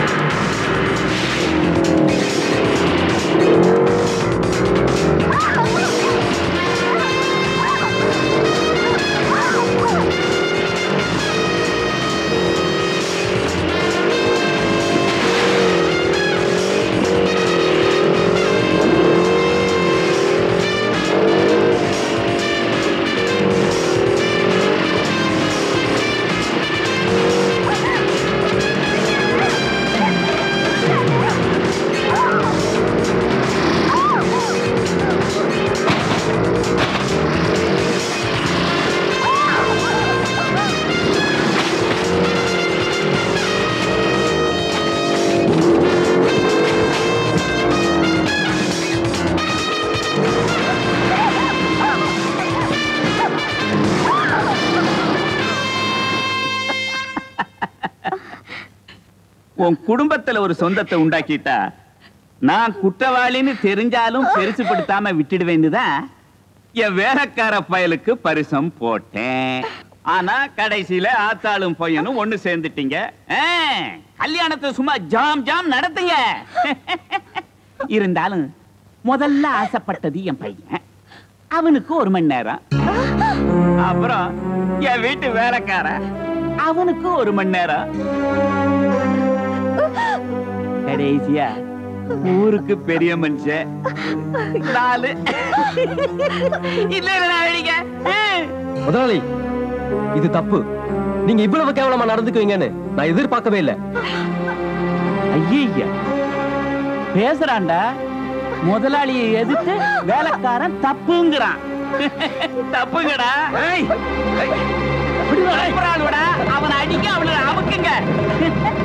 உன் குடும்பத்துல ஒரு சொந்தத்தை உண்டாக்கிட்டா நான் குற்றவாளின்னு தெரிஞ்சாலும் பெருசுப்படுத்தாம விட்டுடுவேன்னுதான் என் வேலைக்கார பயலுக்கு பரிசம் போட்டேன் ஆனா கடைசியில ஆத்தாளும் பையனும் ஒண்ணு சேர்ந்துட்டீங்க ஆ, கல்யாணத்தை சும்மா ஜாம் ஜாம் நடத்துங்க இருந்தாலும் முதல்ல ஆசைப்பட்டது என் பையன் அவனுக்கு ஒரு மணி நேரம் அப்புறம் என் வீட்டு வேலைக்கார அவனுக்கு ஒரு மணி நேரம் கடைசியா ஊருக்கு பெரிய மனுஷன் நாலு இல்ல இல்ல அடிக்க முதலாளி இது தப்பு நீங்க இவ்வளவு கேவலமா நடந்துக்குவீங்கன்னு நான் எதிர்பார்க்கவே இல்லை ஐயா பேசுறான்டா முதலாளியை எதிர்த்து வேலைக்காரன் தப்புங்கிறான் தப்புங்கடா தப்புறாளுடா அவனை அடிக்க அவளை அமுக்குங்க